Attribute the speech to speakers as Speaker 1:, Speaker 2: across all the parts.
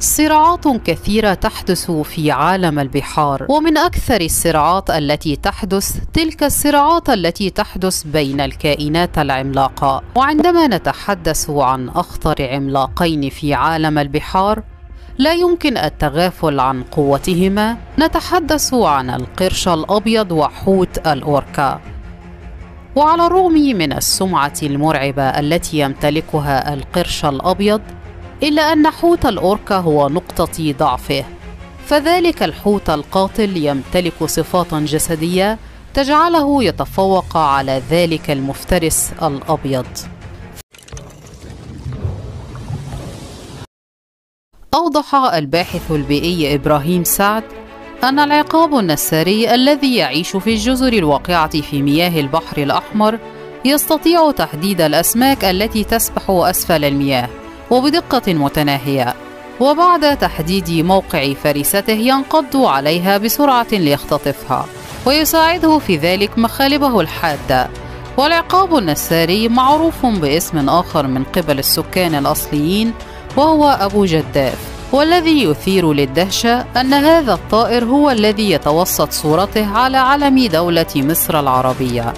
Speaker 1: صراعات كثيرة تحدث في عالم البحار ومن أكثر الصراعات التي تحدث تلك الصراعات التي تحدث بين الكائنات العملاقة وعندما نتحدث عن أخطر عملاقين في عالم البحار لا يمكن التغافل عن قوتهما نتحدث عن القرش الأبيض وحوت الأوركا وعلى الرغم من السمعة المرعبة التي يمتلكها القرش الأبيض إلا أن حوت الأوركا هو نقطة ضعفه فذلك الحوت القاتل يمتلك صفات جسدية تجعله يتفوق على ذلك المفترس الأبيض أوضح الباحث البيئي إبراهيم سعد أن العقاب النساري الذي يعيش في الجزر الواقعة في مياه البحر الأحمر يستطيع تحديد الأسماك التي تسبح أسفل المياه وبدقة متناهية وبعد تحديد موقع فريسته ينقض عليها بسرعة ليختطفها ويساعده في ذلك مخالبه الحادة والعقاب النساري معروف باسم آخر من قبل السكان الأصليين وهو أبو جداف والذي يثير للدهشة أن هذا الطائر هو الذي يتوسط صورته على علم دولة مصر العربية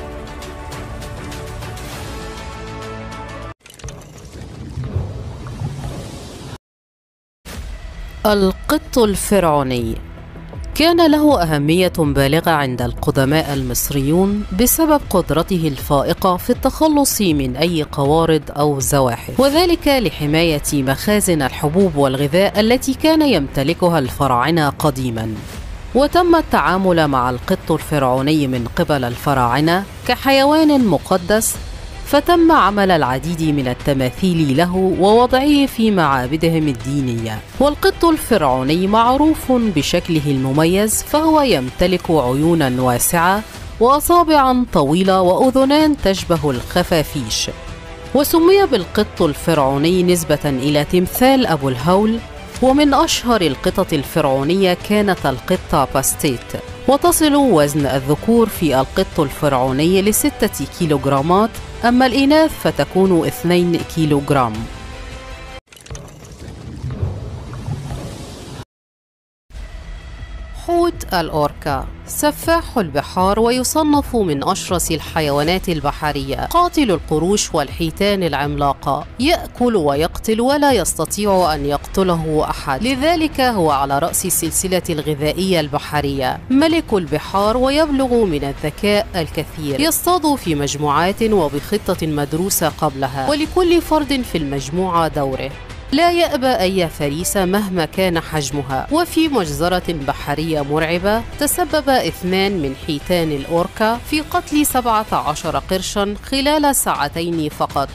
Speaker 1: القط الفرعوني كان له أهمية بالغة عند القدماء المصريون بسبب قدرته الفائقة في التخلص من أي قوارض أو زواحف وذلك لحماية مخازن الحبوب والغذاء التي كان يمتلكها الفراعنة قديما وتم التعامل مع القط الفرعوني من قبل الفراعنة كحيوان مقدس فتم عمل العديد من التماثيل له ووضعه في معابدهم الدينيه والقط الفرعوني معروف بشكله المميز فهو يمتلك عيونا واسعه واصابعا طويله واذنان تشبه الخفافيش وسمي بالقط الفرعوني نسبه الى تمثال ابو الهول ومن اشهر القطط الفرعونيه كانت القطه باستيت وتصل وزن الذكور في القط الفرعوني لستة كيلوغرامات أما الإناث فتكون 2 كيلوغرام حوت الأوركا سفاح البحار ويصنف من أشرس الحيوانات البحرية قاتل القروش والحيتان العملاقة يأكل ويقتل ولا يستطيع أن يقتله أحد لذلك هو على رأس السلسلة الغذائية البحرية ملك البحار ويبلغ من الذكاء الكثير يصطاد في مجموعات وبخطة مدروسة قبلها ولكل فرد في المجموعة دوره لا يأبى أي فريسة مهما كان حجمها وفي مجزرة بحرية مرعبة تسبب اثنان من حيتان الأوركا في قتل 17 قرشا خلال ساعتين فقط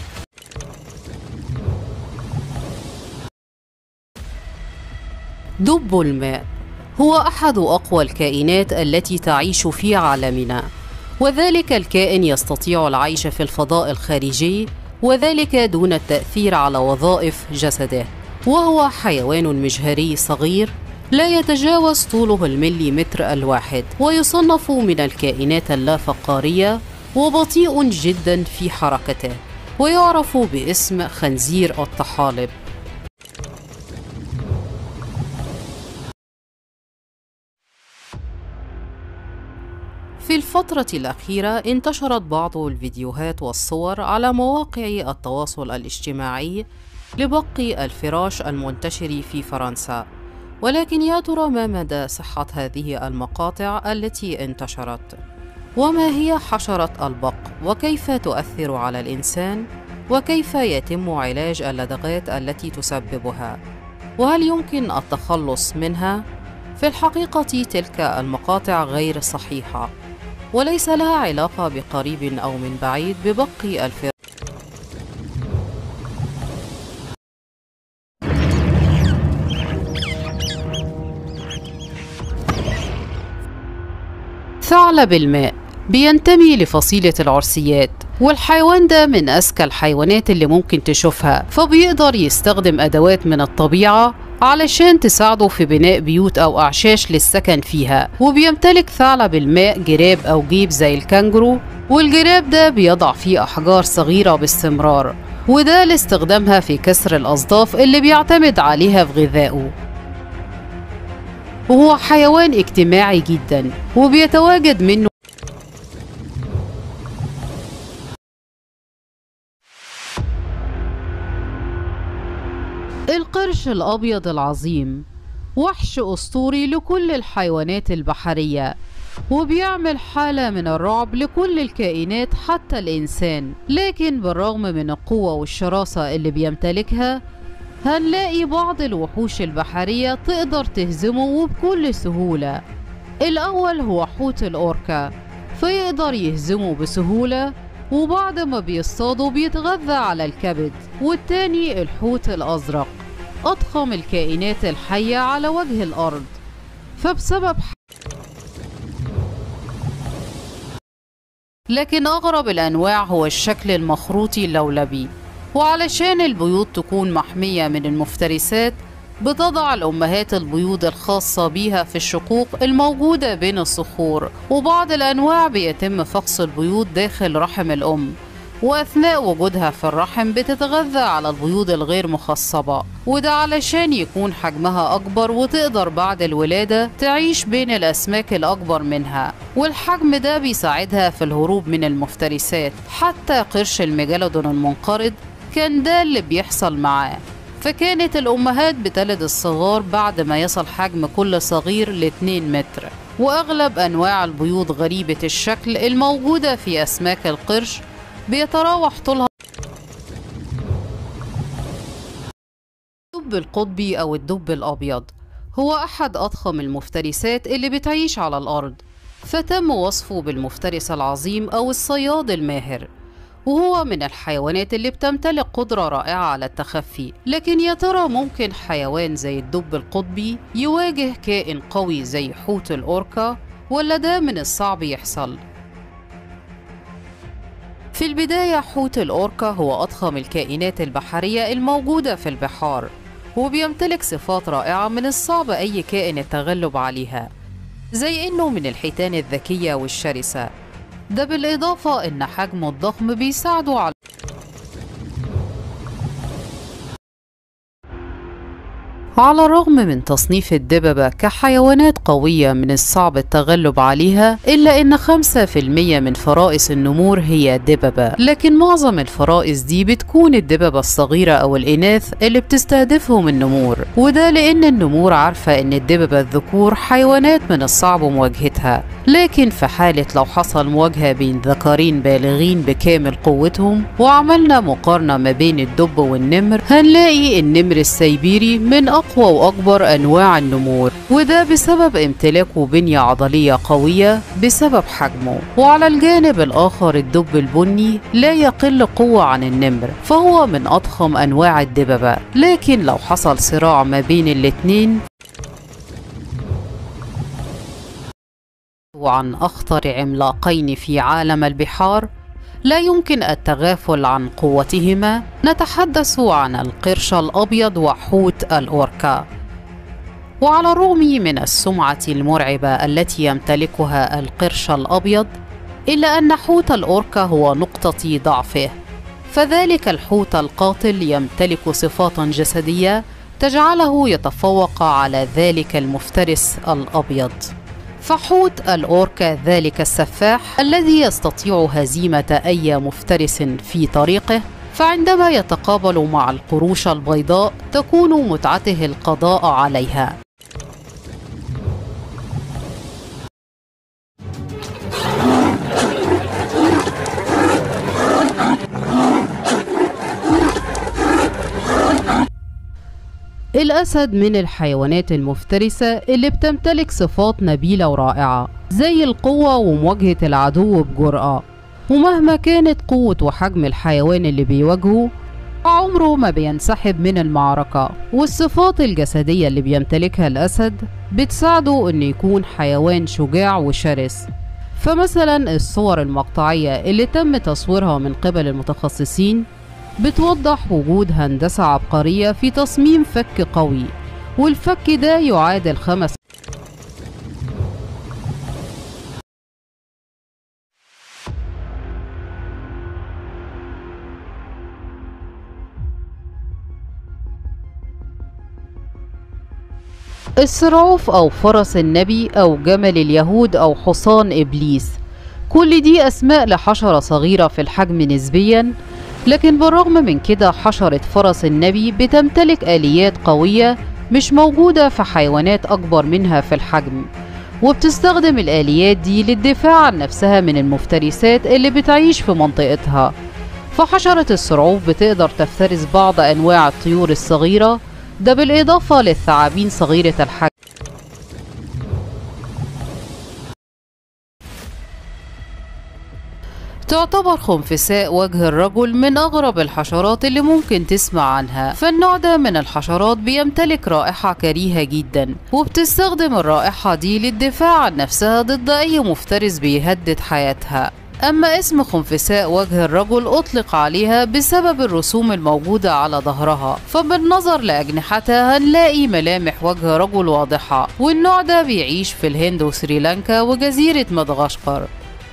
Speaker 1: دب الماء هو أحد أقوى الكائنات التي تعيش في عالمنا وذلك الكائن يستطيع العيش في الفضاء الخارجي وذلك دون التأثير على وظائف جسده وهو حيوان مجهري صغير لا يتجاوز طوله المليمتر الواحد ويصنف من الكائنات اللافقارية وبطيء جدا في حركته ويعرف باسم خنزير الطحالب في الفترة الأخيرة انتشرت بعض الفيديوهات والصور على مواقع التواصل الاجتماعي لبق الفراش المنتشر في فرنسا ولكن يا ترى ما مدى صحة هذه المقاطع التي انتشرت؟ وما هي حشرة البق؟ وكيف تؤثر على الإنسان؟ وكيف يتم علاج اللدغات التي تسببها؟ وهل يمكن التخلص منها؟ في الحقيقة تلك المقاطع غير صحيحة وليس لها علاقة بقريب أو من بعيد ببقي الفرق ثعلب الماء بينتمي لفصيلة العرسيات والحيوان ده من أذكى الحيوانات اللي ممكن تشوفها فبيقدر يستخدم أدوات من الطبيعة علشان تساعده في بناء بيوت أو أعشاش للسكن فيها وبيمتلك ثعلب الماء جراب أو جيب زي الكانجرو والجراب ده بيضع فيه أحجار صغيرة باستمرار وده لاستخدامها في كسر الأصداف اللي بيعتمد عليها في غذائه وهو حيوان اجتماعي جدا وبيتواجد منه القرش الأبيض العظيم وحش أسطوري لكل الحيوانات البحرية وبيعمل حالة من الرعب لكل الكائنات حتى الإنسان لكن بالرغم من القوة والشراسة اللي بيمتلكها هنلاقي بعض الوحوش البحرية تقدر تهزمه وبكل سهولة الأول هو حوت الأوركا فيقدر يهزمه بسهولة وبعد ما بيصطادوا بيتغذى على الكبد والتاني الحوت الأزرق أضخم الكائنات الحية على وجه الأرض فبسبب لكن أغرب الأنواع هو الشكل المخروطي اللولبي وعلشان البيوض تكون محمية من المفترسات بتضع الأمهات البيوض الخاصة بيها في الشقوق الموجودة بين الصخور وبعض الأنواع بيتم فقس البيوض داخل رحم الأم وأثناء وجودها في الرحم بتتغذى على البيوض الغير مخصبة وده علشان يكون حجمها أكبر وتقدر بعد الولادة تعيش بين الأسماك الأكبر منها والحجم ده بيساعدها في الهروب من المفترسات حتى قرش الميجالودون المنقرض كان ده اللي بيحصل معاه فكانت الأمهات بتلد الصغار بعد ما يصل حجم كل صغير ل 2 متر وأغلب أنواع البيوض غريبة الشكل الموجودة في أسماك القرش بيتراوح طولها الدب القطبي أو الدب الأبيض هو أحد أضخم المفترسات اللي بتعيش على الأرض فتم وصفه بالمفترس العظيم أو الصياد الماهر وهو من الحيوانات اللي بتمتلك قدرة رائعة على التخفي لكن يا ترى ممكن حيوان زي الدب القطبي يواجه كائن قوي زي حوت الأوركا ولا ده من الصعب يحصل؟ في البداية حوت الأوركا هو أضخم الكائنات البحرية الموجودة في البحار وبيمتلك صفات رائعة من الصعب أي كائن التغلب عليها زي إنه من الحيتان الذكية والشرسة ده بالإضافة إن حجمه الضخم بيساعده على على الرغم من تصنيف الدببة كحيوانات قوية من الصعب التغلب عليها إلا إن 5% من فرائس النمور هي دببة لكن معظم الفرائس دي بتكون الدببة الصغيرة أو الإناث اللي بتستهدفهم النمور وده لأن النمور عارفة إن الدببة الذكور حيوانات من الصعب مواجهتها لكن في حالة لو حصل مواجهة بين ذكرين بالغين بكامل قوتهم وعملنا مقارنة ما بين الدب والنمر هنلاقي النمر السيبيري من أقوى وأكبر أنواع النمور وده بسبب امتلاكه بنية عضلية قوية بسبب حجمه وعلى الجانب الآخر الدب البني لا يقل قوة عن النمر فهو من أضخم أنواع الدببة لكن لو حصل صراع ما بين الاتنين عن أخطر عملاقين في عالم البحار لا يمكن التغافل عن قوتهما نتحدث عن القرش الأبيض وحوت الأوركا وعلى الرغم من السمعة المرعبة التي يمتلكها القرش الأبيض إلا أن حوت الأوركا هو نقطة ضعفه فذلك الحوت القاتل يمتلك صفات جسدية تجعله يتفوق على ذلك المفترس الأبيض فحوت الأوركا ذلك السفاح الذي يستطيع هزيمة أي مفترس في طريقه فعندما يتقابل مع القروش البيضاء تكون متعته القضاء عليها الأسد من الحيوانات المفترسة اللي بتمتلك صفات نبيلة ورائعة زي القوة ومواجهة العدو بجرأة ومهما كانت قوة وحجم الحيوان اللي بيواجهه عمره ما بينسحب من المعركة والصفات الجسدية اللي بيمتلكها الأسد بتساعده إنه يكون حيوان شجاع وشرس فمثلا الصور المقطعية اللي تم تصويرها من قبل المتخصصين بتوضح وجود هندسة عبقرية في تصميم فك قوي والفك ده يعادل خمس السرعوف أو فرس النبي أو جمل اليهود أو حصان إبليس كل دي أسماء لحشرة صغيرة في الحجم نسبيا لكن بالرغم من كده حشرة فرس النبي بتمتلك آليات قوية مش موجودة في حيوانات أكبر منها في الحجم وبتستخدم الآليات دي للدفاع عن نفسها من المفترسات اللي بتعيش في منطقتها فحشرة السرعوف بتقدر تفترس بعض أنواع الطيور الصغيرة ده بالإضافة للثعابين صغيرة الحجم تعتبر خنفساء وجه الرجل من أغرب الحشرات اللي ممكن تسمع عنها فالنوع ده من الحشرات بيمتلك رائحة كريهة جدا وبتستخدم الرائحة دي للدفاع عن نفسها ضد أي مفترس بيهدد حياتها أما اسم خنفساء وجه الرجل أطلق عليها بسبب الرسوم الموجودة على ظهرها فبالنظر لأجنحتها هنلاقي ملامح وجه رجل واضحة والنوع ده بيعيش في الهند وسريلانكا وجزيرة مدغشقر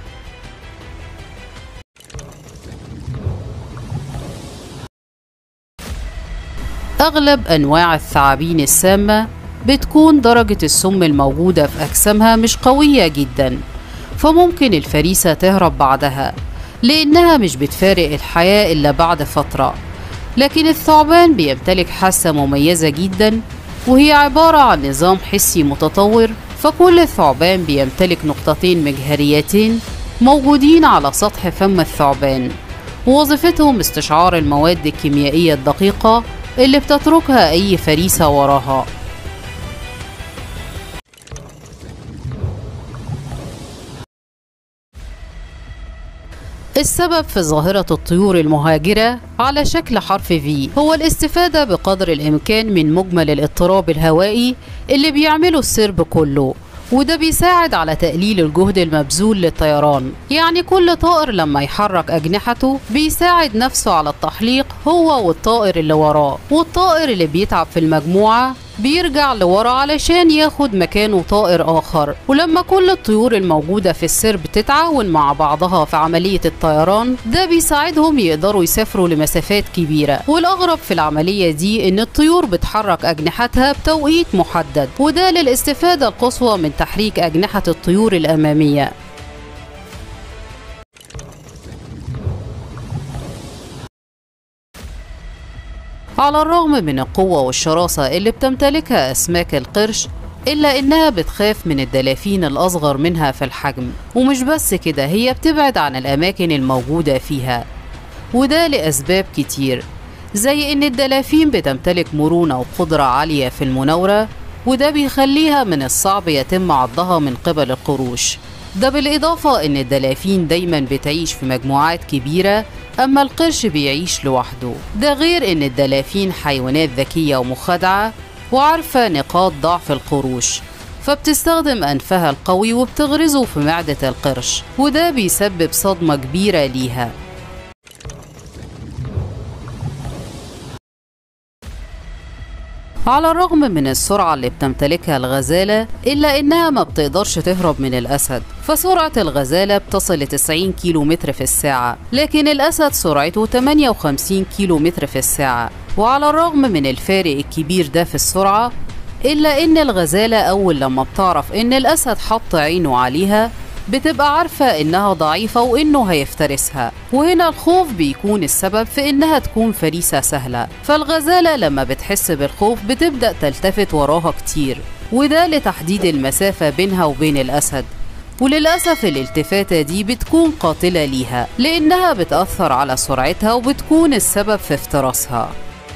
Speaker 1: أغلب أنواع الثعابين السامة بتكون درجة السم الموجودة في أجسامها مش قوية جدا فممكن الفريسة تهرب بعدها لأنها مش بتفارق الحياة إلا بعد فترة لكن الثعبان بيمتلك حاسة مميزة جدا وهي عبارة عن نظام حسي متطور فكل ثعبان بيمتلك نقطتين مجهريتين موجودين على سطح فم الثعبان ووظيفتهم استشعار المواد الكيميائية الدقيقة اللي بتتركها أي فريسة وراها السبب في ظاهرة الطيور المهاجرة على شكل حرف في هو الاستفادة بقدر الإمكان من مجمل الاضطراب الهوائي اللي بيعمله السرب كله وده بيساعد على تقليل الجهد المبذول للطيران يعني كل طائر لما يحرك أجنحته بيساعد نفسه على التحليق هو والطائر اللي وراه والطائر اللي بيتعب في المجموعة بيرجع لورا علشان ياخد مكانه طائر آخر ولما كل الطيور الموجودة في السرب تتعاون مع بعضها في عملية الطيران ده بيساعدهم يقدروا يسافروا لمسافات كبيرة والأغرب في العملية دي إن الطيور بتحرك أجنحتها بتوقيت محدد وده للاستفادة القصوى من تحريك أجنحة الطيور الأمامية على الرغم من القوة والشراسة اللي بتمتلكها أسماك القرش إلا إنها بتخاف من الدلافين الأصغر منها في الحجم ومش بس كده هي بتبعد عن الأماكن الموجودة فيها وده لأسباب كتير زي إن الدلافين بتمتلك مرونة وقدرة عالية في المناورة وده بيخليها من الصعب يتم عضها من قبل القروش ده بالإضافة إن الدلافين دايما بتعيش في مجموعات كبيرة أما القرش بيعيش لوحده ده غير إن الدلافين حيوانات ذكية ومخادعة وعارفة نقاط ضعف القروش فبتستخدم أنفها القوي وبتغرزه في معدة القرش وده بيسبب صدمة كبيرة ليها على الرغم من السرعة اللي بتمتلكها الغزالة إلا إنها ما بتقدرش تهرب من الأسد فسرعة الغزالة بتصل ل 90 كيلو متر في الساعة لكن الأسد سرعته 58 كيلو متر في الساعة وعلى الرغم من الفارق الكبير ده في السرعة إلا إن الغزالة أول لما بتعرف إن الأسد حط عينه عليها بتبقى عارفة إنها ضعيفة وإنه هيفترسها وهنا الخوف بيكون السبب في إنها تكون فريسة سهلة فالغزالة لما بتحس بالخوف بتبدأ تلتفت وراها كتير وده لتحديد المسافة بينها وبين الأسد وللأسف الالتفاتة دي بتكون قاتلة ليها لأنها بتأثر على سرعتها وبتكون السبب في افتراسها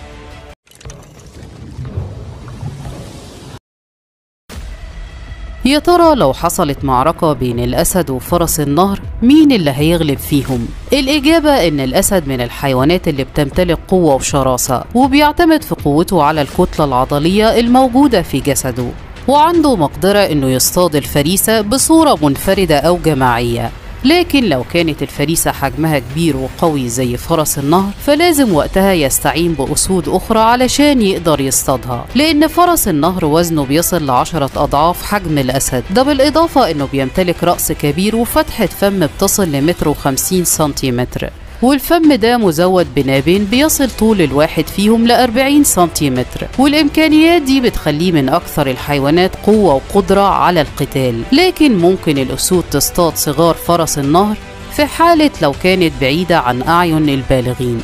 Speaker 1: يا ترى لو حصلت معركة بين الأسد وفرس النهر مين اللي هيغلب فيهم؟ الإجابة إن الأسد من الحيوانات اللي بتمتلك قوة وشراسة وبيعتمد في قوته على الكتلة العضلية الموجودة في جسده وعنده مقدرة إنه يصطاد الفريسة بصورة منفردة أو جماعية لكن لو كانت الفريسة حجمها كبير وقوي زي فرس النهر فلازم وقتها يستعين بأسود أخرى علشان يقدر يصطادها لأن فرس النهر وزنه بيصل لعشرة أضعاف حجم الأسد ده بالإضافة إنه بيمتلك رأس كبير وفتحة فم بتصل لمتر وخمسين سنتيمتر والفم ده مزود بنابين بيصل طول الواحد فيهم ل 40 سنتيمتر والإمكانيات دي بتخليه من أكثر الحيوانات قوة وقدرة على القتال لكن ممكن الأسود تصطاد صغار فرس النهر في حالة لو كانت بعيدة عن أعين البالغين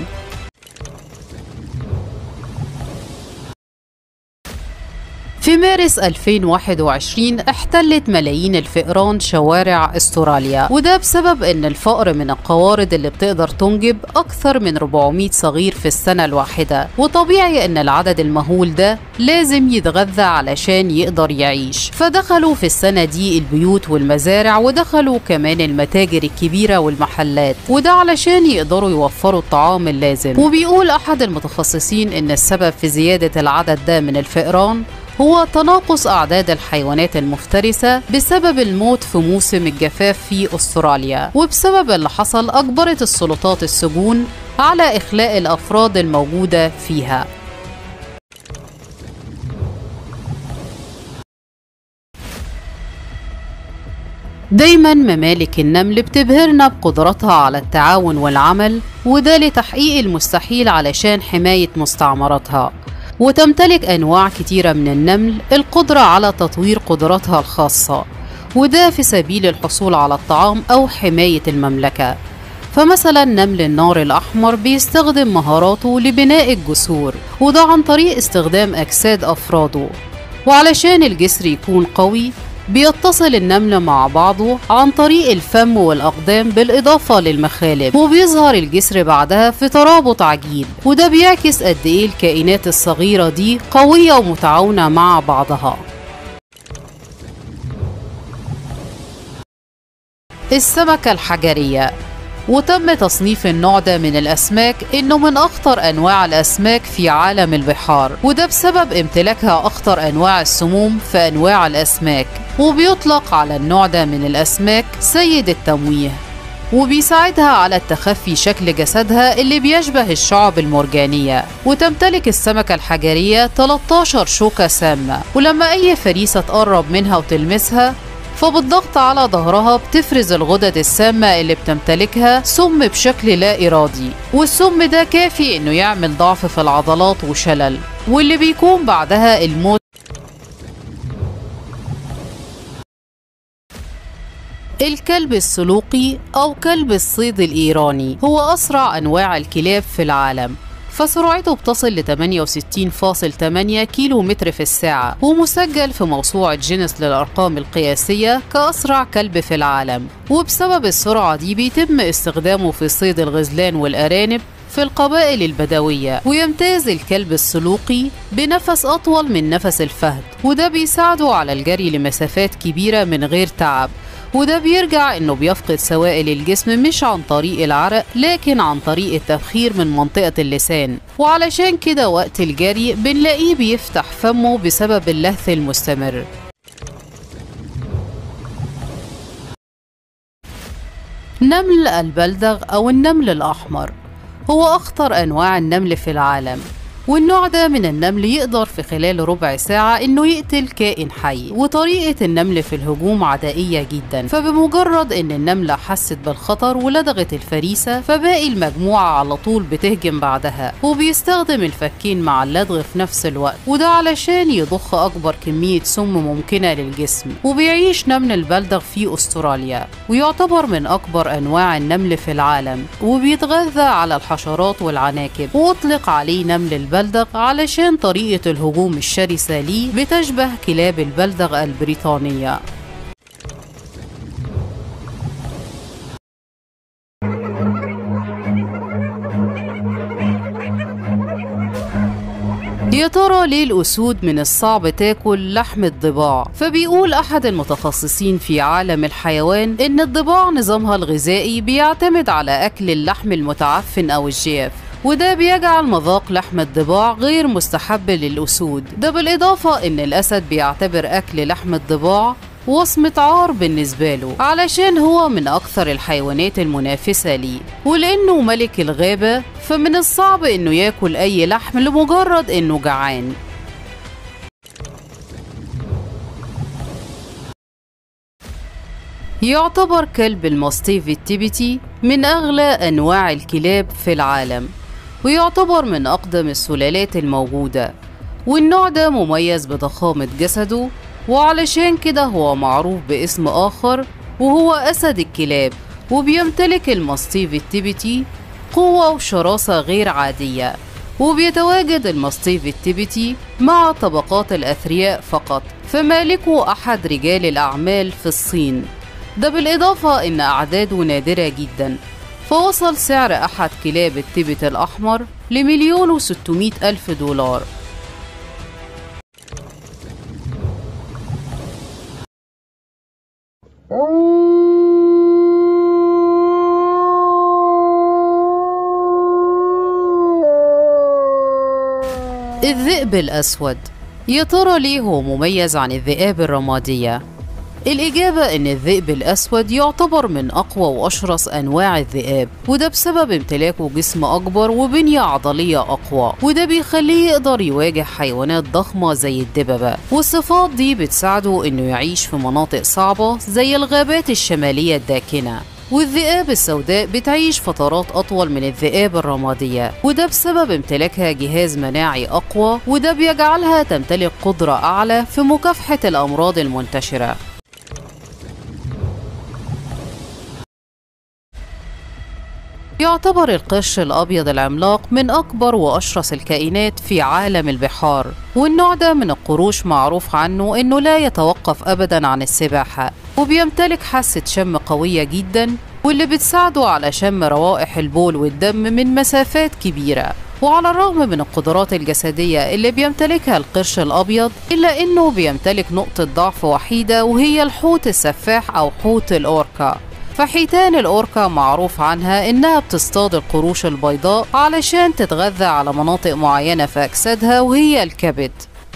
Speaker 1: في مارس 2021 احتلت ملايين الفئران شوارع استراليا وده بسبب ان الفقر من القوارض اللي بتقدر تنجب اكثر من 400 صغير في السنة الواحدة وطبيعي ان العدد المهول ده لازم يتغذى علشان يقدر يعيش فدخلوا في السنة دي البيوت والمزارع ودخلوا كمان المتاجر الكبيرة والمحلات وده علشان يقدروا يوفروا الطعام اللازم وبيقول احد المتخصصين ان السبب في زيادة العدد ده من الفئران هو تناقص أعداد الحيوانات المفترسة بسبب الموت في موسم الجفاف في أستراليا وبسبب اللي حصل أجبرت السلطات السجون على إخلاء الأفراد الموجودة فيها دايما ممالك النمل بتبهرنا بقدرتها على التعاون والعمل وده لتحقيق المستحيل علشان حماية مستعمراتها وتمتلك أنواع كتيرة من النمل القدرة على تطوير قدراتها الخاصة وده في سبيل الحصول على الطعام أو حماية المملكة فمثلا نمل النار الأحمر بيستخدم مهاراته لبناء الجسور وده عن طريق استخدام أجساد أفراده وعلشان الجسر يكون قوي بيتصل النمل مع بعضه عن طريق الفم والأقدام بالإضافة للمخالب وبيظهر الجسر بعدها في ترابط عجيب وده بيعكس قد إيه الكائنات الصغيرة دي قوية ومتعاونة مع بعضها السمكة الحجرية وتم تصنيف النوع ده من الأسماك إنه من أخطر أنواع الأسماك في عالم البحار وده بسبب امتلاكها أخطر أنواع السموم في أنواع الأسماك وبيطلق على النوع ده من الأسماك سيد التمويه وبيساعدها على التخفي شكل جسدها اللي بيشبه الشعب المرجانية وتمتلك السمكة الحجرية 13 شوكة سامة ولما أي فريسة تقرب منها وتلمسها فبالضغط على ظهرها بتفرز الغدد السامة اللي بتمتلكها سم بشكل لا إرادي والسم ده كافي إنه يعمل ضعف في العضلات وشلل واللي بيكون بعدها الموت الكلب السلوقي أو كلب الصيد الإيراني هو أسرع أنواع الكلاب في العالم فسرعته بتصل ل 68.8 كيلو متر في الساعة ومسجل في موسوعة جينيس للأرقام القياسية كأسرع كلب في العالم وبسبب السرعة دي بيتم استخدامه في صيد الغزلان والأرانب في القبائل البدوية ويمتاز الكلب السلوقي بنفس أطول من نفس الفهد وده بيساعده على الجري لمسافات كبيرة من غير تعب وده بيرجع انه بيفقد سوائل الجسم مش عن طريق العرق لكن عن طريق التبخير من منطقة اللسان وعلشان كده وقت الجري بنلاقيه بيفتح فمه بسبب اللهث المستمر نمل البلدغ أو النمل الأحمر هو أخطر أنواع النمل في العالم والنوع ده من النمل يقدر في خلال ربع ساعة إنه يقتل كائن حي وطريقة النمل في الهجوم عدائية جدا فبمجرد إن النملة حست بالخطر ولدغت الفريسة فباقي المجموعة على طول بتهجم بعدها وبيستخدم الفكين مع اللدغ في نفس الوقت وده علشان يضخ أكبر كمية سم ممكنة للجسم وبيعيش نمل البلدغ في أستراليا ويعتبر من أكبر أنواع النمل في العالم وبيتغذى على الحشرات والعناكب وأطلق عليه نمل البلدغ البلدغ علشان طريقة الهجوم الشرسة ليه بتشبه كلاب البلدغ البريطانية يا ترى ليه الأسود من الصعب تاكل لحم الضباع؟ فبيقول أحد المتخصصين في عالم الحيوان إن الضباع نظامها الغذائي بيعتمد على أكل اللحم المتعفن أو الجاف وده بيجعل مذاق لحم الضباع غير مستحب للأسود ده بالإضافة إن الأسد بيعتبر أكل لحم الضباع وصمة عار بالنسبة له علشان هو من أكثر الحيوانات المنافسة ليه ولأنه ملك الغابة فمن الصعب إنه ياكل أي لحم لمجرد إنه جعان يعتبر كلب الماستيف التيبتي من أغلى أنواع الكلاب في العالم ويعتبر من أقدم السلالات الموجودة والنوع ده مميز بضخامة جسده وعلشان كده هو معروف باسم آخر وهو أسد الكلاب وبيمتلك الماستيف التيبتي قوة وشراسة غير عادية وبيتواجد الماستيف التيبتي مع طبقات الأثرياء فقط فمالكه أحد رجال الأعمال في الصين ده بالإضافة إن أعداده نادرة جدا فوصل سعر أحد كلاب التبت الأحمر لمليون وستمائة ألف دولار الذئب الأسود يا ترى ليه هو مميز عن الذئاب الرمادية؟ الإجابة إن الذئب الأسود يعتبر من أقوى وأشرس أنواع الذئاب وده بسبب امتلاكه جسم أكبر وبنية عضلية أقوى وده بيخليه يقدر يواجه حيوانات ضخمة زي الدببة والصفات دي بتساعده إنه يعيش في مناطق صعبة زي الغابات الشمالية الداكنة والذئاب السوداء بتعيش فترات أطول من الذئاب الرمادية وده بسبب امتلاكها جهاز مناعي أقوى وده بيجعلها تمتلك قدرة أعلى في مكافحة الأمراض المنتشرة يعتبر القرش الأبيض العملاق من أكبر وأشرس الكائنات في عالم البحار والنوع ده من القروش معروف عنه إنه لا يتوقف أبدا عن السباحة وبيمتلك حاسة شم قوية جدا واللي بتساعده على شم روائح البول والدم من مسافات كبيرة وعلى الرغم من القدرات الجسدية اللي بيمتلكها القرش الأبيض إلا إنه بيمتلك نقطة ضعف وحيدة وهي الحوت السفاح أو حوت الأوركا فحيتان الأوركا معروف عنها إنها بتصطاد القروش البيضاء علشان تتغذى على مناطق معينة في أجسادها وهي الكبد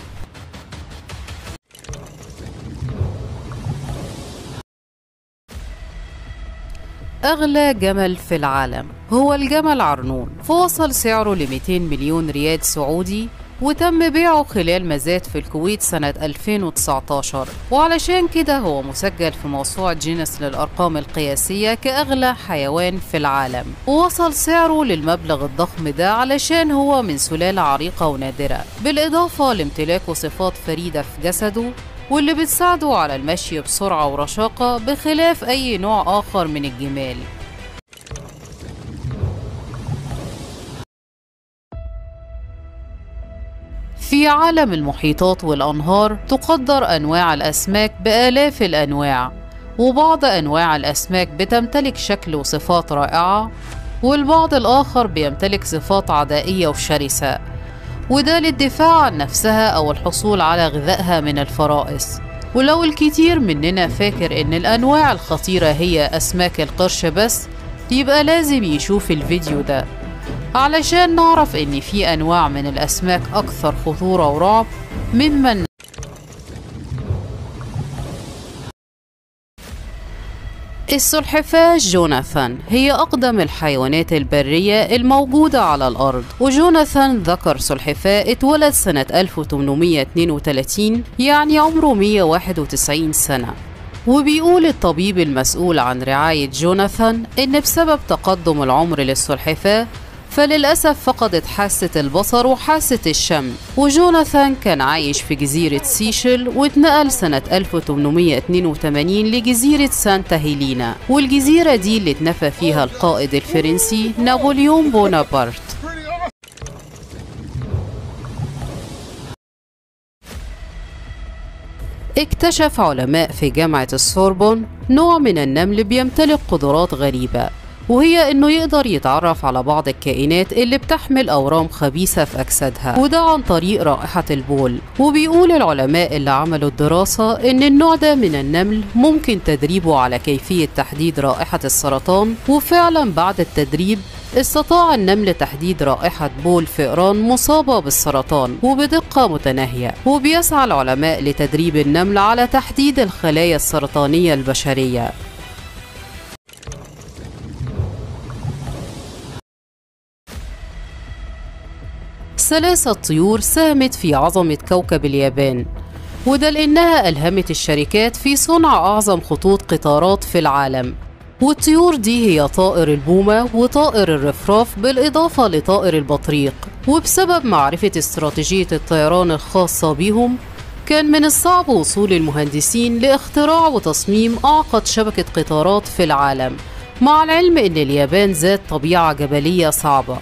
Speaker 1: أغلى جمل في العالم هو الجمل عرنون فوصل سعره ل 200 مليون ريال سعودي وتم بيعه خلال ما زاد في الكويت سنة 2019 وعلشان كده هو مسجل في موسوعة جينيس للأرقام القياسية كأغلى حيوان في العالم ووصل سعره للمبلغ الضخم ده علشان هو من سلالة عريقة ونادرة بالإضافة لامتلاكه صفات فريدة في جسده واللي بتساعده على المشي بسرعة ورشاقة بخلاف أي نوع آخر من الجمال في عالم المحيطات والأنهار تقدر أنواع الأسماك بآلاف الأنواع وبعض أنواع الأسماك بتمتلك شكل وصفات رائعة والبعض الآخر بيمتلك صفات عدائية وشرسة وده للدفاع عن نفسها أو الحصول على غذائها من الفرائس ولو الكثير مننا فاكر إن الأنواع الخطيرة هي أسماك القرش بس يبقى لازم يشوف الفيديو ده علشان نعرف إن في أنواع من الأسماك أكثر خطورة ورعب ممن السلحفاة جوناثان هي أقدم الحيوانات البرية الموجودة على الأرض وجوناثان ذكر سلحفاة اتولد سنة 1832 يعني عمره 191 سنة وبيقول الطبيب المسؤول عن رعاية جوناثان إن بسبب تقدم العمر للسلحفاة فللأسف فقدت حاسة البصر وحاسة الشم وجوناثان كان عايش في جزيرة سيشل واتنقل سنة 1882 لجزيرة سانتا هيلينا والجزيرة دي اللي اتنفى فيها القائد الفرنسي نابليون بونابرت اكتشف علماء في جامعة السوربون نوع من النمل بيمتلك قدرات غريبة وهي انه يقدر يتعرف على بعض الكائنات اللي بتحمل اورام خبيثه في اجسادها وده عن طريق رائحه البول وبيقول العلماء اللي عملوا الدراسه ان النوع ده من النمل ممكن تدريبه على كيفيه تحديد رائحه السرطان وفعلا بعد التدريب استطاع النمل تحديد رائحة بول فئران مصابة بالسرطان وبدقة متناهية وبيسعى العلماء لتدريب النمل على تحديد الخلايا السرطانية البشرية ثلاثة طيور ساهمت في عظمة كوكب اليابان وده لأنها ألهمت الشركات في صنع أعظم خطوط قطارات في العالم والطيور دي هي طائر البومة وطائر الرفراف بالإضافة لطائر البطريق وبسبب معرفة استراتيجية الطيران الخاصة بهم كان من الصعب وصول المهندسين لاختراع وتصميم أعقد شبكة قطارات في العالم مع العلم أن اليابان ذات طبيعة جبلية صعبة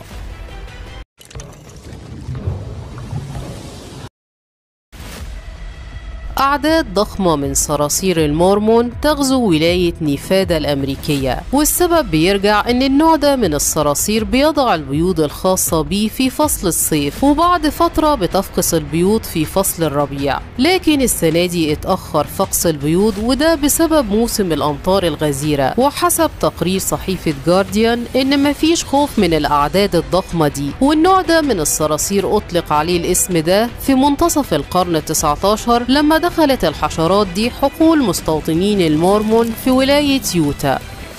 Speaker 1: أعداد ضخمة من صراصير المورمون تغزو ولاية نيفادا الأمريكية والسبب بيرجع أن النوع ده من الصراصير بيضع البيوض الخاصة بيه في فصل الصيف وبعد فترة بتفقس البيوض في فصل الربيع لكن السنة دي اتأخر فقس البيوض وده بسبب موسم الأمطار الغزيرة وحسب تقرير صحيفة جارديان إن مفيش خوف من الأعداد الضخمة دي والنوع ده من الصراصير أطلق عليه الاسم ده في منتصف القرن التسعة عشر لما دخلت الحشرات دي حقول مستوطنين المورمون في ولاية يوتا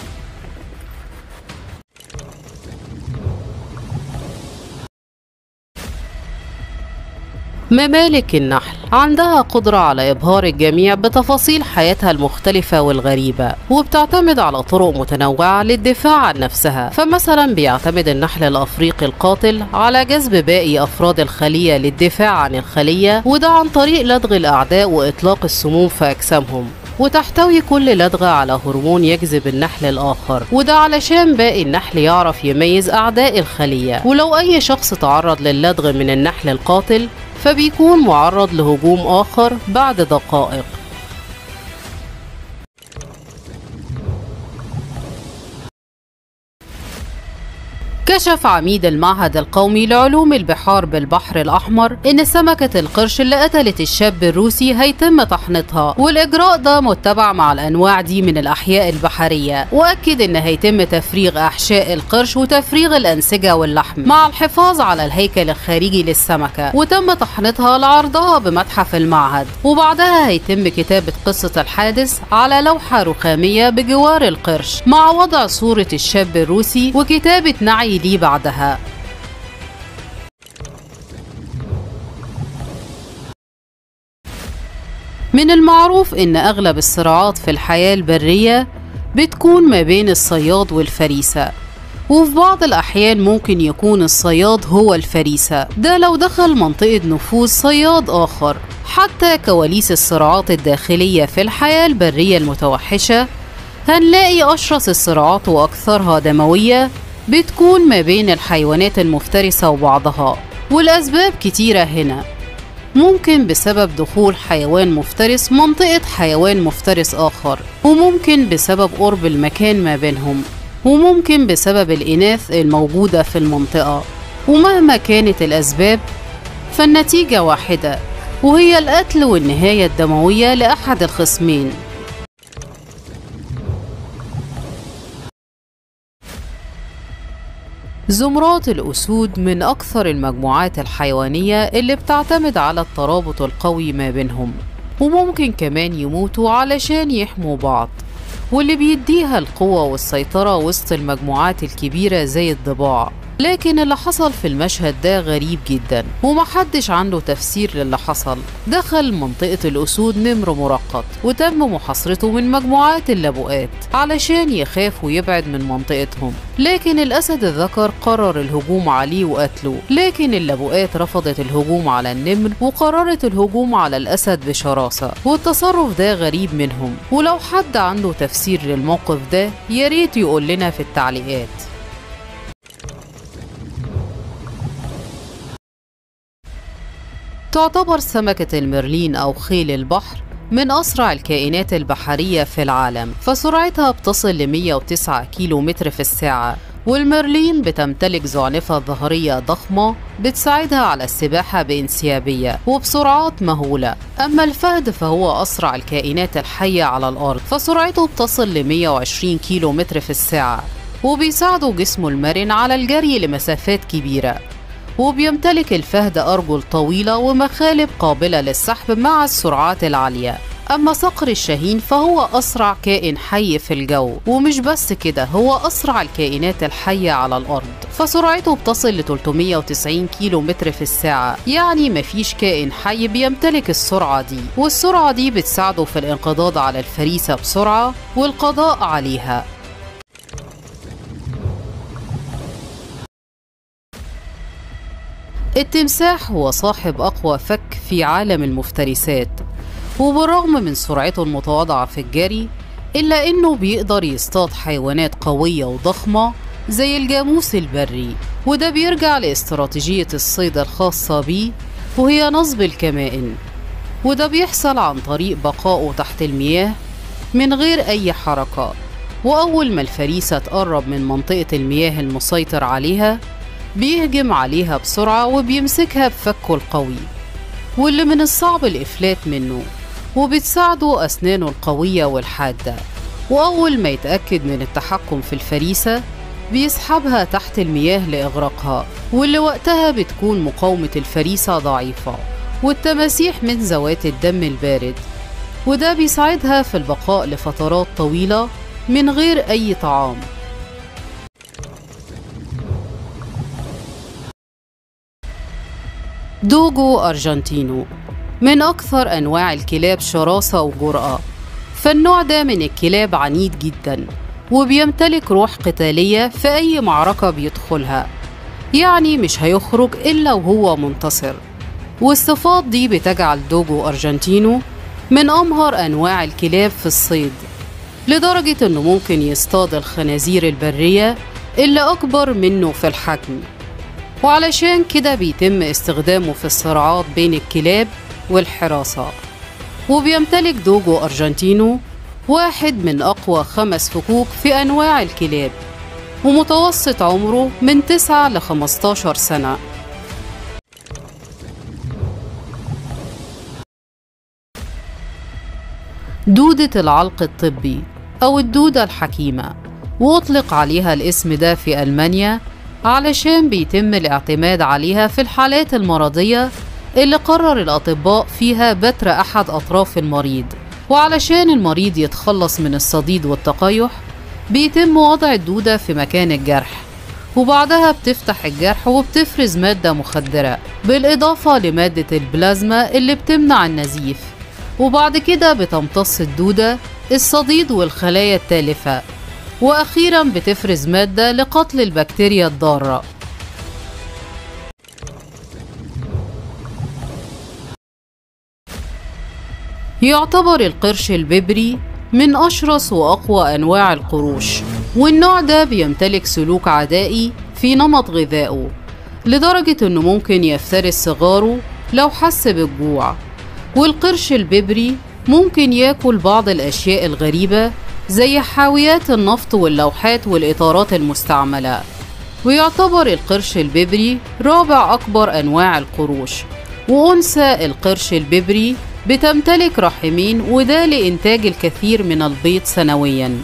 Speaker 1: ممالك النحل عندها قدرة على إبهار الجميع بتفاصيل حياتها المختلفة والغريبة وبتعتمد على طرق متنوعة للدفاع عن نفسها فمثلا بيعتمد النحل الأفريقي القاتل على جذب باقي أفراد الخلية للدفاع عن الخلية وده عن طريق لدغ الأعداء وإطلاق السموم في أجسامهم وتحتوي كل لدغة على هرمون يجذب النحل الآخر وده علشان باقي النحل يعرف يميز أعداء الخلية ولو أي شخص تعرض للدغ من النحل القاتل فبيكون معرض لهجوم آخر بعد دقائق كشف عميد المعهد القومي لعلوم البحار بالبحر الأحمر إن سمكة القرش اللي قتلت الشاب الروسي هيتم طحنتها والإجراء ده متبع مع الأنواع دي من الأحياء البحرية وأكد إن هيتم تفريغ أحشاء القرش وتفريغ الأنسجة واللحم مع الحفاظ على الهيكل الخارجي للسمكة وتم طحنتها لعرضها بمتحف المعهد وبعدها هيتم كتابة قصة الحادث على لوحة رخامية بجوار القرش مع وضع صورة الشاب الروسي وكتابة نعي لي بعدها من المعروف إن أغلب الصراعات في الحياة البرية بتكون ما بين الصياد والفريسة وفي بعض الأحيان ممكن يكون الصياد هو الفريسة ده لو دخل منطقة نفوذ صياد آخر حتى كواليس الصراعات الداخلية في الحياة البرية المتوحشة هنلاقي أشرس الصراعات وأكثرها دموية بتكون ما بين الحيوانات المفترسة وبعضها والأسباب كتيرة هنا ممكن بسبب دخول حيوان مفترس منطقة حيوان مفترس آخر وممكن بسبب قرب المكان ما بينهم وممكن بسبب الإناث الموجودة في المنطقة ومهما كانت الأسباب فالنتيجة واحدة وهي القتل والنهاية الدموية لأحد الخصمين زمرات الأسود من أكثر المجموعات الحيوانية اللي بتعتمد على الترابط القوي ما بينهم وممكن كمان يموتوا علشان يحموا بعض واللي بيديها القوة والسيطرة وسط المجموعات الكبيرة زي الضباع لكن اللي حصل في المشهد ده غريب جدا ومحدش عنده تفسير للي حصل دخل منطقة الأسود نمر مرقط وتم محاصرته من مجموعات اللبؤات علشان يخاف ويبعد من منطقتهم لكن الأسد الذكر قرر الهجوم عليه وقتله لكن اللبؤات رفضت الهجوم على النمر وقررت الهجوم على الأسد بشراسة والتصرف ده غريب منهم ولو حد عنده تفسير للموقف ده ياريت يقول لنا في التعليقات تعتبر سمكة المرلين أو خيل البحر من أسرع الكائنات البحرية في العالم فسرعتها بتصل ل 109 كيلو متر في الساعة والمرلين بتمتلك زعنفة ظهرية ضخمة بتساعدها على السباحة بانسيابية وبسرعات مهولة أما الفهد فهو أسرع الكائنات الحية على الأرض فسرعته بتصل ل 120 كيلو متر في الساعة وبيساعده جسمه المرن على الجري لمسافات كبيرة وبيمتلك الفهد أرجل طويلة ومخالب قابلة للسحب مع السرعات العالية أما صقر الشاهين فهو أسرع كائن حي في الجو ومش بس كده هو أسرع الكائنات الحية على الأرض فسرعته بتصل ل 390 كيلو متر في الساعة يعني مفيش كائن حي بيمتلك السرعة دي والسرعة دي بتساعده في الانقضاض على الفريسة بسرعة والقضاء عليها التمساح هو صاحب أقوى فك في عالم المفترسات وبالرغم من سرعته المتواضعة في الجري إلا إنه بيقدر يصطاد حيوانات قوية وضخمة زي الجاموس البري وده بيرجع لاستراتيجية الصيد الخاصة بيه وهي نصب الكمائن وده بيحصل عن طريق بقائه تحت المياه من غير أي حركة وأول ما الفريسة تقرب من منطقة المياه المسيطر عليها بيهجم عليها بسرعة وبيمسكها بفكه القوي واللي من الصعب الإفلات منه وبتساعده أسنانه القوية والحادة وأول ما يتأكد من التحكم في الفريسة بيسحبها تحت المياه لإغراقها واللي وقتها بتكون مقاومة الفريسة ضعيفة والتماسيح من ذوات الدم البارد وده بيساعدها في البقاء لفترات طويلة من غير أي طعام دوجو أرجنتينو من أكثر أنواع الكلاب شراسة وجرأة فالنوع ده من الكلاب عنيد جدا وبيمتلك روح قتالية في أي معركة بيدخلها يعني مش هيخرج إلا وهو منتصر والصفات دي بتجعل دوجو أرجنتينو من أمهر أنواع الكلاب في الصيد لدرجة إنه ممكن يصطاد الخنازير البرية اللي أكبر منه في الحجم وعلشان كده بيتم استخدامه في الصراعات بين الكلاب والحراسة وبيمتلك دوجو أرجنتينو واحد من أقوى خمس فكوك في أنواع الكلاب ومتوسط عمره من 9 ل 15 سنة دودة العلق الطبي أو الدودة الحكيمة وأطلق عليها الاسم ده في ألمانيا علشان بيتم الاعتماد عليها في الحالات المرضية اللي قرر الأطباء فيها بتر أحد أطراف المريض وعلشان المريض يتخلص من الصديد والتقيح بيتم وضع الدودة في مكان الجرح وبعدها بتفتح الجرح وبتفرز مادة مخدرة بالإضافة لمادة البلازما اللي بتمنع النزيف وبعد كده بتمتص الدودة الصديد والخلايا التالفة وأخيرا بتفرز مادة لقتل البكتيريا الضارة يعتبر القرش الببري من أشرس وأقوى أنواع القروش والنوع ده بيمتلك سلوك عدائي في نمط غذائه لدرجة إنه ممكن يفترس صغاره لو حس بالجوع والقرش الببري ممكن ياكل بعض الأشياء الغريبة زي حاويات النفط واللوحات والإطارات المستعملة ويعتبر القرش الببري رابع أكبر أنواع القروش وأنثى القرش الببري بتمتلك رحمين وده لإنتاج الكثير من البيض سنوياً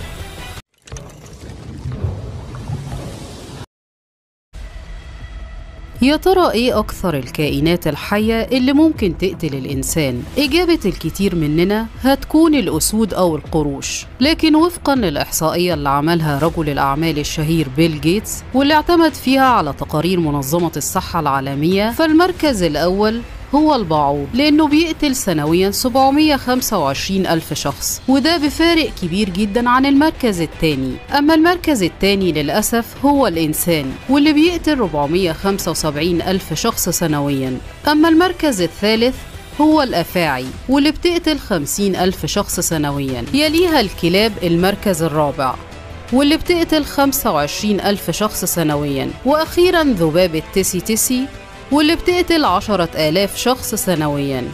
Speaker 1: يا ترى ايه اكثر الكائنات الحية اللي ممكن تقتل الانسان؟ اجابة الكثير مننا هتكون الاسود او القروش، لكن وفقا للاحصائية اللي عملها رجل الاعمال الشهير بيل جيتس واللي اعتمد فيها على تقارير منظمة الصحة العالمية فالمركز الاول هو البعوض لأنه بيقتل سنويا 725 ألف شخص وده بفارق كبير جدا عن المركز الثاني أما المركز الثاني للأسف هو الإنسان واللي بيقتل 475 ألف شخص سنويا أما المركز الثالث هو الأفاعي واللي بتقتل 50 ألف شخص سنويا يليها الكلاب المركز الرابع واللي بتقتل 25 ألف شخص سنويا وأخيرا ذباب التسي تسي واللي بتقتل عشرة آلاف شخص سنوياً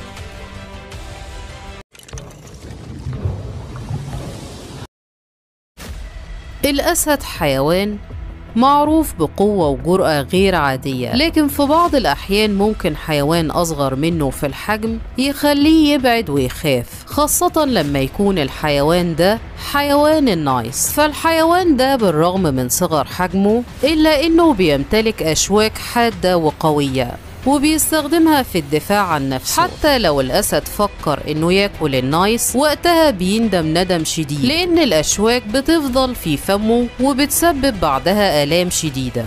Speaker 1: الأسد حيوان معروف بقوة وجرأة غير عادية لكن في بعض الأحيان ممكن حيوان أصغر منه في الحجم يخليه يبعد ويخاف خاصة لما يكون الحيوان ده حيوان النايس فالحيوان ده بالرغم من صغر حجمه إلا إنه بيمتلك أشواك حادة وقوية وبيستخدمها في الدفاع عن نفسه حتى لو الأسد فكر إنه ياكل النايس وقتها بيندم ندم شديد لأن الأشواك بتفضل في فمه وبتسبب بعدها آلام شديدة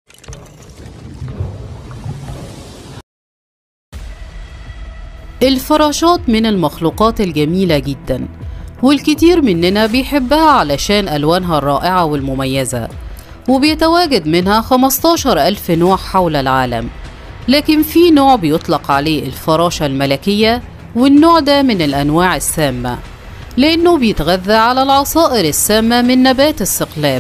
Speaker 1: الفراشات من المخلوقات الجميلة جدا والكتير مننا بيحبها علشان ألوانها الرائعة والمميزة وبيتواجد منها 15 ألف نوع حول العالم لكن في نوع بيطلق عليه الفراشة الملكية والنوع ده من الأنواع السامة لأنه بيتغذى على العصائر السامة من نبات السقلاب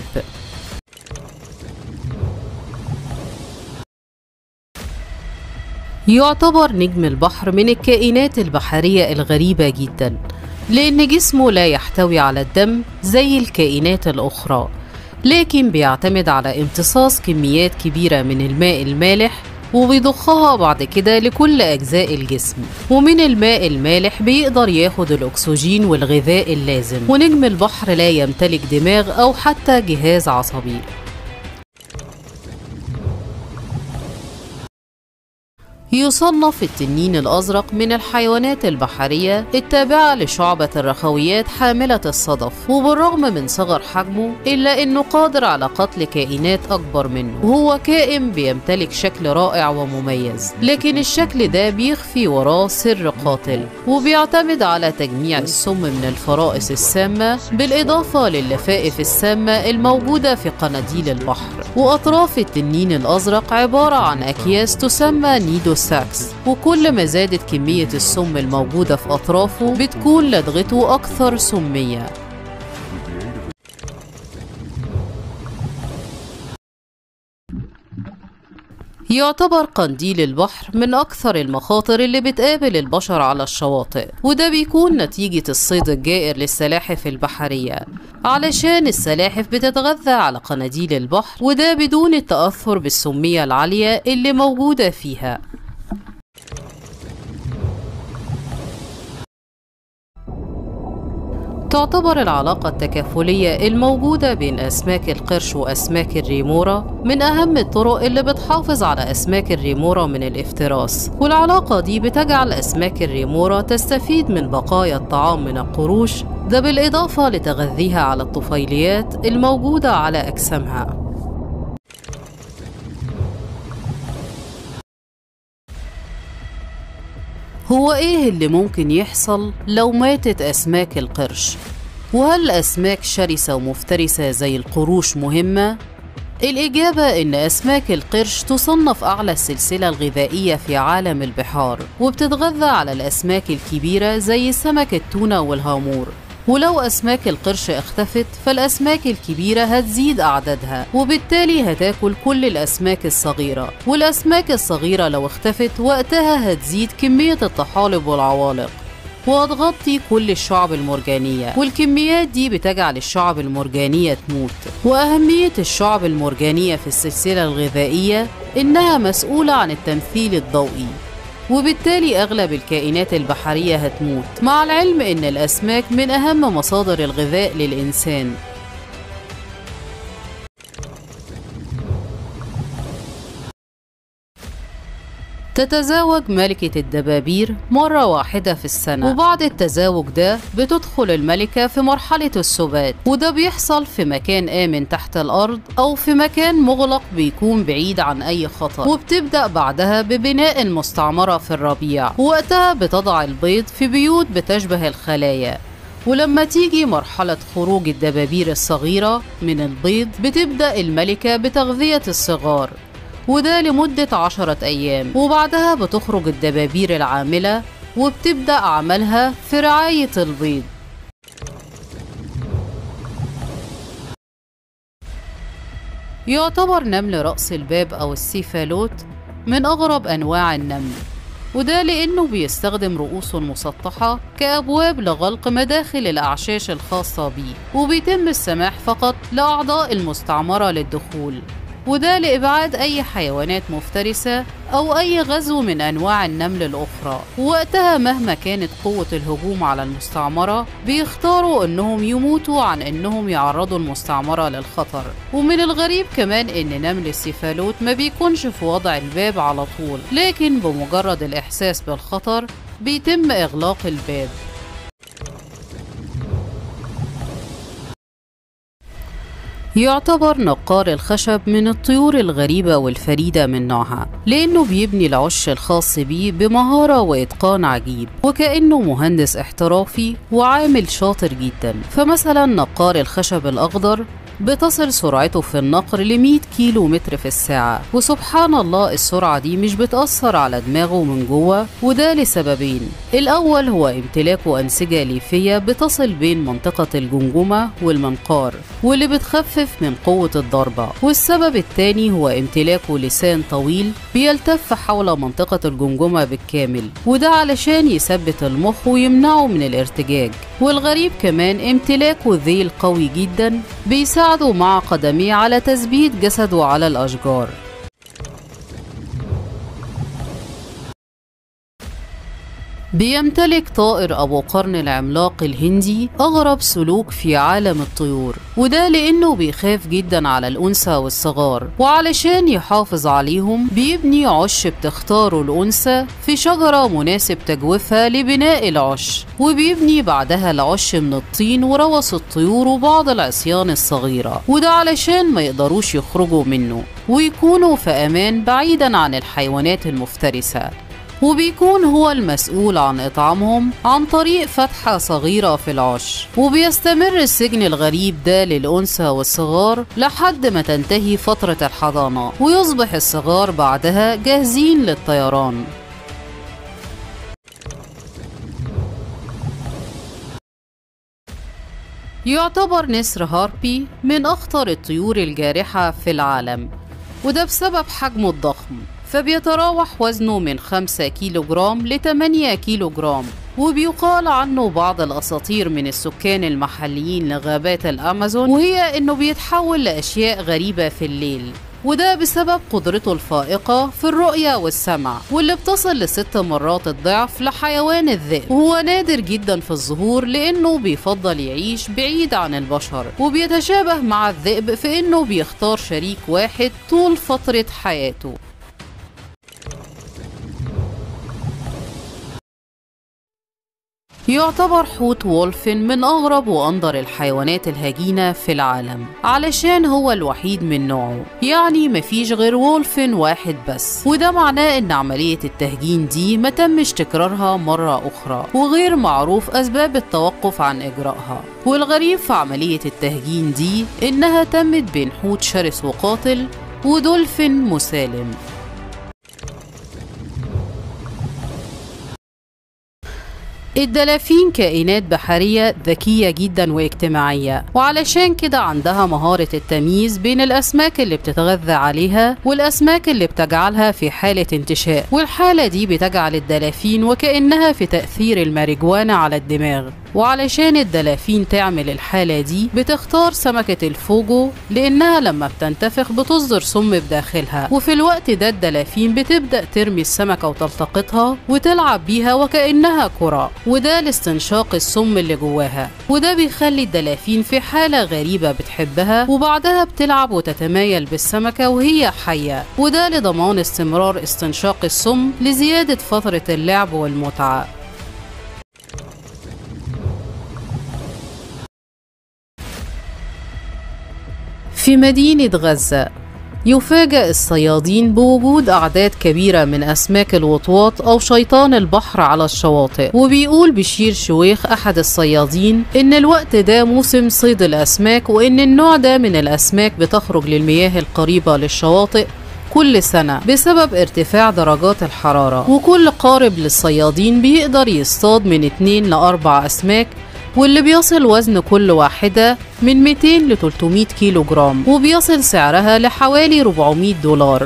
Speaker 1: يعتبر نجم البحر من الكائنات البحرية الغريبة جدا لأن جسمه لا يحتوي على الدم زي الكائنات الأخرى لكن بيعتمد على امتصاص كميات كبيرة من الماء المالح وبيضخها بعد كده لكل أجزاء الجسم ومن الماء المالح بيقدر ياخد الأكسجين والغذاء اللازم ونجم البحر لا يمتلك دماغ أو حتى جهاز عصبي يصنف التنين الأزرق من الحيوانات البحرية التابعة لشعبة الرخويات حاملة الصدف وبالرغم من صغر حجمه إلا أنه قادر على قتل كائنات أكبر منه وهو كائن بيمتلك شكل رائع ومميز لكن الشكل ده بيخفي وراه سر قاتل وبيعتمد على تجميع السم من الفرائس السامة بالإضافة لللفائف السامة الموجودة في قناديل البحر وأطراف التنين الأزرق عبارة عن أكياس تسمى نيدو ساكس وكل ما زادت كمية السم الموجودة في أطرافه بتكون لدغته أكثر سمية يعتبر قنديل البحر من أكثر المخاطر اللي بتقابل البشر على الشواطئ وده بيكون نتيجة الصيد الجائر للسلاحف البحرية علشان السلاحف بتتغذى على قناديل البحر وده بدون التأثر بالسمية العالية اللي موجودة فيها تعتبر العلاقة التكافلية الموجودة بين أسماك القرش وأسماك الريمورا من أهم الطرق اللي بتحافظ على أسماك الريمورا من الافتراس والعلاقة دي بتجعل أسماك الريمورا تستفيد من بقايا الطعام من القروش ده بالإضافة لتغذيها على الطفيليات الموجودة على أجسامها هو ايه اللي ممكن يحصل لو ماتت اسماك القرش وهل اسماك شرسه ومفترسه زي القروش مهمه الإجابة إن أسماك القرش تصنف أعلى السلسلة الغذائية في عالم البحار وبتتغذى على الأسماك الكبيرة زي سمك التونة والهامور ولو أسماك القرش اختفت فالأسماك الكبيرة هتزيد أعدادها وبالتالي هتاكل كل الأسماك الصغيرة والأسماك الصغيرة لو اختفت وقتها هتزيد كمية الطحالب والعوالق وهتغطي كل الشعب المرجانية والكميات دي بتجعل الشعب المرجانية تموت وأهمية الشعب المرجانية في السلسلة الغذائية إنها مسؤولة عن التمثيل الضوئي وبالتالي أغلب الكائنات البحرية هتموت مع العلم إن الأسماك من أهم مصادر الغذاء للإنسان تتزاوج ملكة الدبابير مرة واحدة في السنة وبعد التزاوج ده بتدخل الملكة في مرحلة السبات وده بيحصل في مكان آمن تحت الأرض أو في مكان مغلق بيكون بعيد عن أي خطر وبتبدأ بعدها ببناء المستعمرة في الربيع وقتها بتضع البيض في بيوت بتشبه الخلايا ولما تيجي مرحلة خروج الدبابير الصغيرة من البيض بتبدأ الملكة بتغذية الصغار وده لمدة عشرة أيام وبعدها بتخرج الدبابير العاملة وبتبدأ عملها في رعاية البيض يعتبر نمل رأس الباب أو السيفالوت من أغرب أنواع النمل وده لأنه بيستخدم رؤوسه المسطحة كأبواب لغلق مداخل الأعشاش الخاصة بيه وبيتم السماح فقط لأعضاء المستعمرة للدخول وده لإبعاد أي حيوانات مفترسة أو أي غزو من أنواع النمل الأخرى ووقتها مهما كانت قوة الهجوم على المستعمرة بيختاروا أنهم يموتوا عن أنهم يعرضوا المستعمرة للخطر ومن الغريب كمان أن نمل السيفالوت ما بيكونش في وضع الباب على طول لكن بمجرد الإحساس بالخطر بيتم إغلاق الباب يعتبر نقار الخشب من الطيور الغريبة والفريدة من نوعها لأنه بيبني العش الخاص بيه بمهارة وإتقان عجيب وكأنه مهندس احترافي وعامل شاطر جدا فمثلا نقار الخشب الأخضر بتصل سرعته في النقر ل 100 كيلو متر في الساعة وسبحان الله السرعة دي مش بتأثر على دماغه من جوه وده لسببين الأول هو امتلاكه أنسجة ليفية بتصل بين منطقة الجمجمة والمنقار واللي بتخفف من قوة الضربة والسبب الثاني هو امتلاكه لسان طويل بيلتف حول منطقة الجمجمة بالكامل وده علشان يثبت المخ ويمنعه من الارتجاج والغريب كمان امتلاكه ذيل قوي جدا بيساعده مع قدميه على تثبيت جسده على الأشجار بيمتلك طائر أبو قرن العملاق الهندي أغرب سلوك في عالم الطيور وده لأنه بيخاف جدا على الأنثى والصغار وعلشان يحافظ عليهم بيبني عش بتختاره الأنثى في شجرة مناسب تجويفها لبناء العش وبيبني بعدها العش من الطين وروث الطيور وبعض العصيان الصغيرة وده علشان ما يقدروش يخرجوا منه ويكونوا في أمان بعيدا عن الحيوانات المفترسة وبيكون هو المسؤول عن إطعامهم عن طريق فتحة صغيرة في العش وبيستمر السجن الغريب ده للأنثى والصغار لحد ما تنتهي فترة الحضانة ويصبح الصغار بعدها جاهزين للطيران يعتبر نسر هاربي من أخطر الطيور الجارحة في العالم وده بسبب حجمه الضخم فبيتراوح وزنه من 5 كيلو جرام ل 8 كيلو جرام وبيقال عنه بعض الأساطير من السكان المحليين لغابات الأمازون وهي إنه بيتحول لأشياء غريبة في الليل وده بسبب قدرته الفائقة في الرؤية والسمع واللي بتصل لست مرات الضعف لحيوان الذئب وهو نادر جدا في الظهور لأنه بيفضل يعيش بعيد عن البشر وبيتشابه مع الذئب في إنه بيختار شريك واحد طول فترة حياته يعتبر حوت وولفن من أغرب وأندر الحيوانات الهجينة في العالم علشان هو الوحيد من نوعه يعني مفيش غير وولفن واحد بس وده معناه إن عملية التهجين دي ما تمش تكرارها مرة أخرى وغير معروف أسباب التوقف عن إجرائها والغريب في عملية التهجين دي إنها تمت بين حوت شرس وقاتل ودولفين مسالم الدلافين كائنات بحرية ذكية جدا واجتماعية وعلشان كده عندها مهارة التمييز بين الأسماك اللي بتتغذى عليها والأسماك اللي بتجعلها في حالة انتشاء والحالة دي بتجعل الدلافين وكأنها في تأثير الماريجوانا على الدماغ وعلشان الدلافين تعمل الحالة دي بتختار سمكة الفوجو لأنها لما بتنتفخ بتصدر سم بداخلها وفي الوقت ده الدلافين بتبدأ ترمي السمكة وتلتقطها وتلعب بيها وكأنها كرة وده لاستنشاق السم اللي جواها وده بيخلي الدلافين في حالة غريبة بتحبها وبعدها بتلعب وتتمايل بالسمكة وهي حية وده لضمان استمرار استنشاق السم لزيادة فترة اللعب والمتعة في مدينة غزة يفاجأ الصيادين بوجود أعداد كبيرة من أسماك الوطواط أو شيطان البحر على الشواطئ وبيقول بشير شويخ أحد الصيادين إن الوقت ده موسم صيد الأسماك وإن النوع ده من الأسماك بتخرج للمياه القريبة للشواطئ كل سنة بسبب ارتفاع درجات الحرارة وكل قارب للصيادين بيقدر يصطاد من 2 ل 4 أسماك واللي بيصل وزن كل واحدة من 200 ل 300 كيلو جرام وبيصل سعرها لحوالي 400 دولار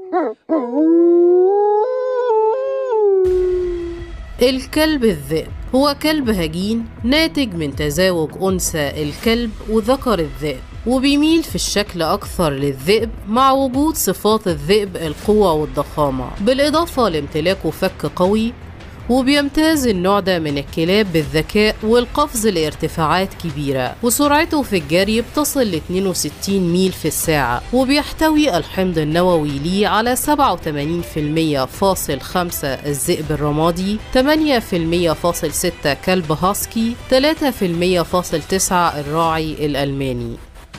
Speaker 1: الكلب الذئب هو كلب هجين ناتج من تزاوج أنثى الكلب وذكر الذئب وبيميل في الشكل أكثر للذئب مع وجود صفات الذئب القوة والضخامة بالإضافة لامتلاكه فك قوي وبيمتاز النوع ده من الكلاب بالذكاء والقفز لارتفاعات كبيرة وسرعته في الجري بتصل ل 62 ميل في الساعة وبيحتوي الحمض النووي ليه على 87% فاصل 5 الذئب الرمادي 8% فاصل 6 كلب هاسكي 3% فاصل 9 الراعي الألماني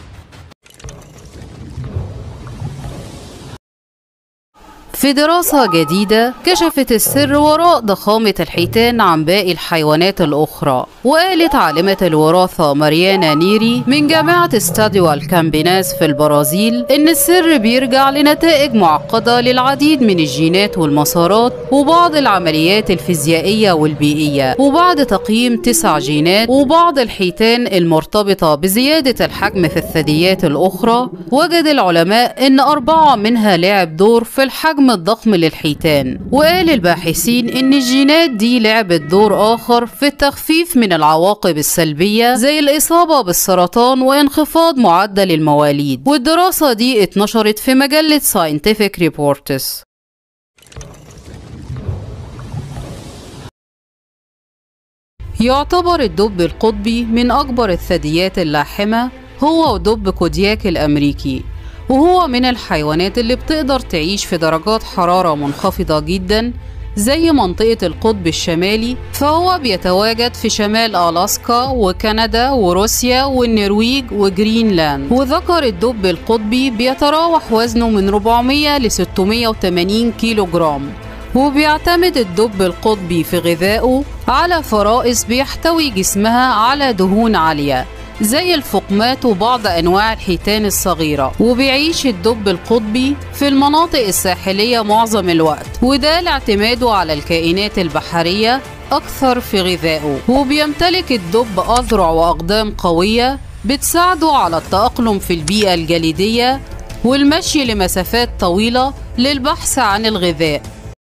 Speaker 1: في دراسة جديدة كشفت السر وراء ضخامة الحيتان عن باقي الحيوانات الأخرى وقالت عالمة الوراثة ماريانا نيري من جامعة ستاديو الكامبيناس في البرازيل إن السر بيرجع لنتائج معقدة للعديد من الجينات والمسارات وبعض العمليات الفيزيائية والبيئية وبعد تقييم تسع جينات وبعض الحيتان المرتبطة بزيادة الحجم في الثدييات الأخرى وجد العلماء إن أربعة منها لعب دور في الحجم الضخم للحيتان وقال الباحثين ان الجينات دي لعبت دور اخر في التخفيف من العواقب السلبية زي الاصابة بالسرطان وانخفاض معدل المواليد والدراسة دي اتنشرت في مجلة Scientific Reports يعتبر الدب القطبي من أكبر الثدييات اللاحمة هو ودب كودياك الأمريكي وهو من الحيوانات اللي بتقدر تعيش في درجات حرارة منخفضة جدا زي منطقة القطب الشمالي فهو بيتواجد في شمال ألاسكا وكندا وروسيا والنرويج وجرينلاند وذكر الدب القطبي بيتراوح وزنه من 400 ل 680 كيلو جرام وبيعتمد الدب القطبي في غذائه على فرائس بيحتوي جسمها على دهون عالية زي الفقمات وبعض أنواع الحيتان الصغيرة وبيعيش الدب القطبي في المناطق الساحلية معظم الوقت وده لاعتماده على الكائنات البحرية أكثر في غذائه وبيمتلك الدب أذرع وأقدام قوية بتساعده على التأقلم في البيئة الجليدية والمشي لمسافات طويلة للبحث عن الغذاء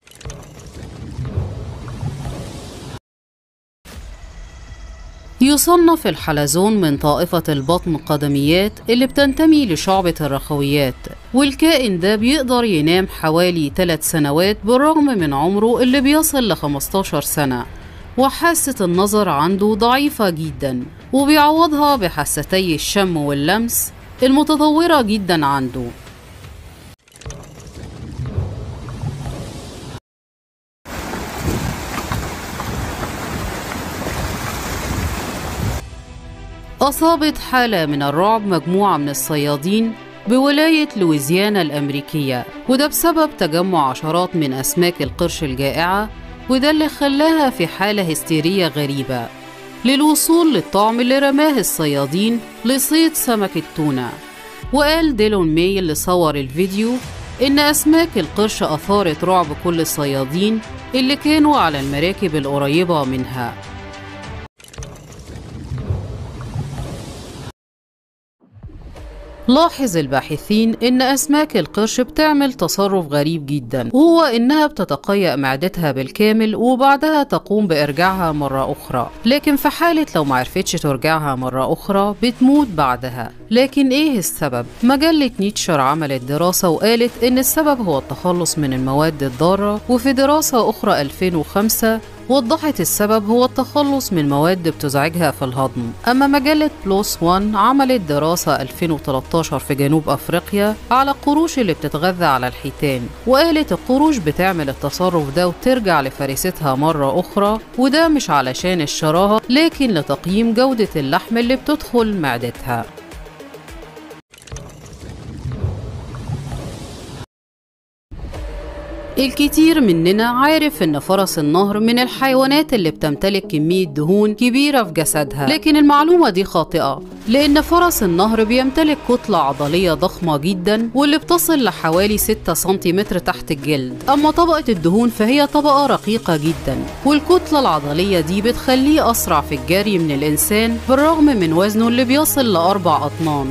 Speaker 1: يصنف الحلزون من طائفة البطن قدميات اللي بتنتمي لشعبة الرخويات والكائن ده بيقدر ينام حوالي 3 سنوات بالرغم من عمره اللي بيصل ل 15 سنة وحاسة النظر عنده ضعيفة جدا وبيعوضها بحاستي الشم واللمس المتطورة جدا عنده أصابت حالة من الرعب مجموعة من الصيادين بولاية لويزيانا الأمريكية وده بسبب تجمع عشرات من أسماك القرش الجائعة وده اللي خلاها في حالة هستيرية غريبة للوصول للطعم اللي رماه الصيادين لصيد سمك التونة وقال ديلون ماي اللي صور الفيديو إن أسماك القرش أثارت رعب كل الصيادين اللي كانوا على المراكب القريبة منها لاحظ الباحثين إن أسماك القرش بتعمل تصرف غريب جدا وهو إنها بتتقيأ معدتها بالكامل وبعدها تقوم بإرجاعها مرة أخرى لكن في حالة لو معرفتش ترجعها مرة أخرى بتموت بعدها لكن إيه السبب؟ مجلة نيتشر عملت دراسة وقالت إن السبب هو التخلص من المواد الضارة وفي دراسة أخرى 2005 وضحت السبب هو التخلص من مواد بتزعجها في الهضم أما مجلة بلوس وان عملت دراسة 2013 في جنوب أفريقيا على القروش اللي بتتغذى على الحيتان وقالت القروش بتعمل التصرف ده وترجع لفريستها مرة أخرى وده مش علشان الشراهة لكن لتقييم جودة اللحم اللي بتدخل معدتها الكتير مننا عارف ان فرس النهر من الحيوانات اللي بتمتلك كمية دهون كبيرة في جسدها لكن المعلومة دي خاطئة لان فرس النهر بيمتلك كتلة عضلية ضخمة جدا واللي بتصل لحوالي 6 سنتيمتر تحت الجلد اما طبقة الدهون فهي طبقة رقيقة جدا والكتلة العضلية دي بتخليه اسرع في الجري من الانسان بالرغم من وزنه اللي بيصل لأربع أطنان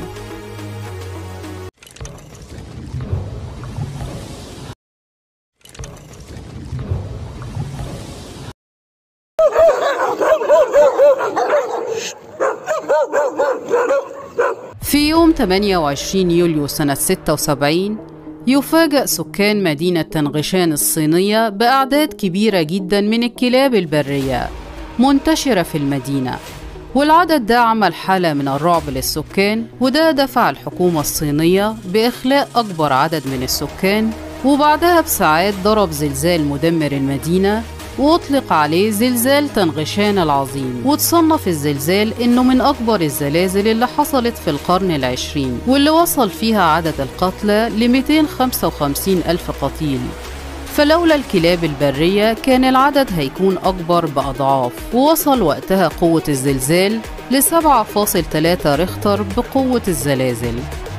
Speaker 1: في يوم 28 يوليو سنة 76 يفاجأ سكان مدينة تنغشان الصينية بأعداد كبيرة جدا من الكلاب البرية منتشرة في المدينة والعدد ده عمل حالة من الرعب للسكان وده دفع الحكومة الصينية بإخلاء أكبر عدد من السكان وبعدها بساعات ضرب زلزال مدمر المدينة وأطلق عليه زلزال تنغشان العظيم وتصنف الزلزال إنه من أكبر الزلازل اللي حصلت في القرن العشرين واللي وصل فيها عدد القتلى ل 255 ألف قتيل فلولا الكلاب البرية كان العدد هيكون أكبر بأضعاف ووصل وقتها قوة الزلزال ل 7.3 ريختر بقوة الزلازل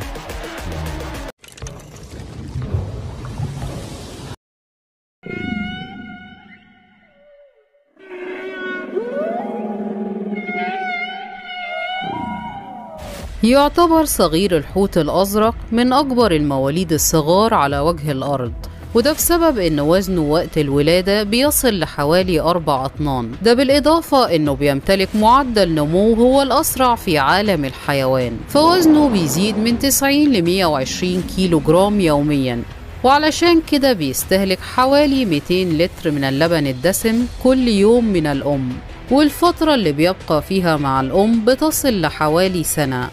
Speaker 1: يعتبر صغير الحوت الأزرق من أكبر المواليد الصغار على وجه الأرض وده بسبب إن وزنه وقت الولادة بيصل لحوالي أربع أطنان ده بالإضافة إنه بيمتلك معدل نمو هو الأسرع في عالم الحيوان فوزنه بيزيد من 90 ل 120 كيلو جرام يوميا وعلشان كده بيستهلك حوالي 200 لتر من اللبن الدسم كل يوم من الأم والفترة اللي بيبقى فيها مع الأم بتصل لحوالي سنة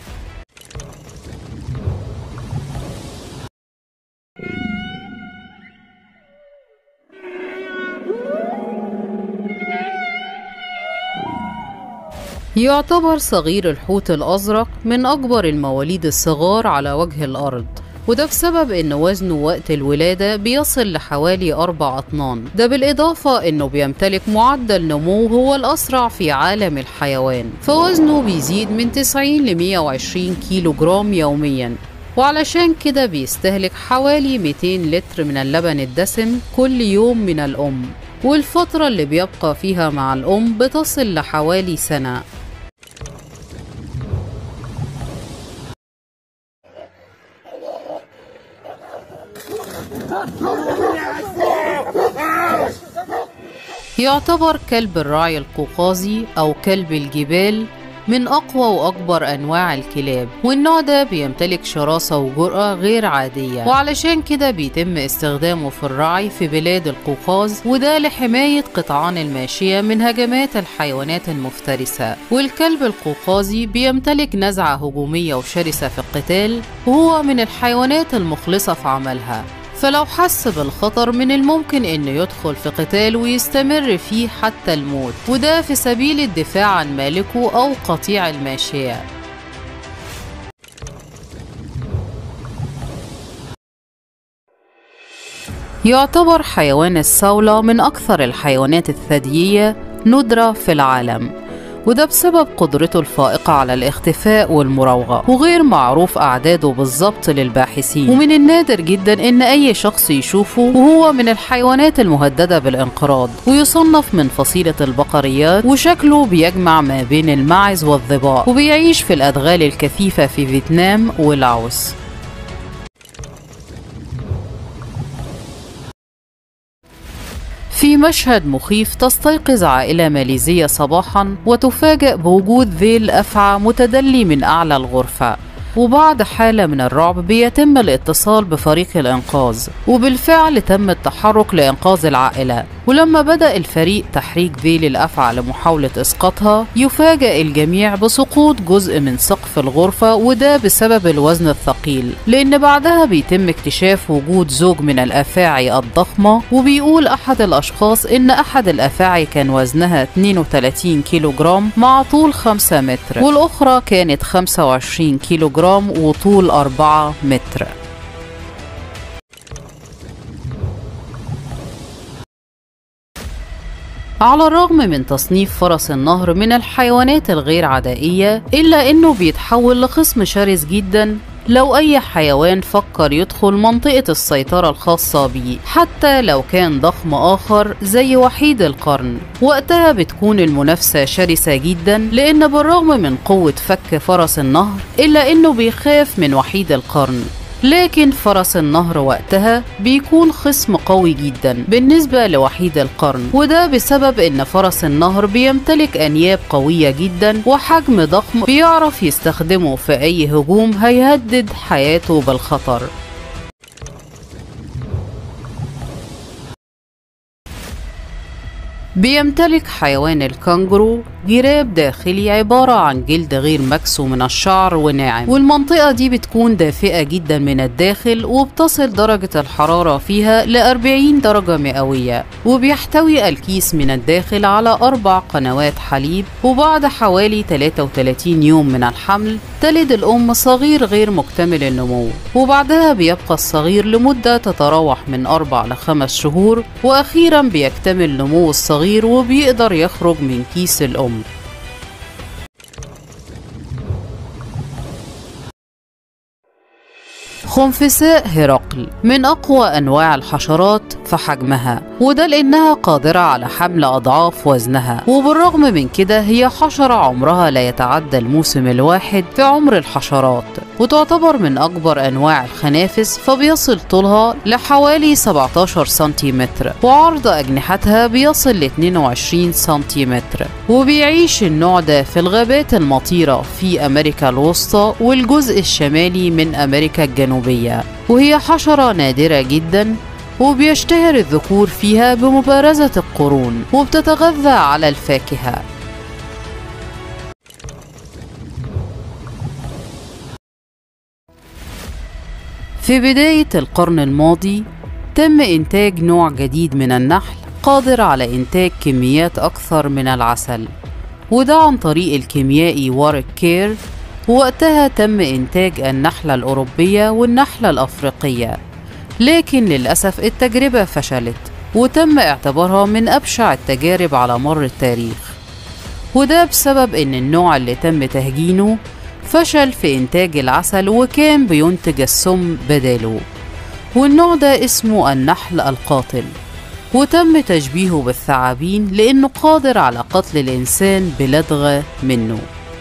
Speaker 1: يعتبر صغير الحوت الأزرق من أكبر المواليد الصغار على وجه الأرض وده بسبب إن وزنه وقت الولادة بيصل لحوالي أربع أطنان ده بالإضافة إنه بيمتلك معدل نمو هو الأسرع في عالم الحيوان فوزنه بيزيد من 90 ل 120 كيلو جرام يوميا وعلشان كده بيستهلك حوالي 200 لتر من اللبن الدسم كل يوم من الأم والفترة اللي بيبقى فيها مع الأم بتصل لحوالي سنة يعتبر كلب الراعي القوقازي أو كلب الجبال من أقوى وأكبر أنواع الكلاب والنوع ده بيمتلك شراسة وجرأة غير عادية وعلشان كده بيتم استخدامه في الرعي في بلاد القوقاز وده لحماية قطعان الماشية من هجمات الحيوانات المفترسة والكلب القوقازي بيمتلك نزعة هجومية وشرسة في القتال وهو من الحيوانات المخلصة في عملها فلو حس بالخطر من الممكن انه يدخل في قتال ويستمر فيه حتى الموت وده في سبيل الدفاع عن مالكه او قطيع الماشيه يعتبر حيوان الصولة من أكثر الحيوانات الثديية ندرة في العالم وده بسبب قدرته الفائقة على الاختفاء والمراوغة وغير معروف أعداده بالظبط للباحثين ومن النادر جدا إن أي شخص يشوفه وهو من الحيوانات المهددة بالانقراض ويصنف من فصيلة البقريات وشكله بيجمع ما بين الماعز والظباء وبيعيش في الأدغال الكثيفة في فيتنام ولاوس في مشهد مخيف تستيقظ عائلة ماليزية صباحا وتفاجأ بوجود ذيل أفعى متدلي من أعلى الغرفة وبعد حالة من الرعب بيتم الاتصال بفريق الإنقاذ وبالفعل تم التحرك لإنقاذ العائلة ولما بدأ الفريق تحريك ذيل الأفعى لمحاولة إسقاطها يفاجأ الجميع بسقوط جزء من سقف الغرفة وده بسبب الوزن الثقيل لأن بعدها بيتم اكتشاف وجود زوج من الأفاعي الضخمة وبيقول أحد الأشخاص إن أحد الأفاعي كان وزنها 32 كيلو جرام مع طول 5 متر والأخرى كانت 25 كيلو جرام وطول 4 متر على الرغم من تصنيف فرس النهر من الحيوانات الغير عدائية إلا إنه بيتحول لخصم شرس جدا لو أي حيوان فكر يدخل منطقة السيطرة الخاصة بيه حتى لو كان ضخم آخر زي وحيد القرن وقتها بتكون المنافسة شرسة جدا لأن بالرغم من قوة فك فرس النهر إلا إنه بيخاف من وحيد القرن لكن فرس النهر وقتها بيكون خصم قوي جدا بالنسبة لوحيد القرن وده بسبب ان فرس النهر بيمتلك انياب قوية جدا وحجم ضخم بيعرف يستخدمه في اي هجوم هيهدد حياته بالخطر بيمتلك حيوان الكانجرو جراب داخلي عبارة عن جلد غير مكسو من الشعر وناعم والمنطقة دي بتكون دافئة جدا من الداخل وبتصل درجة الحرارة فيها ل 40 درجة مئوية وبيحتوي الكيس من الداخل على أربع قنوات حليب وبعد حوالي 33 يوم من الحمل تلد الأم صغير غير مكتمل النمو وبعدها بيبقى الصغير لمدة تتراوح من أربع لخمس شهور وأخيرا بيكتمل نمو الصغير وبيقدر يخرج من كيس الأم خنفساء هرقل من أقوى أنواع الحشرات في حجمها وده لأنها قادرة على حمل أضعاف وزنها وبالرغم من كده هي حشرة عمرها لا يتعدى الموسم الواحد في عمر الحشرات وتعتبر من أكبر أنواع الخنافس فبيصل طولها لحوالي 17 سنتيمتر وعرض أجنحتها بيصل ل 22 سنتيمتر وبيعيش النوع ده في الغابات المطيرة في أمريكا الوسطى والجزء الشمالي من أمريكا الجنوبية وهي حشرة نادرة جدا وبيشتهر الذكور فيها بمبارزة القرون وبتتغذى على الفاكهة في بداية القرن الماضي تم إنتاج نوع جديد من النحل قادر على إنتاج كميات أكثر من العسل وده عن طريق الكيميائي وارك كير ووقتها تم إنتاج النحلة الأوروبية والنحلة الأفريقية لكن للأسف التجربة فشلت وتم اعتبارها من أبشع التجارب على مر التاريخ وده بسبب إن النوع اللي تم تهجينه فشل في إنتاج العسل وكان بينتج السم بداله والنوع ده اسمه النحل القاتل وتم تشبيهه بالثعابين لأنه قادر على قتل الإنسان بلدغة منه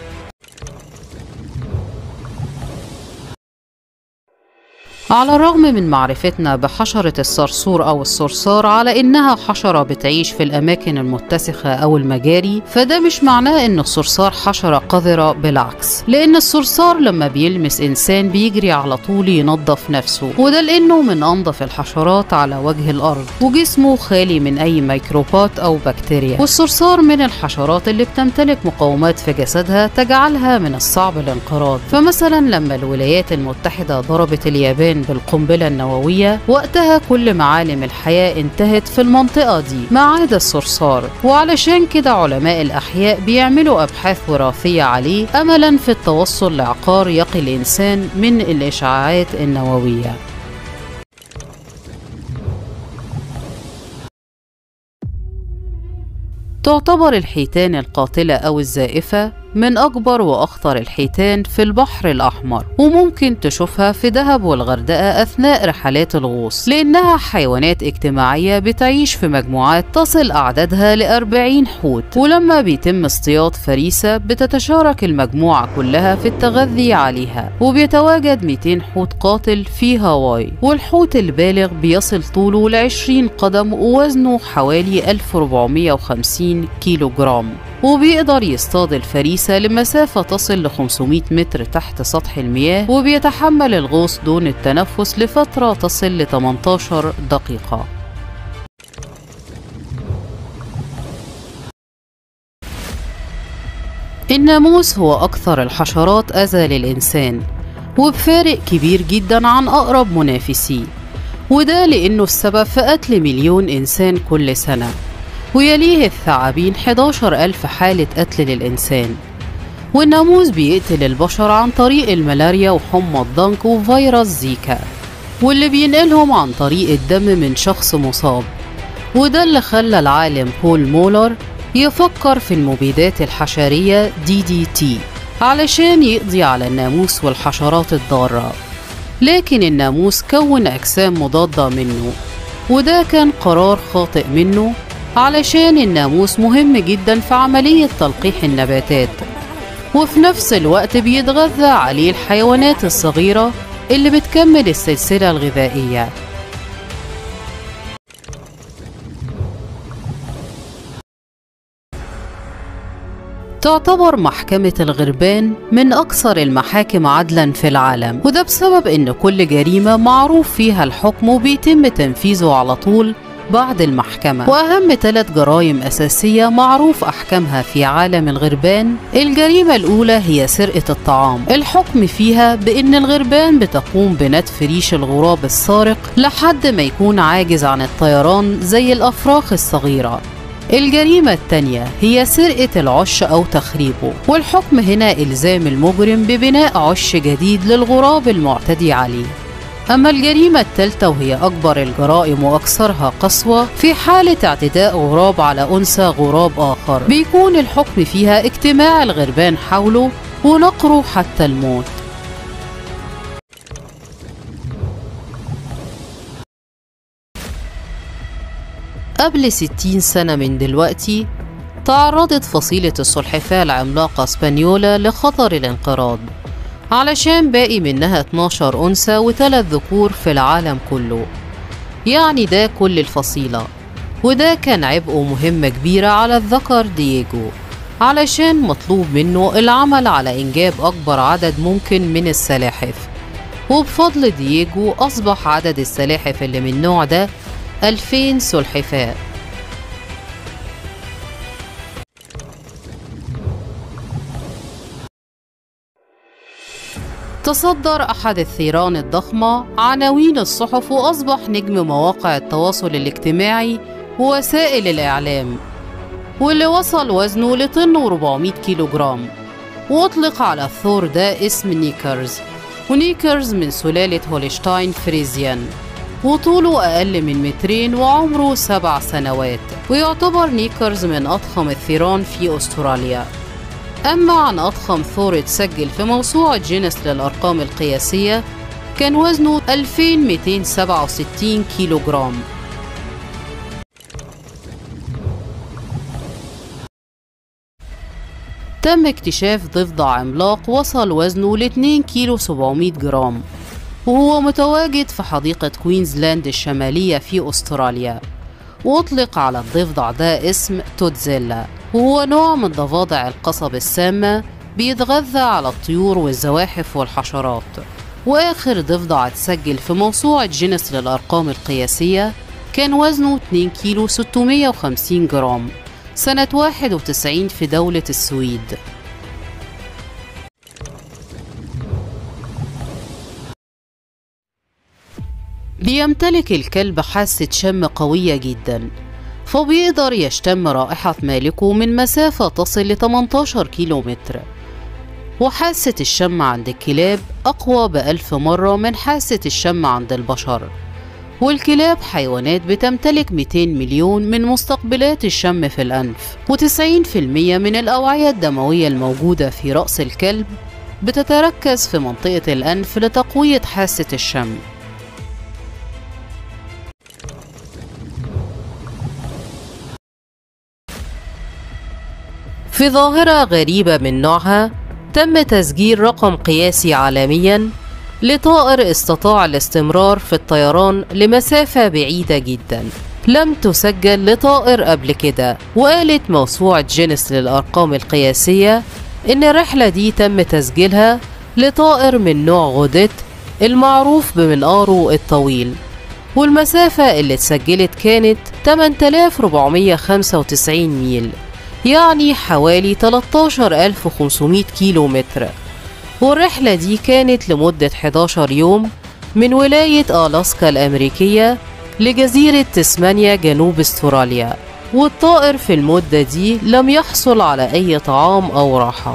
Speaker 1: على الرغم من معرفتنا بحشرة الصرصور أو الصرصار على إنها حشرة بتعيش في الأماكن المتسخة أو المجاري فده مش معناه إن الصرصار حشرة قذرة بالعكس لأن الصرصار لما بيلمس إنسان بيجري على طول ينظف نفسه وده لأنه من أنظف الحشرات على وجه الأرض وجسمه خالي من أي ميكروبات أو بكتيريا والصرصار من الحشرات اللي بتمتلك مقومات في جسدها تجعلها من الصعب الانقراض فمثلا لما الولايات المتحدة ضربت اليابان بالقنبلة النووية وقتها كل معالم الحياة انتهت في المنطقة دي ما عدا الصرصار وعلشان كده علماء الأحياء بيعملوا أبحاث وراثية عليه أملا في التوصل لعقار يقي الإنسان من الإشعاعات النووية تعتبر الحيتان القاتلة أو الزائفة من أكبر وأخطر الحيتان في البحر الأحمر وممكن تشوفها في دهب والغردقة أثناء رحلات الغوص لأنها حيوانات اجتماعية بتعيش في مجموعات تصل أعدادها لأربعين حوت ولما بيتم اصطياد فريسة بتتشارك المجموعة كلها في التغذي عليها وبيتواجد 200 حوت قاتل في هاواي والحوت البالغ بيصل طوله ل 20 قدم ووزنه حوالي 1450 كيلو جرام وبيقدر يصطاد الفريسة لمسافة تصل ل 500 متر تحت سطح المياه وبيتحمل الغوص دون التنفس لفترة تصل ل 18 دقيقة الناموس هو أكثر الحشرات أذى للإنسان وبفارق كبير جدا عن أقرب منافسيه وده لأنه السبب في قتل مليون إنسان كل سنة ويليه الثعابين 11 ألف حالة قتل للإنسان والناموس بيقتل البشر عن طريق الملاريا وحمى الضنك وفيروس زيكا واللي بينقلهم عن طريق الدم من شخص مصاب وده اللي خلى العالم بول مولر يفكر في المبيدات الحشرية دي دي تي علشان يقضي على الناموس والحشرات الضارة لكن الناموس كون أجسام مضادة منه وده كان قرار خاطئ منه علشان الناموس مهم جدا في عملية تلقيح النباتات وفي نفس الوقت بيتغذى عليه الحيوانات الصغيرة اللي بتكمل السلسلة الغذائية تعتبر محكمة الغربان من أكثر المحاكم عدلا في العالم وده بسبب إن كل جريمة معروف فيها الحكم وبيتم تنفيذه على طول بعد المحكمة وأهم ثلاث جرائم أساسية معروف أحكامها في عالم الغربان الجريمة الأولى هي سرقة الطعام الحكم فيها بأن الغربان بتقوم بنتف ريش الغراب السارق لحد ما يكون عاجز عن الطيران زي الأفراخ الصغيرة الجريمة التانية هي سرقة العش أو تخريبه والحكم هنا إلزام المجرم ببناء عش جديد للغراب المعتدي عليه أما الجريمة الثالثة وهي أكبر الجرائم وأكثرها قسوة في حالة اعتداء غراب على أنثى غراب آخر بيكون الحكم فيها اجتماع الغربان حوله ونقره حتى الموت قبل 60 سنة من دلوقتي تعرضت فصيلة السلحفاة العملاقة اسبانيولا لخطر الانقراض علشان باقي منها 12 أنثى وثلاث ذكور في العالم كله يعني ده كل الفصيلة وده كان عبء ومهمة كبيرة على الذكر دييجو علشان مطلوب منه العمل على إنجاب أكبر عدد ممكن من السلاحف وبفضل دييجو أصبح عدد السلاحف اللي من النوع ده 2000 سلحفاة تصدر أحد الثيران الضخمة عناوين الصحف وأصبح نجم مواقع التواصل الاجتماعي ووسائل الإعلام واللي وصل وزنه لطن و400 كيلوغرام وأطلق على الثور ده اسم نيكرز ونيكرز من سلالة هولشتاين فريزيان وطوله أقل من مترين وعمره سبع سنوات ويعتبر نيكرز من أضخم الثيران في أستراليا أما عن أضخم ثور اتسجل في موسوعة جينيس للأرقام القياسية كان وزنه 2267 كيلو جرام تم اكتشاف ضفدع عملاق وصل وزنه ل 2 كيلو 700 جرام وهو متواجد في حديقة كوينزلاند الشمالية في أستراليا وأطلق على الضفدع ده اسم توتزيلا وهو نوع من ضفادع القصب السامة بيتغذى على الطيور والزواحف والحشرات وآخر ضفدع اتسجل في موسوعة جينيس للأرقام القياسية كان وزنه 2 كيلو 650 جرام سنة 91 في دولة السويد بيمتلك الكلب حاسة شم قوية جدا فبيقدر يشتم رائحة مالكه من مسافة تصل ل 18 كيلومتر وحاسة الشم عند الكلاب أقوى بألف مرة من حاسة الشم عند البشر والكلاب حيوانات بتمتلك 200 مليون من مستقبلات الشم في الأنف و90% من الأوعية الدموية الموجودة في رأس الكلب بتتركز في منطقة الأنف لتقوية حاسة الشم في ظاهرة غريبة من نوعها تم تسجيل رقم قياسي عالميا لطائر استطاع الاستمرار في الطيران لمسافة بعيدة جدا لم تسجل لطائر قبل كده وقالت موسوعة جينيس للأرقام القياسية إن الرحلة دي تم تسجيلها لطائر من نوع غودت المعروف بمنقاره الطويل والمسافة اللي اتسجلت كانت 8495 ميل يعني حوالي 13500 كيلو متر والرحلة دي كانت لمدة 11 يوم من ولاية ألاسكا الأمريكية لجزيرة تسمانيا جنوب استراليا والطائر في المدة دي لم يحصل على أي طعام أو راحة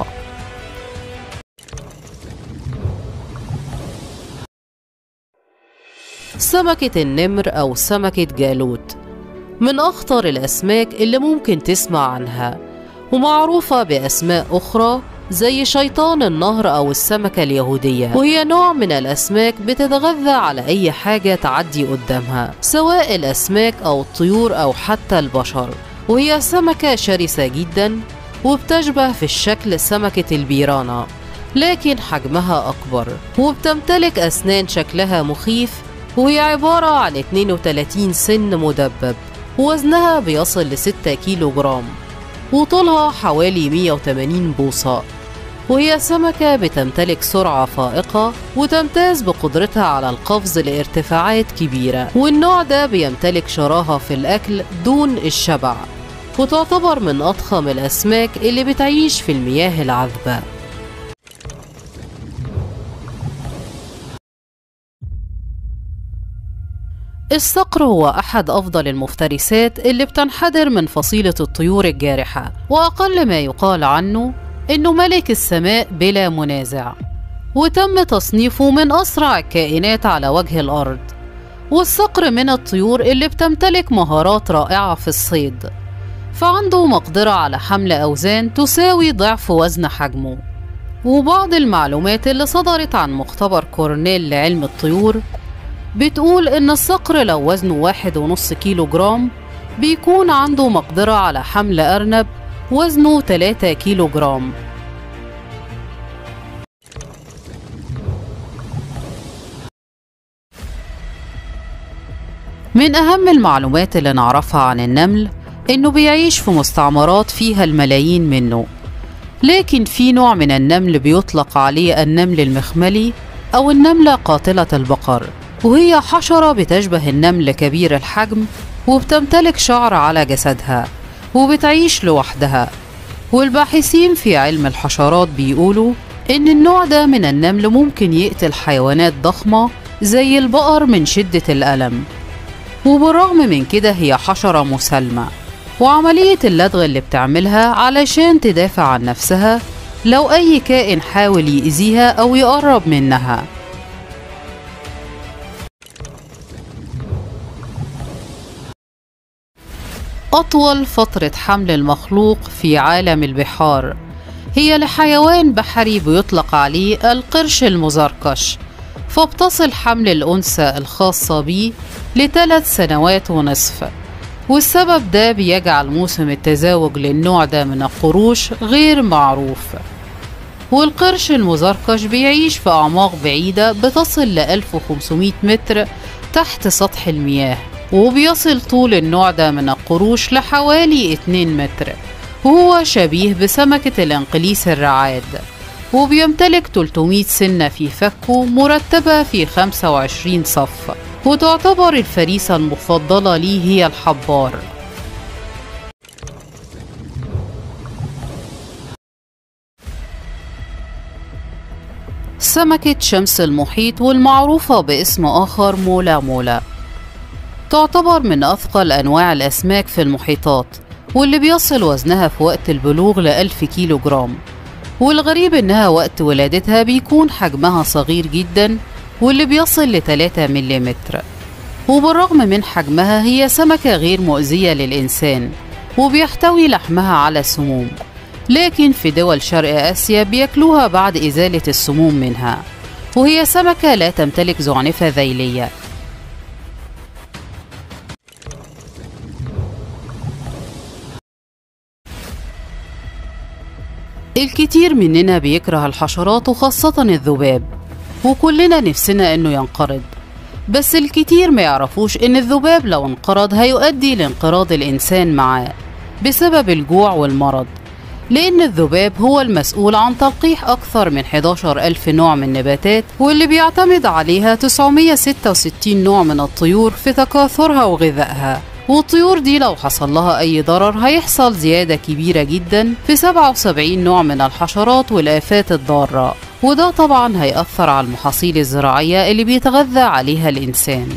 Speaker 1: سمكة النمر أو سمكة جالوت من أخطر الأسماك اللي ممكن تسمع عنها ومعروفة بأسماء أخرى زي شيطان النهر أو السمكة اليهودية وهي نوع من الأسماك بتتغذى على أي حاجة تعدي قدامها سواء الأسماك أو الطيور أو حتى البشر وهي سمكة شرسة جدا وبتشبه في الشكل سمكة البيرانة لكن حجمها أكبر وبتمتلك أسنان شكلها مخيف وهي عبارة عن 32 سن مدبب ووزنها بيصل ل 6 كيلو جرام وطولها حوالي 180 بوصة وهي سمكة بتمتلك سرعة فائقة وتمتاز بقدرتها على القفز لارتفاعات كبيرة والنوع ده بيمتلك شراهة في الأكل دون الشبع وتعتبر من أضخم الأسماك اللي بتعيش في المياه العذبة الصقر هو أحد أفضل المفترسات اللي بتنحدر من فصيلة الطيور الجارحة وأقل ما يقال عنه إنه ملك السماء بلا منازع وتم تصنيفه من أسرع الكائنات على وجه الأرض والصقر من الطيور اللي بتمتلك مهارات رائعة في الصيد فعنده مقدرة على حمل أوزان تساوي ضعف وزن حجمه وبعض المعلومات اللي صدرت عن مختبر كورنيل لعلم الطيور بتقول إن الصقر لو وزنه واحد ونص كيلو جرام بيكون عنده مقدرة على حمل أرنب وزنه 3 كيلو جرام من أهم المعلومات اللي نعرفها عن النمل إنه بيعيش في مستعمرات فيها الملايين منه لكن في نوع من النمل بيطلق عليه النمل المخملي أو النملة قاتلة البقر وهي حشرة بتشبه النمل كبير الحجم وبتمتلك شعر على جسدها وبتعيش لوحدها والباحثين في علم الحشرات بيقولوا إن النوع ده من النمل ممكن يقتل حيوانات ضخمة زي البقر من شدة الألم وبالرغم من كده هي حشرة مسالمة وعملية اللدغ اللي بتعملها علشان تدافع عن نفسها لو أي كائن حاول يأذيها أو يقرب منها أطول فترة حمل المخلوق في عالم البحار هي لحيوان بحري بيطلق عليه القرش المزركش فبتصل حمل الأنثى الخاصة بيه لثلاث سنوات ونصف والسبب ده بيجعل موسم التزاوج للنوع ده من القروش غير معروف والقرش المزركش بيعيش في أعماق بعيدة بتصل ل 1500 متر تحت سطح المياه وبيصل طول النوع ده من القروش لحوالي 2 متر وهو شبيه بسمكة الانقليس الرعاد وبيمتلك 300 سنة في فكه مرتبة في 25 صف وتعتبر الفريسة المفضلة ليه هي الحبار سمكة شمس المحيط والمعروفة باسم آخر مولا مولا تعتبر من أثقل أنواع الأسماك في المحيطات واللي بيصل وزنها في وقت البلوغ لألف كيلو جرام والغريب إنها وقت ولادتها بيكون حجمها صغير جدا واللي بيصل لتلاتة ملم وبالرغم من حجمها هي سمكة غير مؤذية للإنسان وبيحتوي لحمها على سموم لكن في دول شرق آسيا بياكلوها بعد إزالة السموم منها وهي سمكة لا تمتلك زعنفة ذيلية الكتير مننا بيكره الحشرات وخاصة الذباب وكلنا نفسنا انه ينقرض بس الكتير ما يعرفوش ان الذباب لو انقرض هيؤدي لانقراض الانسان معاه بسبب الجوع والمرض لأن الذباب هو المسؤول عن تلقيح أكثر من 11 ألف نوع من النباتات واللي بيعتمد عليها 966 نوع من الطيور في تكاثرها وغذائها والطيور دي لو حصل لها أي ضرر هيحصل زيادة كبيرة جدا في 77 نوع من الحشرات والآفات الضارة وده طبعا هيأثر على المحاصيل الزراعية اللي بيتغذى عليها الإنسان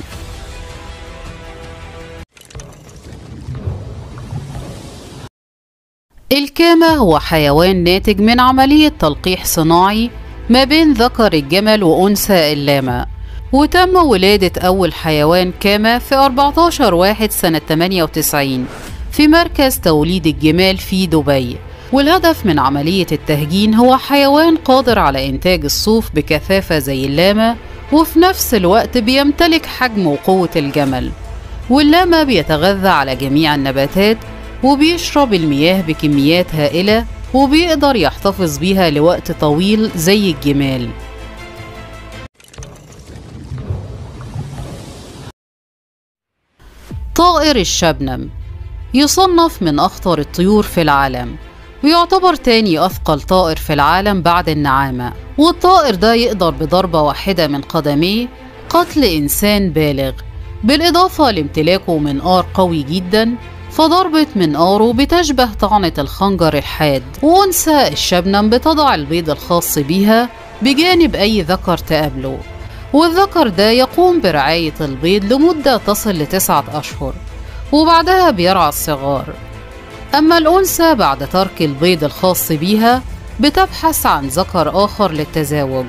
Speaker 1: الكامة هو حيوان ناتج من عملية تلقيح صناعي ما بين ذكر الجمل وأنثى اللاما وتم ولادة أول حيوان كاما في 14 واحد سنة 98 في مركز توليد الجمال في دبي والهدف من عملية التهجين هو حيوان قادر على إنتاج الصوف بكثافة زي اللاما وفي نفس الوقت بيمتلك حجم وقوة الجمل واللاما بيتغذى على جميع النباتات وبيشرب المياه بكميات هائلة وبيقدر يحتفظ بيها لوقت طويل زي الجمال طائر الشبنم يصنف من أخطر الطيور في العالم ويعتبر تاني أثقل طائر في العالم بعد النعامة والطائر ده يقدر بضربة واحدة من قدميه قتل إنسان بالغ بالإضافة لامتلاكه منقار قوي جدا فضربة منقاره بتشبه طعنة الخنجر الحاد وأنثى الشبنم بتضع البيض الخاص بيها بجانب أي ذكر تقابله والذكر ده يقوم برعاية البيض لمدة تصل لتسعة أشهر وبعدها بيرعى الصغار أما الأنثى بعد ترك البيض الخاص بيها بتبحث عن ذكر آخر للتزاوج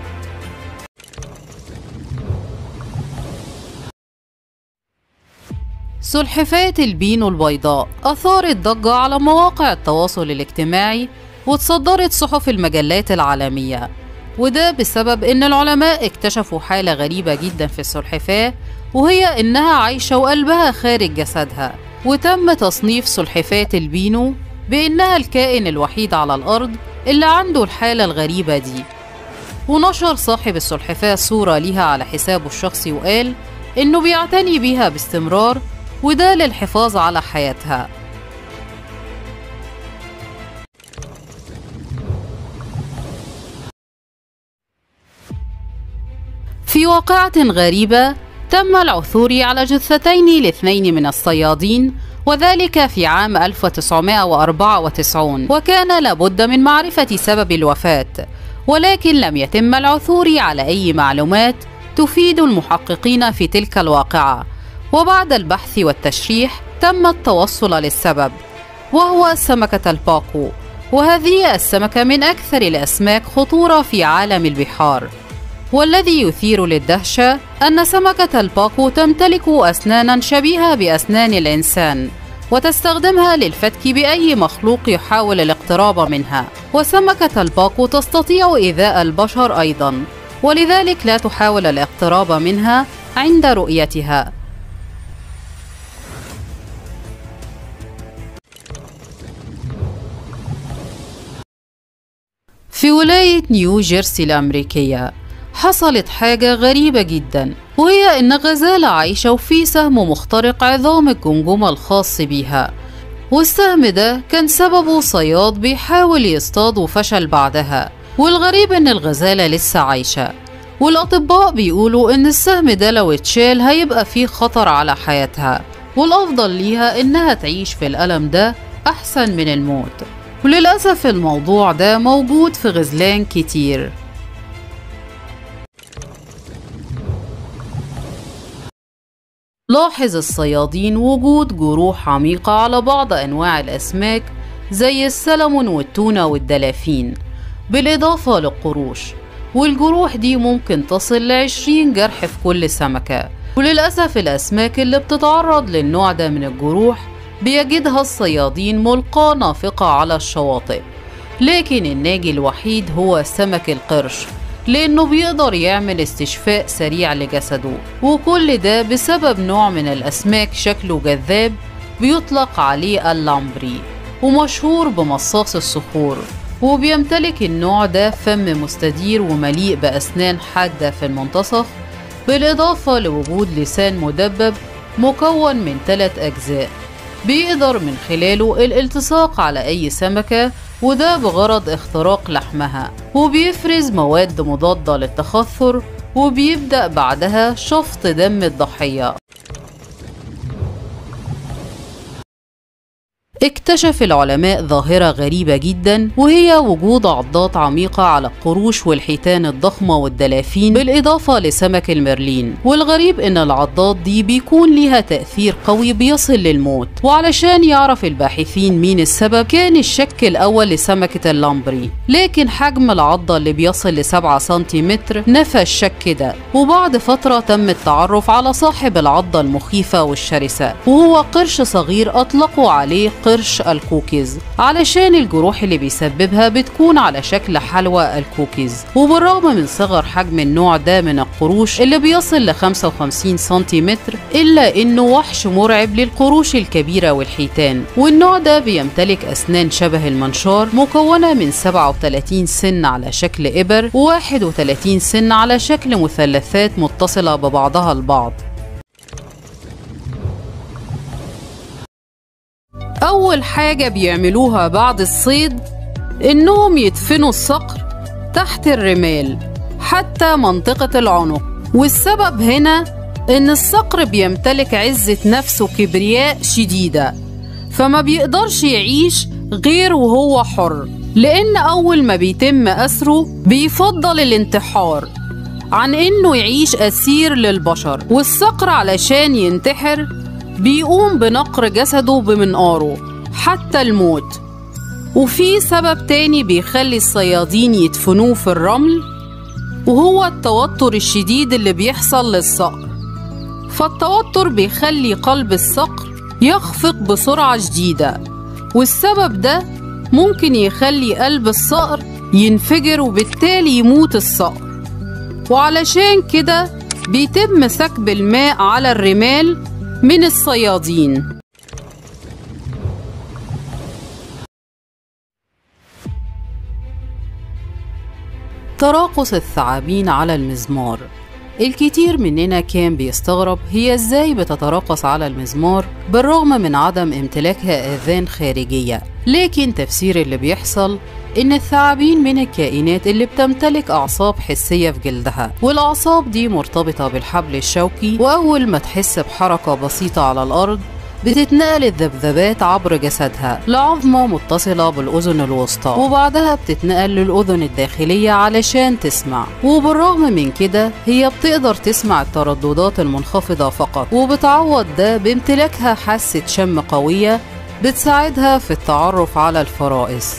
Speaker 1: سلحفاة البينو البيضاء أثارت ضجة على مواقع التواصل الاجتماعي وتصدرت صحف المجلات العالمية وده بسبب إن العلماء اكتشفوا حالة غريبة جدا في السلحفاة وهي إنها عايشة وقلبها خارج جسدها وتم تصنيف سلحفاة البينو بإنها الكائن الوحيد على الأرض اللي عنده الحالة الغريبة دي ونشر صاحب السلحفاة صورة ليها على حسابه الشخصي وقال إنه بيعتني بيها باستمرار وده للحفاظ على حياتها في واقعة غريبة تم العثور على جثتين لاثنين من الصيادين وذلك في عام 1994 وكان لابد من معرفة سبب الوفاة ولكن لم يتم العثور على أي معلومات تفيد المحققين في تلك الواقعة وبعد البحث والتشريح تم التوصل للسبب وهو سمكة الباكو وهذه السمكة من أكثر الأسماك خطورة في عالم البحار والذي يثير للدهشة أن سمكة الباكو تمتلك أسنانا شبيهة بأسنان الإنسان وتستخدمها للفتك بأي مخلوق يحاول الاقتراب منها وسمكة الباكو تستطيع إيذاء البشر أيضا ولذلك لا تحاول الاقتراب منها عند رؤيتها في ولاية نيو جيرسي الأمريكية حصلت حاجة غريبة جدا وهي إن غزالة عايشة وفي سهم مخترق عظام الجمجمة الخاص بيها والسهم ده كان سببه صياد بيحاول يصطاد وفشل بعدها والغريب إن الغزالة لسه عايشة والأطباء بيقولوا إن السهم ده لو اتشال هيبقى فيه خطر على حياتها والأفضل ليها إنها تعيش في الألم ده أحسن من الموت وللأسف الموضوع ده موجود في غزلان كتير لاحظ الصيادين وجود جروح عميقة على بعض أنواع الأسماك زي السلمون والتونة والدلافين بالإضافة للقروش والجروح دي ممكن تصل لعشرين جرح في كل سمكة وللأسف الأسماك اللي بتتعرض للنوع ده من الجروح بيجدها الصيادين ملقاة نافقة على الشواطئ لكن الناجي الوحيد هو سمك القرش لأنه بيقدر يعمل استشفاء سريع لجسده وكل ده بسبب نوع من الأسماك شكله جذاب بيطلق عليه اللامبري ومشهور بمصاص الصخور وبيمتلك النوع ده فم مستدير ومليء بأسنان حادة في المنتصف بالإضافة لوجود لسان مدبب مكون من ثلاث أجزاء بيقدر من خلاله الالتصاق على أي سمكة وده بغرض اختراق لحمها وبيفرز مواد مضادة للتخثر وبيبدأ بعدها شفط دم الضحية اكتشف العلماء ظاهرة غريبة جدا وهي وجود عضات عميقة على القروش والحيتان الضخمة والدلافين بالإضافة لسمك المرلين والغريب إن العضات دي بيكون ليها تأثير قوي بيصل للموت وعلشان يعرف الباحثين مين السبب كان الشك الأول لسمكة اللامبري لكن حجم العضة اللي بيصل لسبعة سنتيمتر نفى الشك ده وبعد فترة تم التعرف على صاحب العضة المخيفة والشرسة وهو قرش صغير أطلقوا عليه قرش القرش الكوكيز علشان الجروح اللي بيسببها بتكون على شكل حلوى الكوكيز وبالرغم من صغر حجم النوع ده من القروش اللي بيصل ل 55 سنتيمتر إلا إنه وحش مرعب للقروش الكبيرة والحيتان والنوع ده بيمتلك أسنان شبه المنشار مكونة من 37 سن على شكل إبر و31 سن على شكل مثلثات متصلة ببعضها البعض أول حاجة بيعملوها بعد الصيد إنهم يدفنوا الصقر تحت الرمال حتى منطقة العنق والسبب هنا إن الصقر بيمتلك عزة نفس وكبرياء شديدة فما بيقدرش يعيش غير وهو حر لأن أول ما بيتم أسره بيفضل الانتحار عن إنه يعيش أسير للبشر والصقر علشان ينتحر بيقوم بنقر جسده بمنقاره حتى الموت وفي سبب تاني بيخلي الصيادين يدفنوه في الرمل وهو التوتر الشديد اللي بيحصل للصقر فالتوتر بيخلي قلب الصقر يخفق بسرعة شديدة والسبب ده ممكن يخلي قلب الصقر ينفجر وبالتالي يموت الصقر وعلشان كده بيتم سكب الماء على الرمال من الصيادين تراقص الثعابين على المزمار الكتير مننا كان بيستغرب هي ازاي بتتراقص على المزمار بالرغم من عدم امتلاكها اذان خارجيه لكن تفسير اللي بيحصل إن الثعابين من الكائنات اللي بتمتلك أعصاب حسية في جلدها والأعصاب دي مرتبطة بالحبل الشوكي وأول ما تحس بحركة بسيطة على الأرض بتتنقل الذبذبات عبر جسدها لعظمة متصلة بالأذن الوسطى وبعدها بتتنقل للأذن الداخلية علشان تسمع وبالرغم من كده هي بتقدر تسمع الترددات المنخفضة فقط وبتعوض ده بامتلاكها حاسة شم قوية بتساعدها في التعرف على الفرائس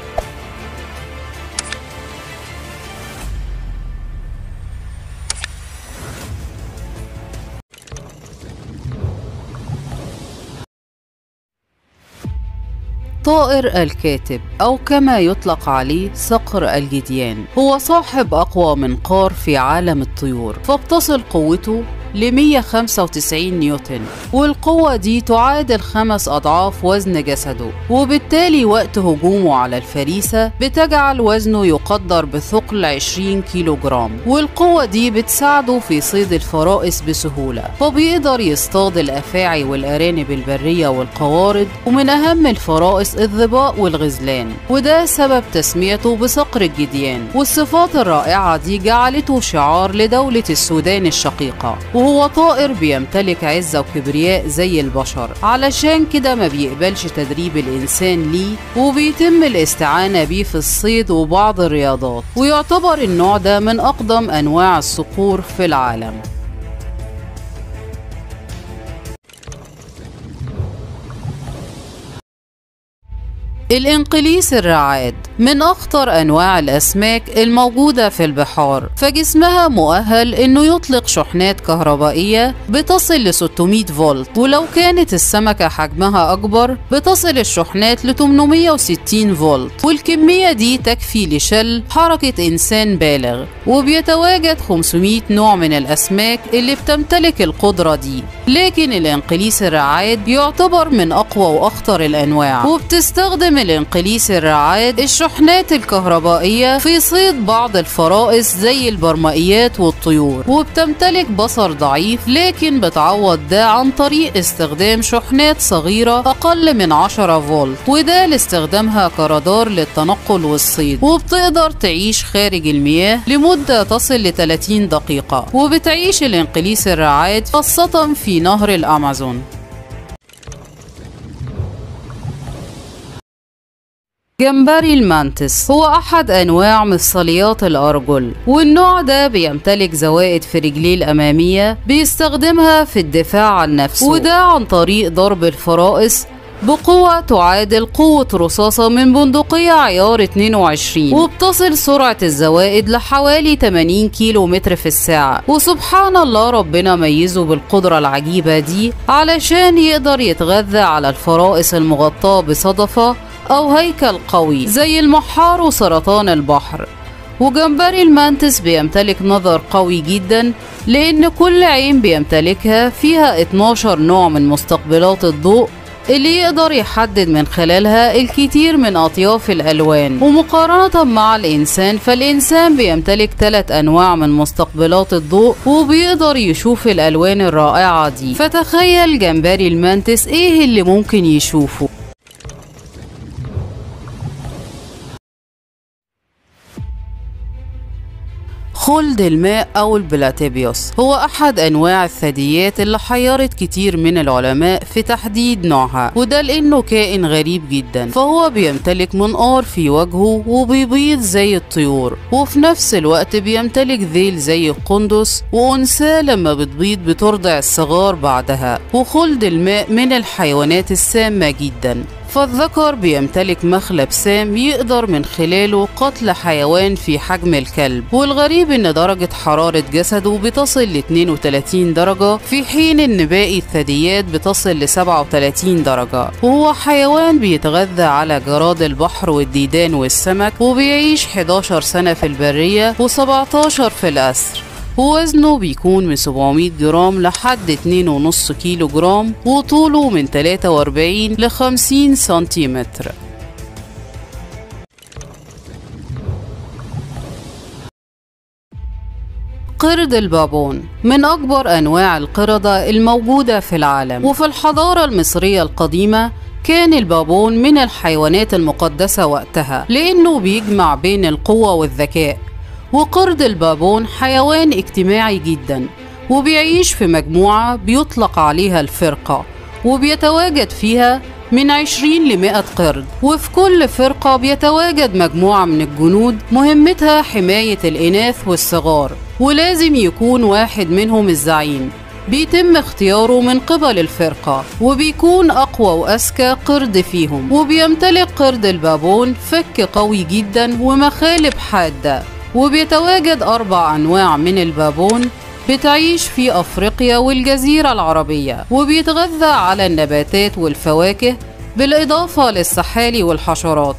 Speaker 1: طائر الكاتب أو كما يطلق عليه صقر الجديان هو صاحب أقوى منقار في عالم الطيور فبتصل قوته ل 195 نيوتن والقوة دي تعادل خمس أضعاف وزن جسده وبالتالي وقت هجومه على الفريسة بتجعل وزنه يقدر بثقل 20 كيلو جرام والقوة دي بتساعده في صيد الفرائس بسهولة فبيقدر يصطاد الأفاعي والأرانب البرية والقوارض ومن أهم الفرائس الظباء والغزلان وده سبب تسميته بصقر الجديان والصفات الرائعة دي جعلته شعار لدولة السودان الشقيقة وهو طائر بيمتلك عزة وكبرياء زي البشر علشان كده ما بيقبلش تدريب الإنسان ليه وبيتم الاستعانة بيه في الصيد وبعض الرياضات ويعتبر النوع ده من أقدم أنواع الصقور في العالم الانقليس الرعاد من أخطر أنواع الأسماك الموجودة في البحار فجسمها مؤهل إنه يطلق شحنات كهربائية بتصل ل 600 فولت ولو كانت السمكة حجمها أكبر بتصل الشحنات ل 860 فولت والكمية دي تكفي لشل حركة إنسان بالغ وبيتواجد 500 نوع من الأسماك اللي بتمتلك القدرة دي لكن الانقليس الرعاد يعتبر من أقوى وأخطر الأنواع وبتستخدم الانقليس الرعاد الشحنات الكهربائية في صيد بعض الفرائس زي البرمائيات والطيور وبتمتلك بصر ضعيف لكن بتعوض ده عن طريق استخدام شحنات صغيرة أقل من 10 فولت وده لاستخدامها كرادار للتنقل والصيد وبتقدر تعيش خارج المياه لمدة تصل ل 30 دقيقة وبتعيش الانقليس الرعاد خاصة في نهر الأمازون جمبري المانتس هو أحد أنواع مفصليات الأرجل والنوع ده بيمتلك زوائد في رجليه الأمامية بيستخدمها في الدفاع عن نفسه وده عن طريق ضرب الفرائس بقوة تعادل قوة رصاصة من بندقية عيار 22 وبتصل سرعة الزوائد لحوالي 80 كيلو متر في الساعة وسبحان الله ربنا ميزه بالقدرة العجيبة دي علشان يقدر يتغذى على الفرائس المغطاة بصدفة أو هيكل قوي زي المحار وسرطان البحر وجمبري المانتس بيمتلك نظر قوي جدا لأن كل عين بيمتلكها فيها 12 نوع من مستقبلات الضوء اللي يقدر يحدد من خلالها الكثير من أطياف الألوان ومقارنة مع الإنسان فالإنسان بيمتلك ثلاث أنواع من مستقبلات الضوء وبيقدر يشوف الألوان الرائعة دي فتخيل جمبري المانتس إيه اللي ممكن يشوفه خلد الماء أو البلاتيبيوس هو أحد أنواع الثدييات اللي حيرت كتير من العلماء في تحديد نوعها وده لأنه كائن غريب جدا فهو بيمتلك منقار في وجهه وبيبيض زي الطيور وفي نفس الوقت بيمتلك ذيل زي القندس وأنثى لما بتبيض بترضع الصغار بعدها وخلد الماء من الحيوانات السامة جدا فالذكر بيمتلك مخلب سام يقدر من خلاله قتل حيوان في حجم الكلب والغريب ان درجة حرارة جسده بتصل ل 32 درجة في حين ان باقي الثدييات بتصل ل 37 درجة وهو حيوان بيتغذى على جراد البحر والديدان والسمك وبيعيش 11 سنة في البرية و17 في الأسر ووزنه بيكون من 700 جرام لحد 2.5 كيلو جرام وطوله من 43 ل 50 سنتيمتر قرد البابون من أكبر أنواع القردة الموجودة في العالم وفي الحضارة المصرية القديمة كان البابون من الحيوانات المقدسة وقتها لأنه بيجمع بين القوة والذكاء وقرد البابون حيوان اجتماعي جدا وبيعيش في مجموعة بيطلق عليها الفرقة وبيتواجد فيها من 20 ل 100 قرد وفي كل فرقة بيتواجد مجموعة من الجنود مهمتها حماية الإناث والصغار ولازم يكون واحد منهم الزعيم بيتم اختياره من قبل الفرقة وبيكون أقوى وأذكى قرد فيهم وبيمتلك قرد البابون فك قوي جدا ومخالب حادة وبيتواجد أربع أنواع من البابون بتعيش في أفريقيا والجزيرة العربية وبيتغذى على النباتات والفواكه بالإضافة للسحالي والحشرات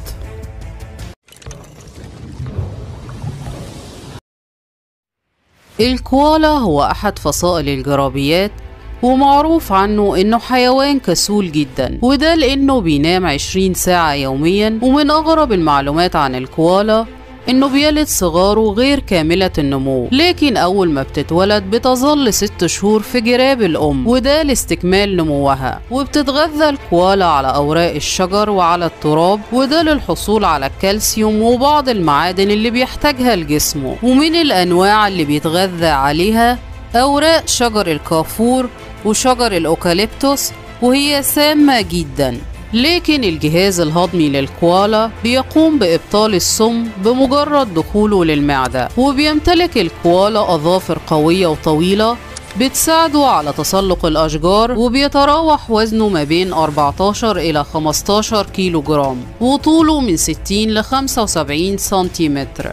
Speaker 1: الكوالا هو أحد فصائل الجرابيات ومعروف عنه إنه حيوان كسول جدا وده لأنه بينام 20 ساعة يوميا ومن أغرب المعلومات عن الكوالا إنه بيلد صغاره غير كاملة النمو لكن أول ما بتتولد بتظل ست شهور في جراب الأم وده لاستكمال نموها وبتتغذى الكوالا على أوراق الشجر وعلى التراب وده للحصول على الكالسيوم وبعض المعادن اللي بيحتاجها الجسم ومن الأنواع اللي بيتغذى عليها أوراق شجر الكافور وشجر الأوكاليبتوس وهي سامة جداً لكن الجهاز الهضمي للكوالا بيقوم بإبطال السم بمجرد دخوله للمعدة وبيمتلك الكوالا أظافر قوية وطويلة بتساعده على تسلق الأشجار وبيتراوح وزنه ما بين 14 إلى 15 كيلو جرام وطوله من 60 ل 75 سنتيمتر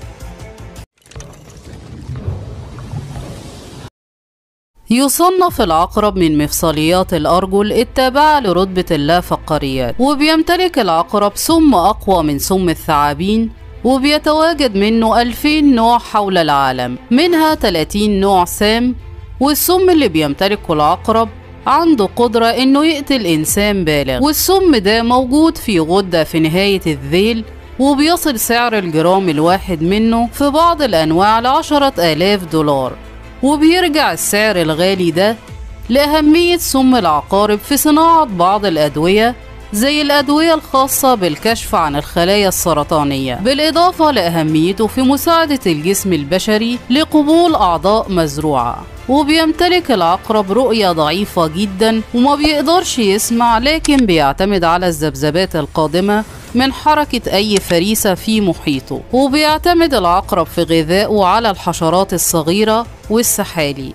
Speaker 1: يصنف العقرب من مفصليات الأرجل التابعة لرتبة اللافقاريات وبيمتلك العقرب سم أقوى من سم الثعابين وبيتواجد منه 2000 نوع حول العالم منها 30 نوع سام والسم اللي بيمتلكه العقرب عنده قدرة إنه يقتل إنسان بالغ والسم ده موجود في غدة في نهاية الذيل وبيصل سعر الجرام الواحد منه في بعض الأنواع لعشرة آلاف دولار وبيرجع السعر الغالي ده لأهمية سم العقارب في صناعة بعض الأدوية زي الأدوية الخاصة بالكشف عن الخلايا السرطانية بالإضافة لأهميته في مساعدة الجسم البشري لقبول أعضاء مزروعة وبيمتلك العقرب رؤية ضعيفة جدا وما بيقدرش يسمع لكن بيعتمد على الذبذبات القادمة من حركة أي فريسة في محيطه وبيعتمد العقرب في غذائه على الحشرات الصغيرة والسحالي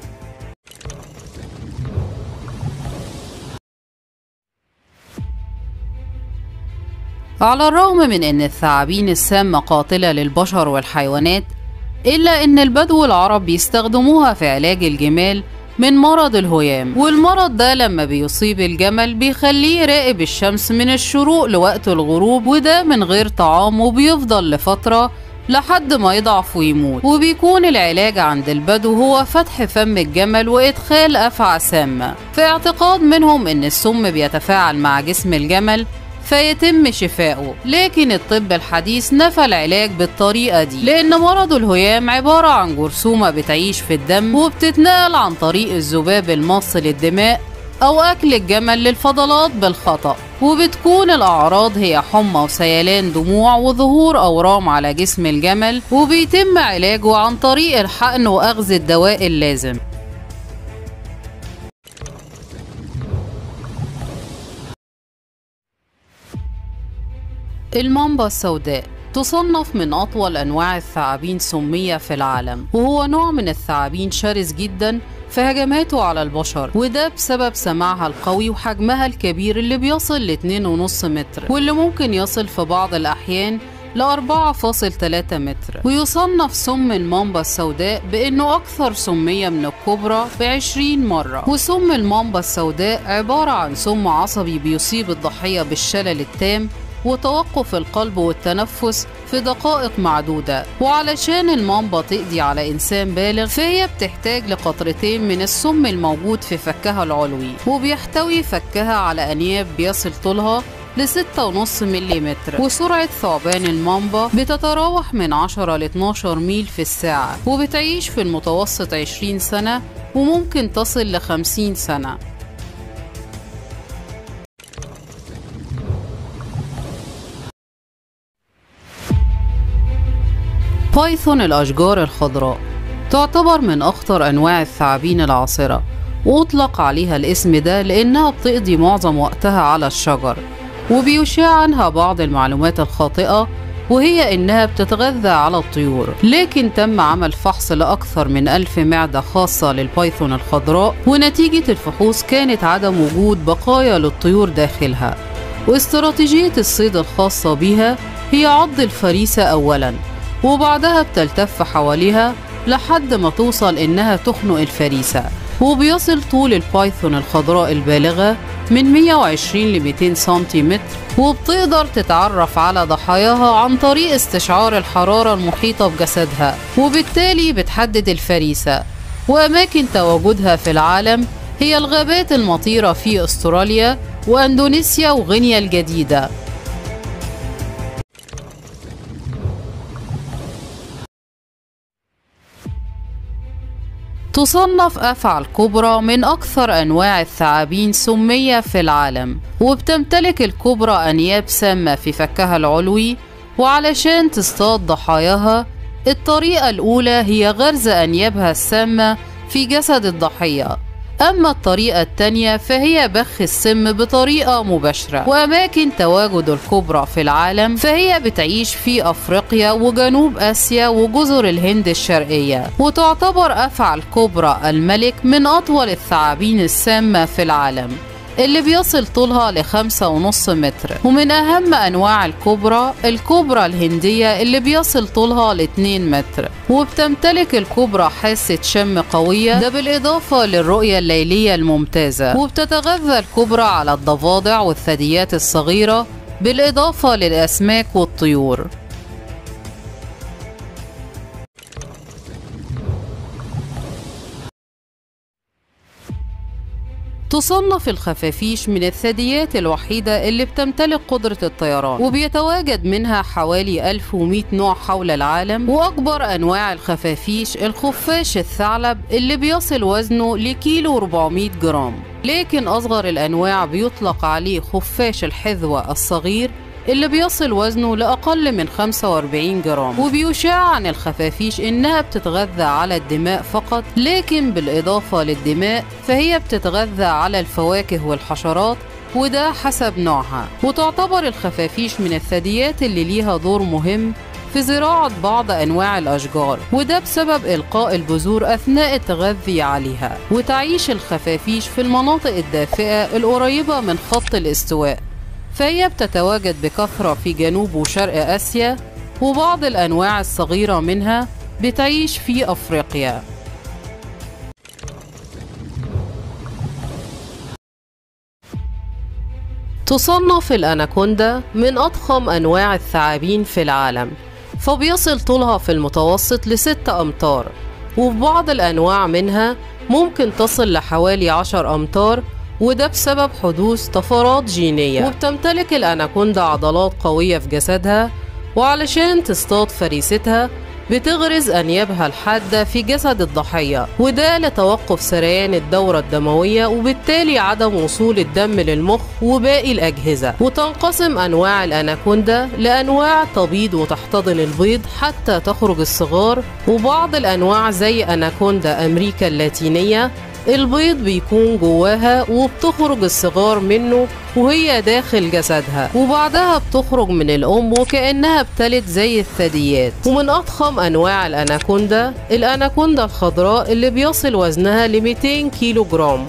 Speaker 1: على الرغم من أن الثعابين السامة قاتلة للبشر والحيوانات إلا أن البدو العرب بيستخدموها في علاج الجمال من مرض الهيام والمرض ده لما بيصيب الجمل بيخليه يراقب الشمس من الشروق لوقت الغروب وده من غير طعام وبيفضل لفترة لحد ما يضعف ويموت وبيكون العلاج عند البدو هو فتح فم الجمل وإدخال أفعى سامة في اعتقاد منهم إن السم بيتفاعل مع جسم الجمل فيتم شفائه لكن الطب الحديث نفى العلاج بالطريقة دي لأن مرض الهيام عبارة عن جرثومة بتعيش في الدم وبتتنقل عن طريق الذباب المص للدماء أو أكل الجمل للفضلات بالخطأ وبتكون الأعراض هي حمى وسيلان دموع وظهور أورام على جسم الجمل وبيتم علاجه عن طريق الحقن وأخذ الدواء اللازم المامبا السوداء تصنف من أطول أنواع الثعابين سمية في العالم وهو نوع من الثعابين شرس جدا في هجماته على البشر وده بسبب سماعها القوي وحجمها الكبير اللي بيصل ل 2.5 متر واللي ممكن يصل في بعض الأحيان ل 4.3 متر ويصنف سم المامبا السوداء بأنه أكثر سمية من الكبرى ب 20 مرة وسم المامبا السوداء عبارة عن سم عصبي بيصيب الضحية بالشلل التام وتوقف القلب والتنفس في دقائق معدودة وعلشان المامبا تقضي على إنسان بالغ فهي بتحتاج لقطرتين من السم الموجود في فكها العلوي وبيحتوي فكها على أنياب بيصل طولها ل 6.5 ملم وسرعة ثعبان المامبا بتتراوح من 10 ل 12 ميل في الساعة وبتعيش في المتوسط 20 سنة وممكن تصل ل 50 سنة بايثون الأشجار الخضراء تعتبر من أخطر أنواع الثعابين العاصرة وأطلق عليها الاسم ده لأنها بتقضي معظم وقتها على الشجر وبيشاع عنها بعض المعلومات الخاطئة وهي إنها بتتغذى على الطيور لكن تم عمل فحص لأكثر من ألف معدة خاصة للبايثون الخضراء ونتيجة الفحوص كانت عدم وجود بقايا للطيور داخلها واستراتيجية الصيد الخاصة بها هي عض الفريسة أولاً وبعدها بتلتف حواليها لحد ما توصل إنها تخنق الفريسة وبيصل طول البايثون الخضراء البالغة من 120 ل 200 سنتيمتر وبتقدر تتعرف على ضحاياها عن طريق استشعار الحرارة المحيطة بجسدها وبالتالي بتحدد الفريسة وأماكن تواجدها في العالم هي الغابات المطيرة في أستراليا وأندونيسيا وغينيا الجديدة تصنف أفعى الكبرى من أكثر أنواع الثعابين سمية في العالم وبتمتلك الكبرى أنياب سامة في فكها العلوي وعلشان تصطاد ضحاياها الطريقة الأولى هي غرز أنيابها السامة في جسد الضحية أما الطريقة التانية فهي بخ السم بطريقة مباشرة وأماكن تواجد الكبرى في العالم فهي بتعيش في أفريقيا وجنوب آسيا وجزر الهند الشرقية وتعتبر أفعى الكبرى الملك من أطول الثعابين السامة في العالم اللي بيصل طولها لخمسة ونص متر ومن أهم أنواع الكبرى الكبرى الهندية اللي بيصل طولها لاتنين متر وبتمتلك الكبرى حاسة شم قوية ده بالإضافة للرؤية الليلية الممتازة وبتتغذى الكبرى على الضفادع والثدييات الصغيرة بالإضافة للأسماك والطيور تصنف الخفافيش من الثدييات الوحيدة اللي بتمتلك قدرة الطيران وبيتواجد منها حوالي 1100 نوع حول العالم وأكبر أنواع الخفافيش الخفاش الثعلب اللي بيصل وزنه لكيلو 400 جرام لكن أصغر الأنواع بيطلق عليه خفاش الحذوة الصغير اللي بيصل وزنه لأقل من 45 جرام وبيشاع عن الخفافيش إنها بتتغذى على الدماء فقط لكن بالإضافة للدماء فهي بتتغذى على الفواكه والحشرات وده حسب نوعها وتعتبر الخفافيش من الثدييات اللي ليها دور مهم في زراعة بعض أنواع الأشجار وده بسبب إلقاء البذور أثناء التغذي عليها وتعيش الخفافيش في المناطق الدافئة القريبة من خط الاستواء فهي بتتواجد بكثرة في جنوب وشرق آسيا وبعض الأنواع الصغيرة منها بتعيش في أفريقيا تصنف الأناكوندا من أضخم أنواع الثعابين في العالم فبيصل طولها في المتوسط لستة أمتار وفي بعض الأنواع منها ممكن تصل لحوالي عشر أمتار وده بسبب حدوث طفرات جينية وبتمتلك الأناكوندا عضلات قوية في جسدها وعلشان تصطاد فريستها بتغرز أنيابها الحادة في جسد الضحية وده لتوقف سريان الدورة الدموية وبالتالي عدم وصول الدم للمخ وباقي الأجهزة وتنقسم أنواع الأناكوندا لأنواع تبيض وتحتضن البيض حتى تخرج الصغار وبعض الأنواع زي أناكوندا أمريكا اللاتينية البيض بيكون جواها وبتخرج الصغار منه وهي داخل جسدها وبعدها بتخرج من الأم وكأنها ابتلت زي الثدييات ومن أضخم أنواع الأناكوندا الأناكوندا الخضراء اللي بيصل وزنها ل 200 كيلو جرام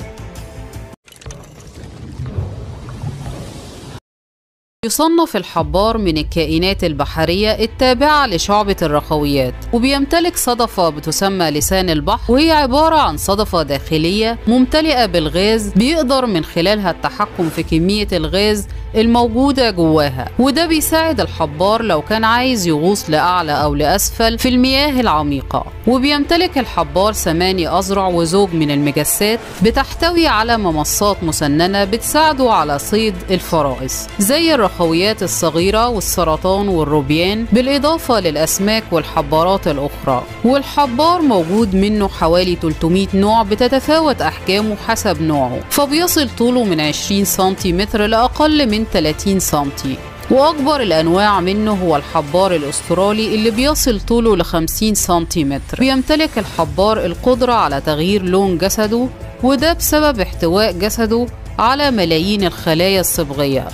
Speaker 1: يصنف الحبار من الكائنات البحرية التابعة لشعبة الرخويات وبيمتلك صدفة بتسمى لسان البحر وهي عبارة عن صدفة داخلية ممتلئة بالغاز بيقدر من خلالها التحكم في كمية الغاز الموجودة جواها وده بيساعد الحبار لو كان عايز يغوص لأعلى أو لأسفل في المياه العميقة وبيمتلك الحبار ثماني أذرع وزوج من المجسات بتحتوي على ممصات مسننة بتساعده على صيد الفرائس زي الرخويات الصغيرة والسرطان والروبيان بالإضافة للأسماك والحبارات الأخرى والحبار موجود منه حوالي 300 نوع بتتفاوت أحجامه حسب نوعه فبيصل طوله من 20 سنتيمتر لأقل من 30 سنتي وأكبر الأنواع منه هو الحبار الأسترالي اللي بيصل طوله ل 50 سنتيمتر بيمتلك الحبار القدرة على تغيير لون جسده وده بسبب احتواء جسده على ملايين الخلايا الصبغية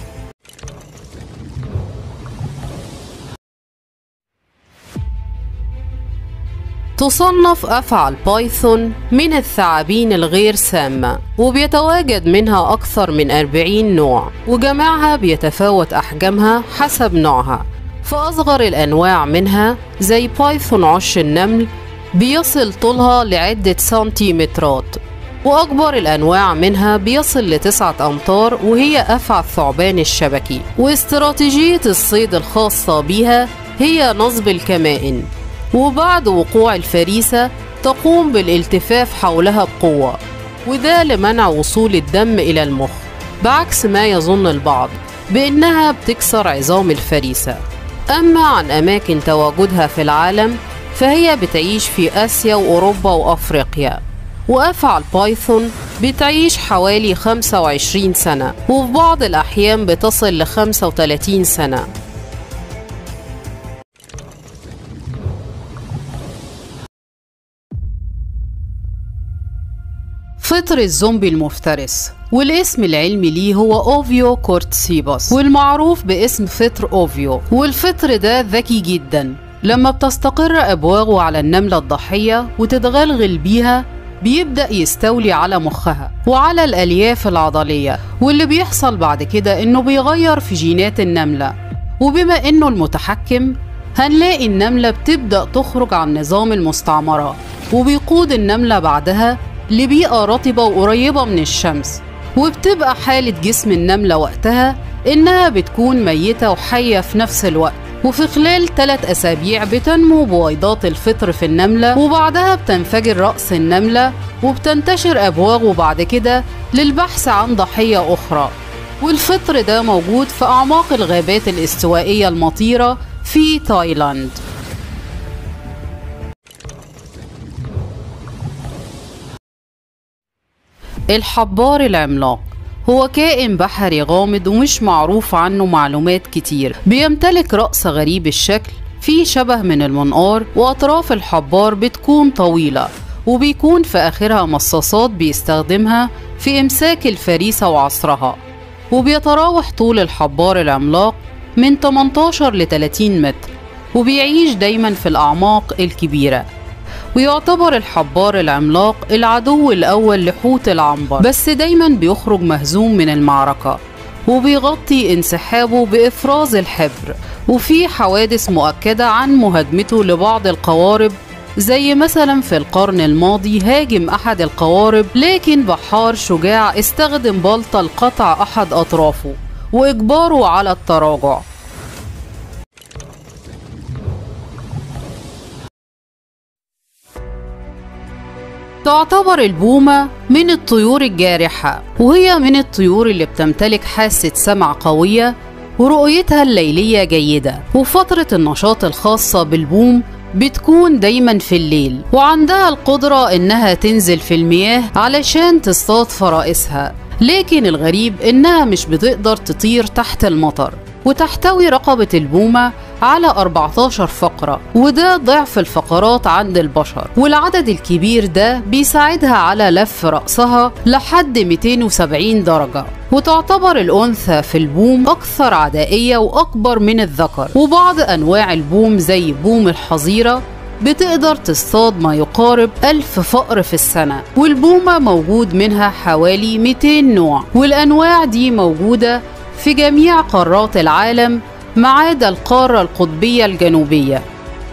Speaker 1: تصنف أفعى البايثون من الثعابين الغير سامة وبيتواجد منها أكثر من 40 نوع وجميعها بيتفاوت أحجامها حسب نوعها فأصغر الأنواع منها زي بايثون عش النمل بيصل طولها لعدة سنتيمترات وأكبر الأنواع منها بيصل لتسعة أمتار وهي أفعى الثعبان الشبكي واستراتيجية الصيد الخاصة بها هي نصب الكمائن وبعد وقوع الفريسة تقوم بالالتفاف حولها بقوة وده لمنع وصول الدم إلى المخ بعكس ما يظن البعض بأنها بتكسر عظام الفريسة أما عن أماكن تواجدها في العالم فهي بتعيش في آسيا وأوروبا وأفريقيا وأفعى البايثون بتعيش حوالي 25 سنة وفي بعض الأحيان بتصل ل 35 سنة فطر الزومبي المفترس والاسم العلمي ليه هو اوفيو كورتسيبوس والمعروف باسم فطر اوفيو والفطر ده ذكي جدا لما بتستقر ابواغه على النمله الضحيه وتتغلغل بيها بيبدأ يستولي على مخها وعلى الألياف العضلية واللي بيحصل بعد كده إنه بيغير في جينات النملة وبما إنه المتحكم هنلاقي النملة بتبدأ تخرج عن نظام المستعمرة وبيقود النملة بعدها لبيئة رطبة وقريبة من الشمس وبتبقى حالة جسم النملة وقتها إنها بتكون ميتة وحية في نفس الوقت وفي خلال ثلاث أسابيع بتنمو بويضات الفطر في النملة وبعدها بتنفجر رأس النملة وبتنتشر أبواغه بعد كده للبحث عن ضحية أخرى والفطر ده موجود في أعماق الغابات الاستوائية المطيرة في تايلاند الحبار العملاق هو كائن بحري غامض ومش معروف عنه معلومات كتير بيمتلك رأس غريب الشكل فيه شبه من المنقار وأطراف الحبار بتكون طويلة وبيكون في آخرها مصاصات بيستخدمها في إمساك الفريسة وعصرها وبيتراوح طول الحبار العملاق من 18 ل 30 متر وبيعيش دايما في الأعماق الكبيرة ويعتبر الحبار العملاق العدو الأول لحوت العنبر بس دايما بيخرج مهزوم من المعركة وبيغطي انسحابه بإفراز الحبر وفي حوادث مؤكدة عن مهاجمته لبعض القوارب زي مثلا في القرن الماضي هاجم أحد القوارب لكن بحار شجاع استخدم بلطة لقطع أحد أطرافه وإجباره على التراجع تعتبر البومة من الطيور الجارحة وهي من الطيور اللي بتمتلك حاسة سمع قوية ورؤيتها الليلية جيدة وفترة النشاط الخاصة بالبوم بتكون دايما في الليل وعندها القدرة انها تنزل في المياه علشان تصطاد فرائسها لكن الغريب انها مش بتقدر تطير تحت المطر وتحتوي رقبة البومة على 14 فقرة وده ضعف الفقرات عند البشر والعدد الكبير ده بيساعدها على لف رأسها لحد 270 درجة وتعتبر الأنثى في البوم أكثر عدائية وأكبر من الذكر وبعض أنواع البوم زي بوم الحظيرة بتقدر تصطاد ما يقارب ألف فأر في السنة والبومة موجود منها حوالي 200 نوع والأنواع دي موجودة في جميع قارات العالم ما عدا القارة القطبية الجنوبية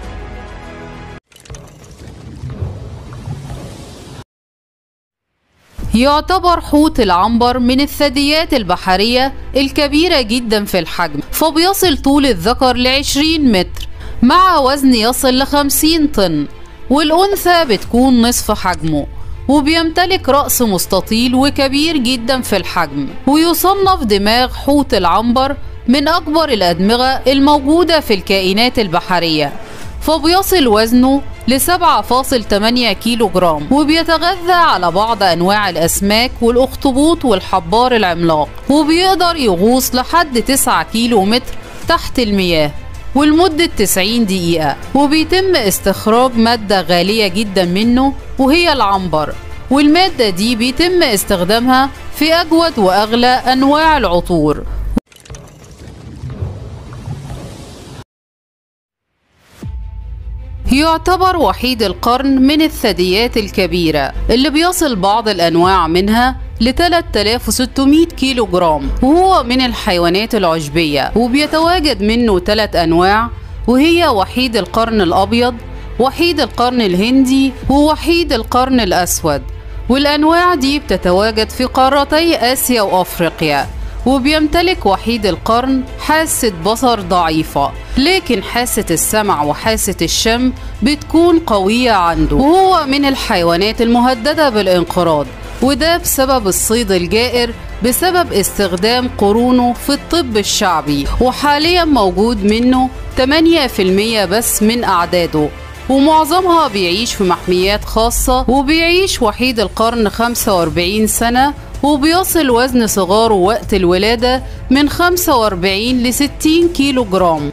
Speaker 1: يعتبر حوت العنبر من الثدييات البحرية الكبيرة جدا في الحجم فبيصل طول الذكر لعشرين متر مع وزن يصل لخمسين طن والأنثى بتكون نصف حجمه وبيمتلك رأس مستطيل وكبير جدا في الحجم ويصنف دماغ حوت العنبر من أكبر الأدمغة الموجودة في الكائنات البحرية فبيصل وزنه ل 7.8 كيلو جرام وبيتغذى على بعض أنواع الأسماك والأخطبوط والحبار العملاق وبيقدر يغوص لحد 9 كيلو متر تحت المياه ولمدة 90 دقيقة وبيتم استخراج مادة غالية جدا منه وهي العنبر والمادة دي بيتم استخدامها في أجود وأغلى أنواع العطور يعتبر وحيد القرن من الثدييات الكبيرة اللي بيصل بعض الأنواع منها ل 3600 كيلو جرام وهو من الحيوانات العشبية وبيتواجد منه ثلاث أنواع وهي وحيد القرن الأبيض وحيد القرن الهندي ووحيد القرن الأسود والأنواع دي بتتواجد في قارتي آسيا وأفريقيا وبيمتلك وحيد القرن حاسة بصر ضعيفة لكن حاسة السمع وحاسة الشم بتكون قوية عنده وهو من الحيوانات المهددة بالانقراض وده بسبب الصيد الجائر بسبب استخدام قرونه في الطب الشعبي وحاليا موجود منه 8% بس من أعداده ومعظمها بيعيش في محميات خاصة وبيعيش وحيد القرن 45 سنة وبيصل وزن صغاره وقت الولادة من 45 ل 60 كيلو جرام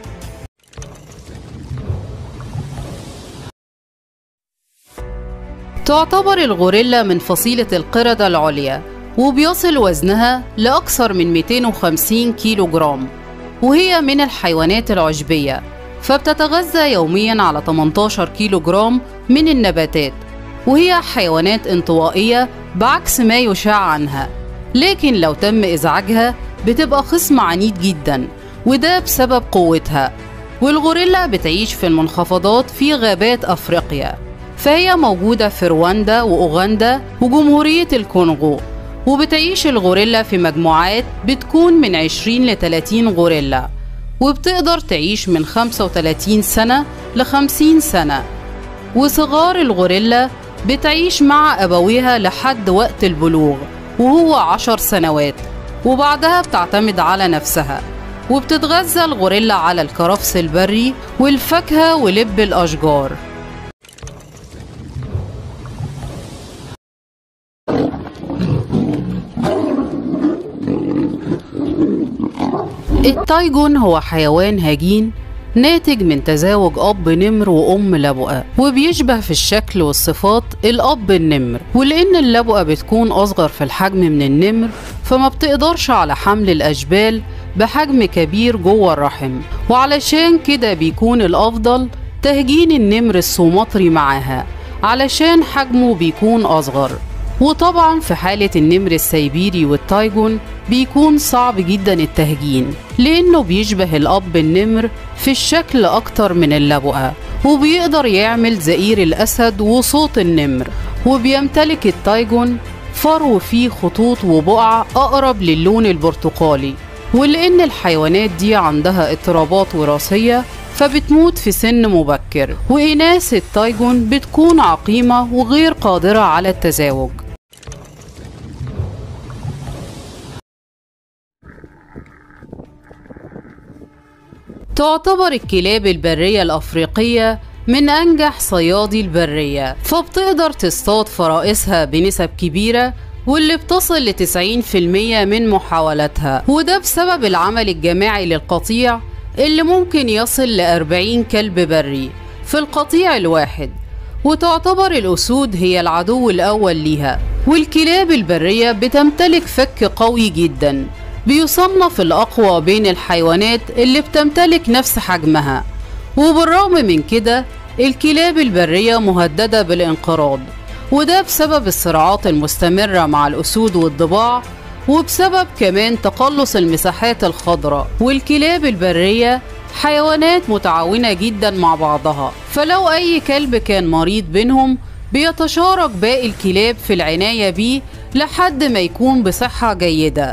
Speaker 1: تعتبر الغوريلا من فصيلة القردة العليا وبيصل وزنها لأكثر من 250 كيلو جرام وهي من الحيوانات العشبية فبتتغذى يوميا على 18 كيلو جرام من النباتات وهي حيوانات انطوائية بعكس ما يشاع عنها لكن لو تم إزعاجها بتبقى خصم عنيد جدا وده بسبب قوتها والغوريلا بتعيش في المنخفضات في غابات أفريقيا فهي موجودة في رواندا وأوغندا وجمهورية الكونغو وبتعيش الغوريلا في مجموعات بتكون من 20 ل 30 غوريلا وبتقدر تعيش من 35 سنة ل 50 سنة وصغار الغوريلا بتعيش مع أبويها لحد وقت البلوغ وهو عشر سنوات وبعدها بتعتمد على نفسها وبتتغذى الغوريلا على الكرفس البري والفاكهة ولب الأشجار التايجون هو حيوان هجين ناتج من تزاوج أب نمر وأم لبؤة وبيشبه في الشكل والصفات الأب النمر ولأن اللبؤة بتكون أصغر في الحجم من النمر فما بتقدرش على حمل الأشبال بحجم كبير جوه الرحم وعلشان كده بيكون الأفضل تهجين النمر السومطري معاها علشان حجمه بيكون أصغر وطبعا في حالة النمر السيبيري والتايجون بيكون صعب جدا التهجين لأنه بيشبه الأب النمر في الشكل أكتر من اللبؤة وبيقدر يعمل زئير الأسد وصوت النمر وبيمتلك التايجون فرو فيه خطوط وبقع أقرب للون البرتقالي ولأن الحيوانات دي عندها اضطرابات وراثية فبتموت في سن مبكر وإناث التايجون بتكون عقيمة وغير قادرة على التزاوج تعتبر الكلاب البرية الأفريقية من أنجح صيادي البرية فبتقدر تصطاد فرائسها بنسب كبيرة واللي بتصل ل 90% من محاولاتها وده بسبب العمل الجماعي للقطيع اللي ممكن يصل ل 40 كلب بري في القطيع الواحد وتعتبر الأسود هي العدو الأول ليها والكلاب البرية بتمتلك فك قوي جدا بيصنف الأقوى بين الحيوانات اللي بتمتلك نفس حجمها وبالرغم من كده الكلاب البرية مهددة بالانقراض وده بسبب الصراعات المستمرة مع الأسود والضباع وبسبب كمان تقلص المساحات الخضراء والكلاب البرية حيوانات متعاونة جدا مع بعضها فلو أي كلب كان مريض بينهم بيتشارك باقي الكلاب في العناية بيه لحد ما يكون بصحة جيدة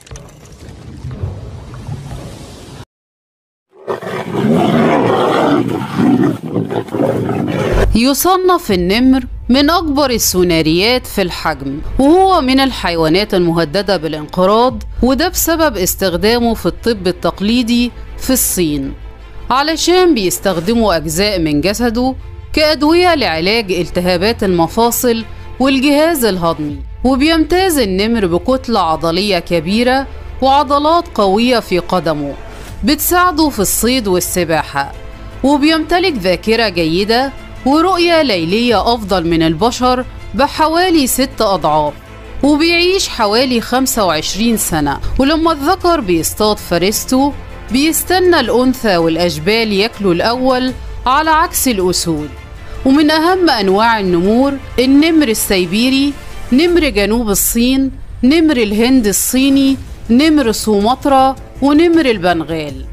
Speaker 1: يصنف النمر من أكبر السوناريات في الحجم وهو من الحيوانات المهددة بالانقراض وده بسبب استخدامه في الطب التقليدي في الصين علشان بيستخدموا أجزاء من جسده كأدوية لعلاج التهابات المفاصل والجهاز الهضمي وبيمتاز النمر بكتلة عضلية كبيرة وعضلات قوية في قدمه بتساعده في الصيد والسباحة وبيمتلك ذاكرة جيدة ورؤية ليلية أفضل من البشر بحوالي ست أضعاف وبيعيش حوالي 25 سنة ولما الذكر بيصطاد فريسته بيستنى الأنثى والأشبال ياكلوا الأول على عكس الأسود ومن أهم أنواع النمور النمر السيبيري نمر جنوب الصين نمر الهند الصيني نمر سومطرة ونمر البنغال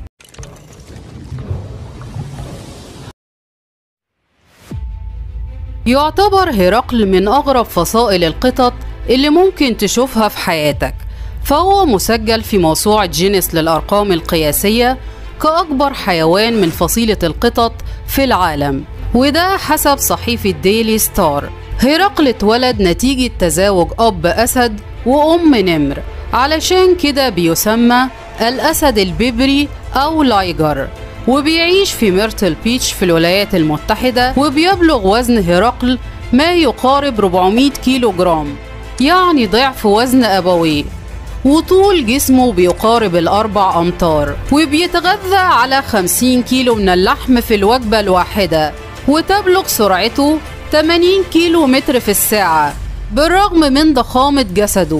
Speaker 1: يعتبر هرقل من أغرب فصائل القطط اللي ممكن تشوفها في حياتك فهو مسجل في موسوعة جينيس للأرقام القياسية كأكبر حيوان من فصيلة القطط في العالم وده حسب صحيفة ديلي ستار هرقل اتولد نتيجة تزاوج أب أسد وأم نمر علشان كده بيسمى الأسد الببري أو لايجر وبيعيش في ميرتل بيتش في الولايات المتحدة وبيبلغ وزن هرقل ما يقارب 400 كيلو جرام يعني ضعف وزن أبويه وطول جسمه بيقارب الأربع أمتار وبيتغذى على 50 كيلو من اللحم في الوجبة الواحدة وتبلغ سرعته 80 كيلو متر في الساعة بالرغم من ضخامة جسده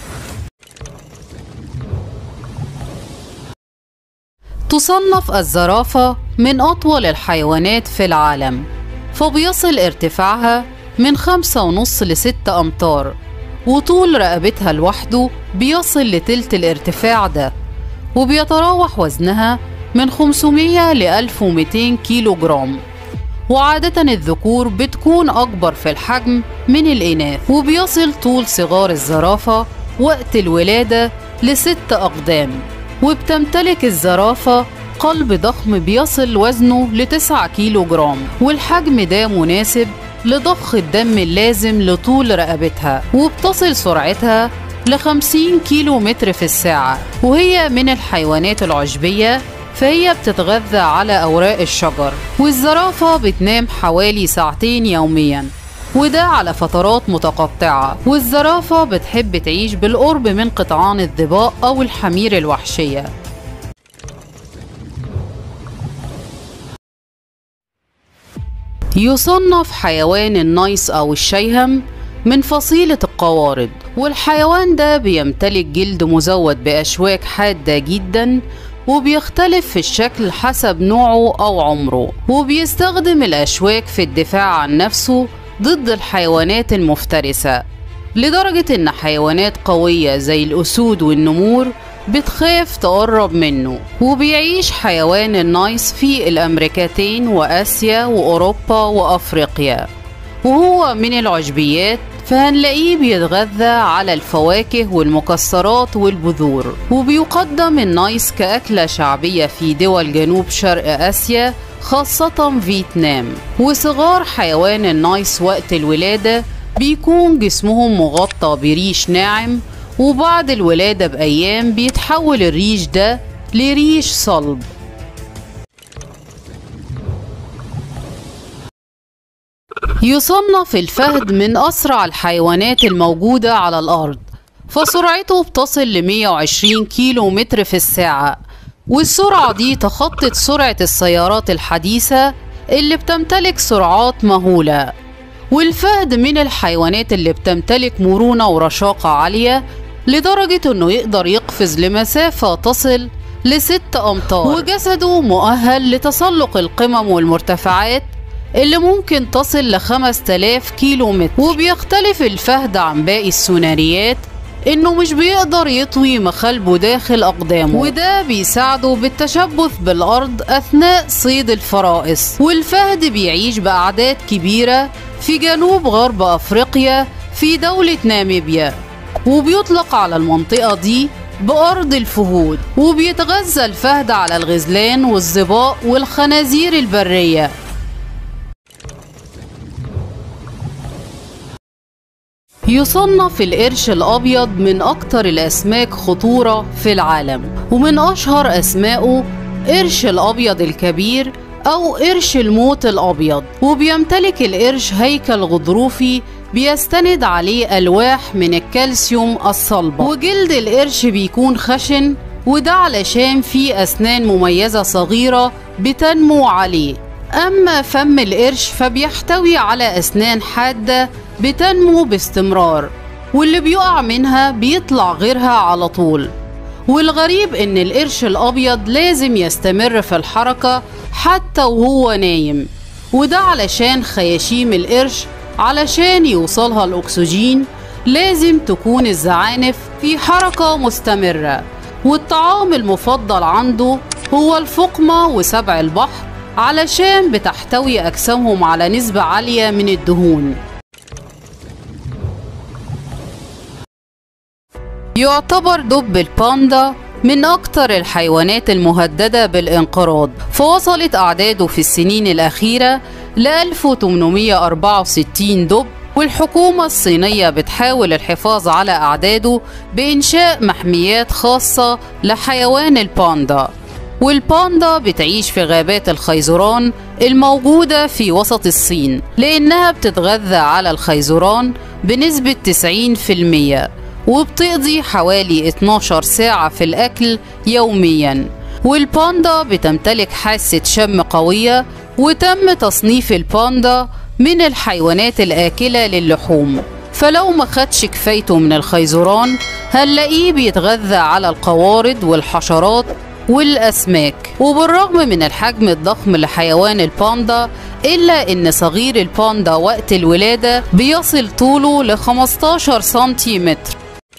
Speaker 1: تصنف الزرافة من أطول الحيوانات في العالم فبيصل ارتفاعها من خمسة ونص لستة أمتار وطول رقبتها لوحده بيصل لتلت الارتفاع ده وبيتراوح وزنها من 500 ل 1200 كيلو جرام وعادة الذكور بتكون أكبر في الحجم من الإناث وبيصل طول صغار الزرافة وقت الولادة لست أقدام وبتمتلك الزرافة قلب ضخم بيصل وزنه لتسعة كيلو جرام والحجم ده مناسب لضخ الدم اللازم لطول رقبتها وبتصل سرعتها ل 50 كيلو متر في الساعة وهي من الحيوانات العشبية فهي بتتغذى على أوراق الشجر والزرافة بتنام حوالي ساعتين يومياً وده على فترات متقطعة والزرافة بتحب تعيش بالقرب من قطعان الظباء أو الحمير الوحشية يصنف حيوان النايس أو الشيهم من فصيلة القوارض والحيوان ده بيمتلك جلد مزود بأشواك حادة جدا وبيختلف في الشكل حسب نوعه أو عمره وبيستخدم الأشواك في الدفاع عن نفسه ضد الحيوانات المفترسة لدرجة إن حيوانات قوية زي الأسود والنمور بتخاف تقرب منه وبيعيش حيوان النايس في الأمريكتين وآسيا وأوروبا وأفريقيا وهو من العشبيات فهنلاقيه بيتغذى على الفواكه والمكسرات والبذور وبيقدم النايس كأكلة شعبية في دول جنوب شرق آسيا خاصة فيتنام وصغار حيوان النايس وقت الولادة بيكون جسمهم مغطى بريش ناعم وبعد الولادة بأيام بيتحول الريش ده لريش صلب يصنف الفهد من أسرع الحيوانات الموجودة على الأرض فسرعته بتصل ل 120 كيلو متر في الساعة والسرعة دي تخطت سرعة السيارات الحديثة اللي بتمتلك سرعات مهولة والفهد من الحيوانات اللي بتمتلك مرونة ورشاقة عالية لدرجة انه يقدر يقفز لمسافة تصل لست أمتار وجسده مؤهل لتسلق القمم والمرتفعات اللي ممكن تصل لخمس تلاف كيلو متر وبيختلف الفهد عن باقي السوناريات انه مش بيقدر يطوي مخالبه داخل اقدامه وده بيساعده بالتشبث بالارض اثناء صيد الفرائس والفهد بيعيش باعداد كبيره في جنوب غرب افريقيا في دوله ناميبيا وبيطلق على المنطقه دي بأرض الفهود وبيتغذى الفهد على الغزلان والظباء والخنازير البرية يصنف القرش الأبيض من أكتر الأسماك خطورة في العالم ومن أشهر أسمائه قرش الأبيض الكبير أو قرش الموت الأبيض وبيمتلك القرش هيكل غضروفي بيستند عليه ألواح من الكالسيوم الصلبة وجلد القرش بيكون خشن وده علشان فيه أسنان مميزة صغيرة بتنمو عليه أما فم القرش فبيحتوي على أسنان حادة بتنمو باستمرار واللي بيقع منها بيطلع غيرها على طول والغريب ان القرش الابيض لازم يستمر في الحركة حتى وهو نايم وده علشان خياشيم القرش علشان يوصلها الاكسجين لازم تكون الزعانف في حركة مستمرة والطعام المفضل عنده هو الفقمة وسبع البحر علشان بتحتوي أجسامهم على نسبة عالية من الدهون يعتبر دب الباندا من أكثر الحيوانات المهددة بالانقراض فوصلت أعداده في السنين الأخيرة ل 1864 دب والحكومة الصينية بتحاول الحفاظ على أعداده بإنشاء محميات خاصة لحيوان الباندا والباندا بتعيش في غابات الخيزران الموجودة في وسط الصين لأنها بتتغذى على الخيزران بنسبة 90% وبتقضي حوالي 12 ساعة في الأكل يوميا والباندا بتمتلك حاسة شم قوية وتم تصنيف الباندا من الحيوانات الآكلة للحوم فلو ما خدش كفايته من الخيزران هنلاقيه بيتغذى على القوارض والحشرات والأسماك وبالرغم من الحجم الضخم لحيوان الباندا إلا إن صغير الباندا وقت الولادة بيصل طوله ل 15 سنتيمتر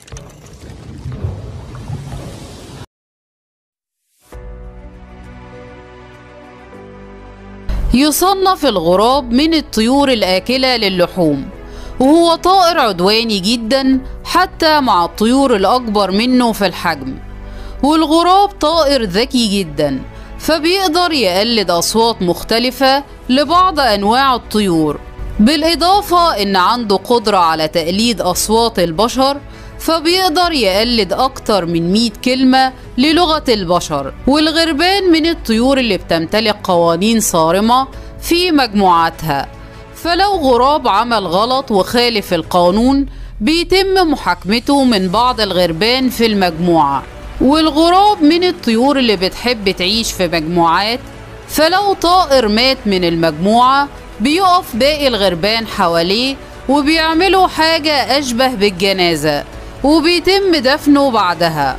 Speaker 1: يصنف الغراب من الطيور الآكلة للحوم وهو طائر عدواني جدا حتى مع الطيور الأكبر منه في الحجم والغراب طائر ذكي جدا فبيقدر يقلد أصوات مختلفة لبعض أنواع الطيور بالإضافة إن عنده قدرة على تقليد أصوات البشر فبيقدر يقلد أكتر من 100 كلمة للغة البشر والغربان من الطيور اللي بتمتلك قوانين صارمة في مجموعاتها فلو غراب عمل غلط وخالف القانون بيتم محاكمته من بعض الغربان في المجموعة والغراب من الطيور اللي بتحب تعيش في مجموعات فلو طائر مات من المجموعة بيقف باقي الغربان حواليه وبيعملوا حاجة أشبه بالجنازة وبيتم دفنه بعدها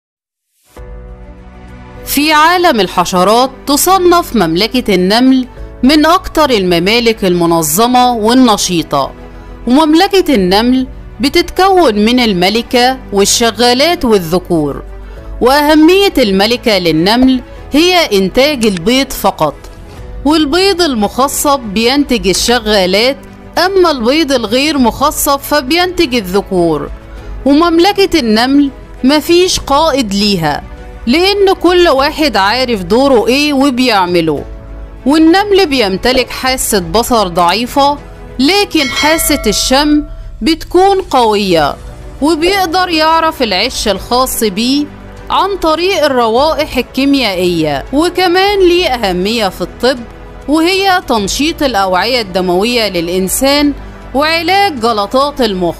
Speaker 1: في عالم الحشرات تصنف مملكة النمل من أكتر الممالك المنظمة والنشيطة ومملكة النمل بتتكون من الملكة والشغالات والذكور وأهمية الملكة للنمل هي إنتاج البيض فقط والبيض المخصب بينتج الشغالات أما البيض الغير مخصب فبينتج الذكور ومملكة النمل مفيش قائد ليها لأن كل واحد عارف دوره إيه وبيعمله والنمل بيمتلك حاسة بصر ضعيفة لكن حاسة الشم بتكون قوية وبيقدر يعرف العش الخاص بيه عن طريق الروائح الكيميائية وكمان ليه أهمية في الطب وهي تنشيط الأوعية الدموية للإنسان وعلاج جلطات المخ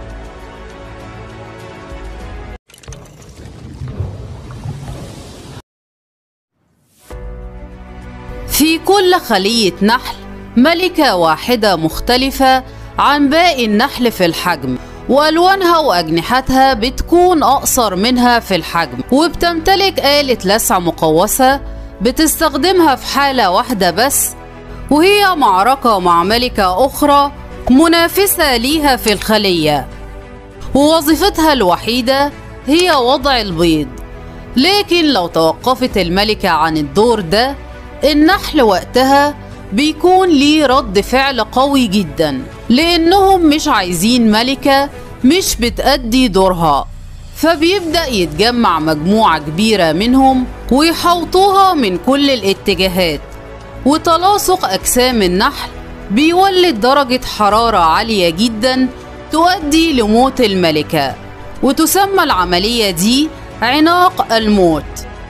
Speaker 1: في كل خلية نحل ملكة واحدة مختلفة عن باقي النحل في الحجم وألوانها وأجنحتها بتكون أقصر منها في الحجم وبتمتلك آلة لسع مقوسة بتستخدمها في حالة واحدة بس وهي معركة مع ملكة أخرى منافسة ليها في الخلية ووظيفتها الوحيدة هي وضع البيض لكن لو توقفت الملكة عن الدور ده النحل وقتها بيكون ليه رد فعل قوي جدا لأنهم مش عايزين ملكة مش بتأدي دورها فبيبدأ يتجمع مجموعة كبيرة منهم ويحوطوها من كل الاتجاهات وتلاصق أجسام النحل بيولد درجة حرارة عالية جدا تؤدي لموت الملكة وتسمى العملية دي عناق الموت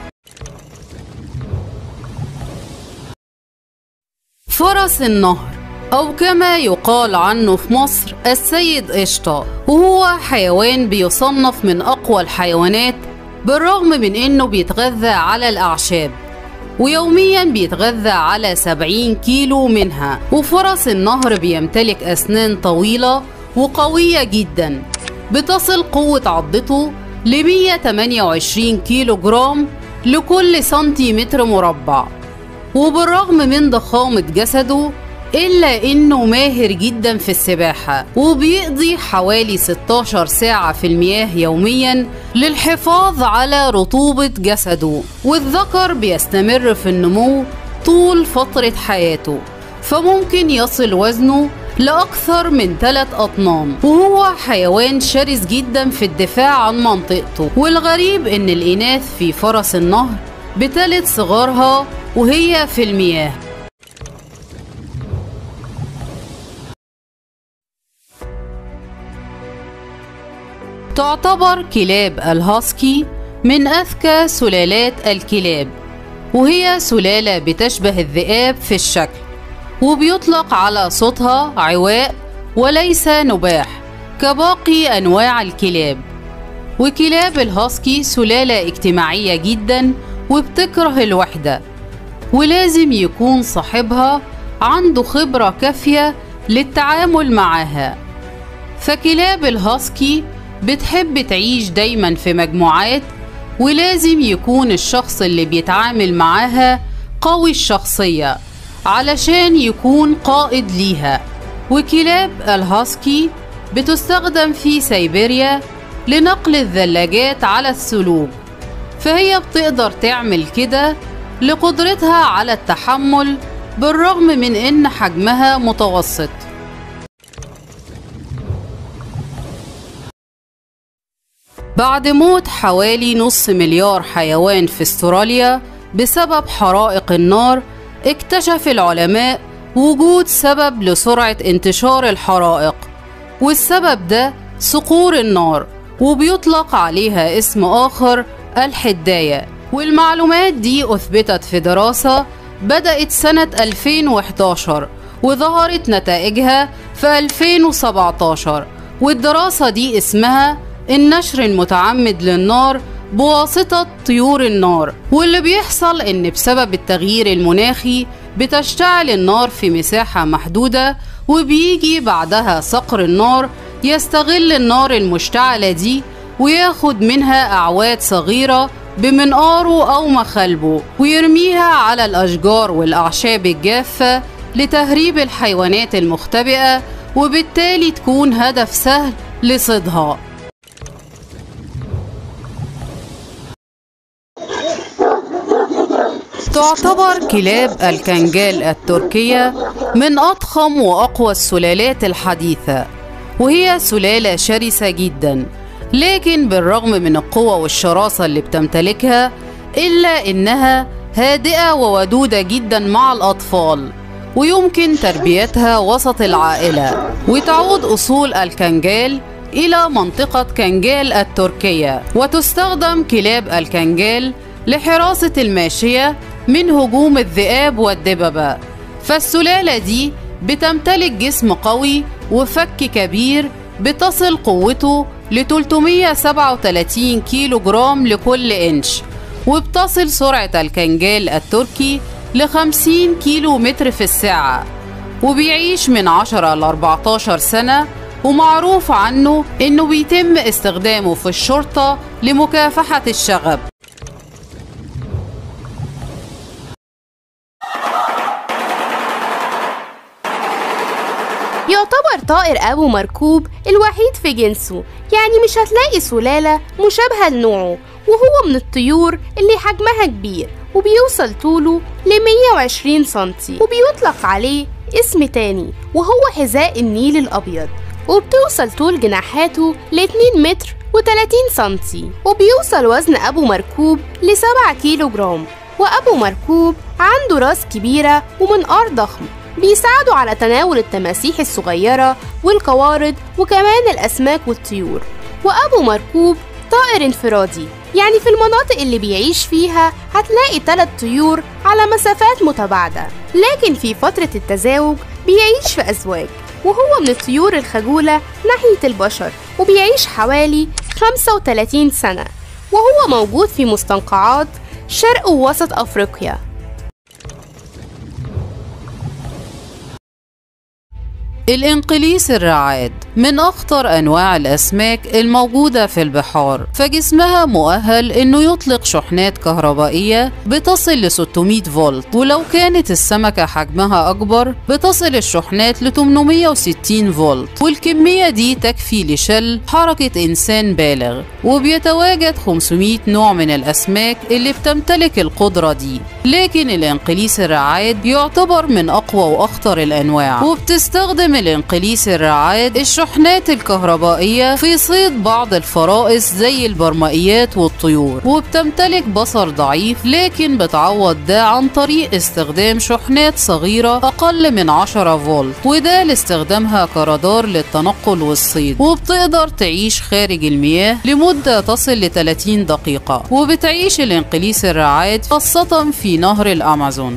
Speaker 1: فرس النهر أو كما يقال عنه في مصر السيد قشطة وهو حيوان بيصنف من أقوى الحيوانات بالرغم من إنه بيتغذى على الأعشاب ويوميا بيتغذى على 70 كيلو منها وفرس النهر بيمتلك أسنان طويلة وقوية جدا بتصل قوة عضته ل 128 كيلو جرام لكل سنتيمتر مربع وبالرغم من ضخامة جسده إلا إنه ماهر جدا في السباحة وبيقضي حوالي 16 ساعة في المياه يوميا للحفاظ على رطوبة جسده والذكر بيستمر في النمو طول فترة حياته فممكن يصل وزنه لأكثر من 3 أطنان وهو حيوان شرس جدا في الدفاع عن منطقته والغريب إن الإناث في فرس النهر بتلد صغارها وهي في المياه تعتبر كلاب الهاسكي من أذكى سلالات الكلاب وهي سلالة بتشبه الذئاب في الشكل وبيطلق على صوتها عواء وليس نباح كباقي أنواع الكلاب وكلاب الهاسكي سلالة اجتماعية جدا وبتكره الوحدة ولازم يكون صاحبها عنده خبرة كافية للتعامل معاها فكلاب الهاسكي بتحب تعيش دايما في مجموعات ولازم يكون الشخص اللي بيتعامل معاها قوي الشخصية علشان يكون قائد ليها وكلاب الهاسكي بتستخدم في سيبيريا لنقل الثلاجات على السلوك فهي بتقدر تعمل كده لقدرتها على التحمل بالرغم من ان حجمها متوسط بعد موت حوالي نص مليار حيوان في استراليا بسبب حرائق النار اكتشف العلماء وجود سبب لسرعة انتشار الحرائق والسبب ده صقور النار وبيطلق عليها اسم آخر الحداية والمعلومات دي أثبتت في دراسة بدأت سنة 2011 وظهرت نتائجها في 2017 والدراسة دي اسمها النشر المتعمد للنار بواسطة طيور النار واللي بيحصل إن بسبب التغيير المناخي بتشتعل النار في مساحة محدودة وبيجي بعدها صقر النار يستغل النار المشتعلة دي وياخد منها أعواد صغيرة بمنقاره أو مخالبه ويرميها على الأشجار والأعشاب الجافة لتهريب الحيوانات المختبئة وبالتالي تكون هدف سهل لصيدها تعتبر كلاب الكنجال التركية من أضخم وأقوى السلالات الحديثة وهي سلالة شرسة جدا لكن بالرغم من القوة والشراسة اللي بتمتلكها إلا إنها هادئة وودودة جدا مع الأطفال ويمكن تربيتها وسط العائلة وتعود أصول الكنجال إلى منطقة كنجال التركية وتستخدم كلاب الكنجال لحراسة الماشية من هجوم الذئاب والدببة فالسلالة دي بتمتلك جسم قوي وفك كبير بتصل قوته ل 337 كيلو جرام لكل إنش وبتصل سرعة الكنجال التركي ل 50 كيلو متر في الساعة وبيعيش من 10 ل 14 سنة ومعروف عنه إنه بيتم استخدامه في الشرطة لمكافحة الشغب
Speaker 2: يعتبر طائر أبو مركوب الوحيد في جنسه يعني مش هتلاقي سلالة مشابهة لنوعه وهو من الطيور اللي حجمها كبير وبيوصل طوله ل 120 سنتي وبيطلق عليه اسم تاني وهو حذاء النيل الأبيض وبتوصل طول جناحاته ل 2 متر و30 سنتي وبيوصل وزن أبو مركوب ل 7 كيلو جرام وأبو مركوب عنده راس كبيرة ومنقار ضخم بيساعدوا على تناول التماسيح الصغيرة والقوارض وكمان الأسماك والطيور وأبو مركوب طائر انفرادي يعني في المناطق اللي بيعيش فيها هتلاقي ثلاث طيور على مسافات متباعدة لكن في فترة التزاوج بيعيش في أزواج وهو من الطيور الخجولة ناحية البشر وبيعيش حوالي 35 سنة وهو موجود في مستنقعات شرق ووسط أفريقيا
Speaker 1: الإنقليس الرعاد من أخطر أنواع الأسماك الموجودة في البحار فجسمها مؤهل إنه يطلق شحنات كهربائية بتصل ل 600 فولت ولو كانت السمكة حجمها أكبر بتصل الشحنات ل 860 فولت والكمية دي تكفي لشل حركة إنسان بالغ وبيتواجد 500 نوع من الأسماك اللي بتمتلك القدرة دي لكن الإنقليس الرعاد يعتبر من أقوى وأخطر الأنواع وبتستخدم الانقليس الرعاد الشحنات الكهربائية في صيد بعض الفرائس زي البرمائيات والطيور وبتمتلك بصر ضعيف لكن بتعوض ده عن طريق استخدام شحنات صغيرة أقل من 10 فولت وده لاستخدامها كرادار للتنقل والصيد وبتقدر تعيش خارج المياه لمدة تصل ل 30 دقيقة وبتعيش الانقليس الرعاد خاصة في نهر الأمازون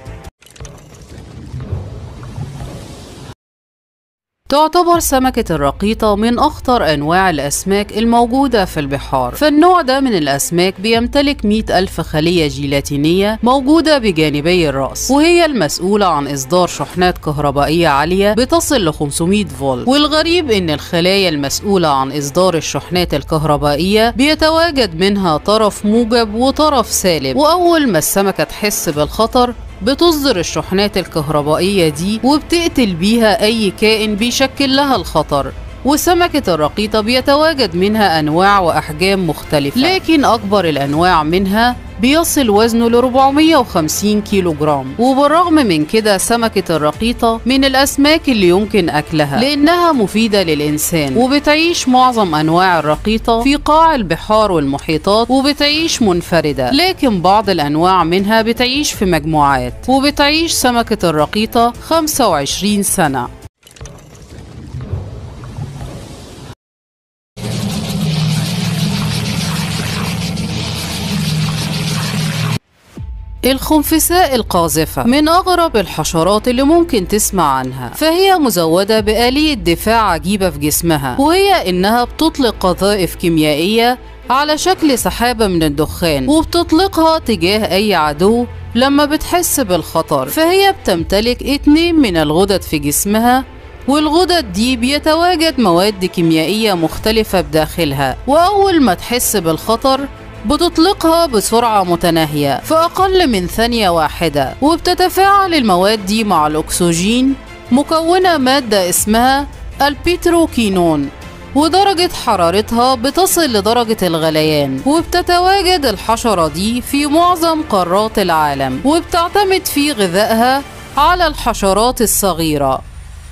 Speaker 1: تعتبر سمكة الرقيطة من أخطر أنواع الأسماك الموجودة في البحار فالنوع ده من الأسماك بيمتلك 100 ألف خلية جيلاتينية موجودة بجانبي الرأس وهي المسؤولة عن إصدار شحنات كهربائية عالية بتصل ل 500 فولت والغريب إن الخلايا المسؤولة عن إصدار الشحنات الكهربائية بيتواجد منها طرف موجب وطرف سالب وأول ما السمكة تحس بالخطر بتصدر الشحنات الكهربائية دي وبتقتل بيها أي كائن بيشكل لها الخطر وسمكة الرقيطة بيتواجد منها أنواع وأحجام مختلفة لكن أكبر الأنواع منها بيصل وزنه ل 450 كيلو جرام وبالرغم من كده سمكة الرقيطة من الأسماك اللي يمكن أكلها لأنها مفيدة للإنسان وبتعيش معظم أنواع الرقيطة في قاع البحار والمحيطات وبتعيش منفردة لكن بعض الأنواع منها بتعيش في مجموعات وبتعيش سمكة الرقيطة 25 سنة الخنفساء القاذفة من أغرب الحشرات اللي ممكن تسمع عنها فهي مزودة بآلية دفاع عجيبة في جسمها وهي إنها بتطلق قذائف كيميائية على شكل سحابة من الدخان وبتطلقها تجاه أي عدو لما بتحس بالخطر فهي بتمتلك اتنين من الغدد في جسمها والغدد دي بيتواجد مواد كيميائية مختلفة بداخلها وأول ما تحس بالخطر بتطلقها بسرعة متناهية في أقل من ثانية واحدة وبتتفاعل المواد دي مع الأكسجين مكونة مادة اسمها البيتروكينون ودرجة حرارتها بتصل لدرجة الغليان وبتتواجد الحشرة دي في معظم قارات العالم وبتعتمد في غذائها على الحشرات الصغيرة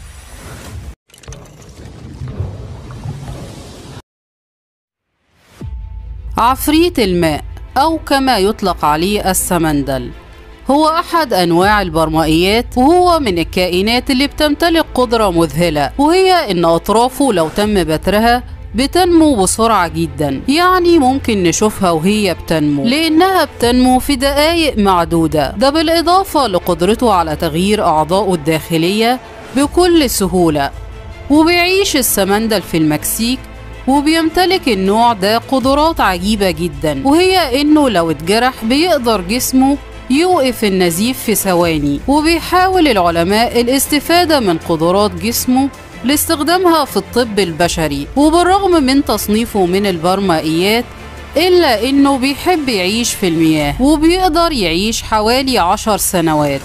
Speaker 1: عفريت الماء أو كما يطلق عليه السمندل هو أحد أنواع البرمائيات وهو من الكائنات اللي بتمتلك قدرة مذهلة وهي إن أطرافه لو تم بترها بتنمو بسرعة جدا يعني ممكن نشوفها وهي بتنمو لأنها بتنمو في دقايق معدودة ده بالإضافة لقدرته على تغيير أعضائه الداخلية بكل سهولة وبيعيش السمندل في المكسيك وبيمتلك النوع ده قدرات عجيبة جدا وهي إنه لو اتجرح بيقدر جسمه يوقف النزيف في ثواني وبيحاول العلماء الاستفادة من قدرات جسمه لاستخدامها في الطب البشري وبالرغم من تصنيفه من البرمائيات إلا إنه بيحب يعيش في المياه وبيقدر يعيش حوالي عشر سنوات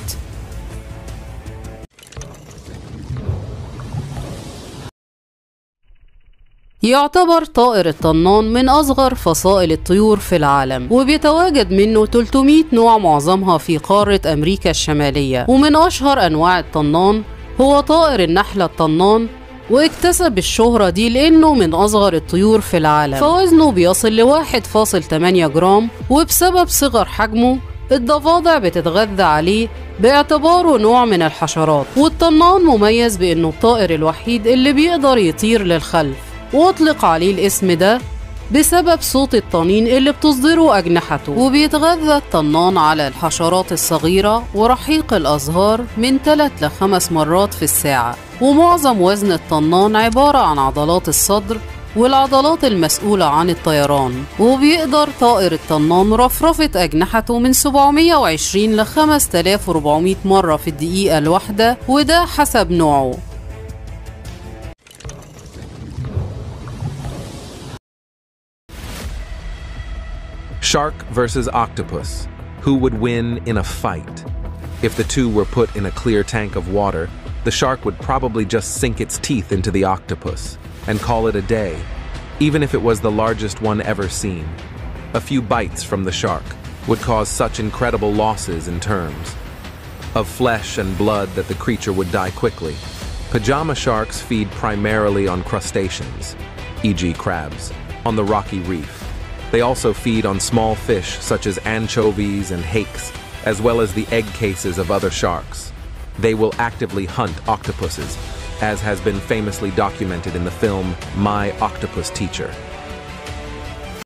Speaker 1: يعتبر طائر الطنان من أصغر فصائل الطيور في العالم وبيتواجد منه 300 نوع معظمها في قارة أمريكا الشمالية ومن أشهر أنواع الطنان هو طائر النحلة الطنان واكتسب الشهرة دي لأنه من أصغر الطيور في العالم فوزنه بيصل ل 1.8 جرام وبسبب صغر حجمه الضفادع بتتغذى عليه باعتباره نوع من الحشرات والطنان مميز بأنه الطائر الوحيد اللي بيقدر يطير للخلف واطلق عليه الاسم ده بسبب صوت الطنين اللي بتصدره أجنحته وبيتغذى الطنان على الحشرات الصغيرة ورحيق الأزهار من 3 ل 5 مرات في الساعة ومعظم وزن الطنان عبارة عن عضلات الصدر والعضلات المسؤولة عن الطيران وبيقدر طائر الطنان رفرفة أجنحته من 720 ل 5400 مرة في الدقيقة الواحدة وده حسب نوعه
Speaker 3: Shark versus octopus. Who would win in a fight? If the two were put in a clear tank of water, the shark would probably just sink its teeth into the octopus and call it a day, even if it was the largest one ever seen. A few bites from the shark would cause such incredible losses in terms of flesh and blood that the creature would die quickly. Pajama sharks feed primarily on crustaceans, e.g. crabs, on the rocky reef. They also feed on small fish such as anchovies and hakes, as well as the egg cases of other sharks. They will actively hunt octopuses, as has been famously documented in the film My Octopus Teacher.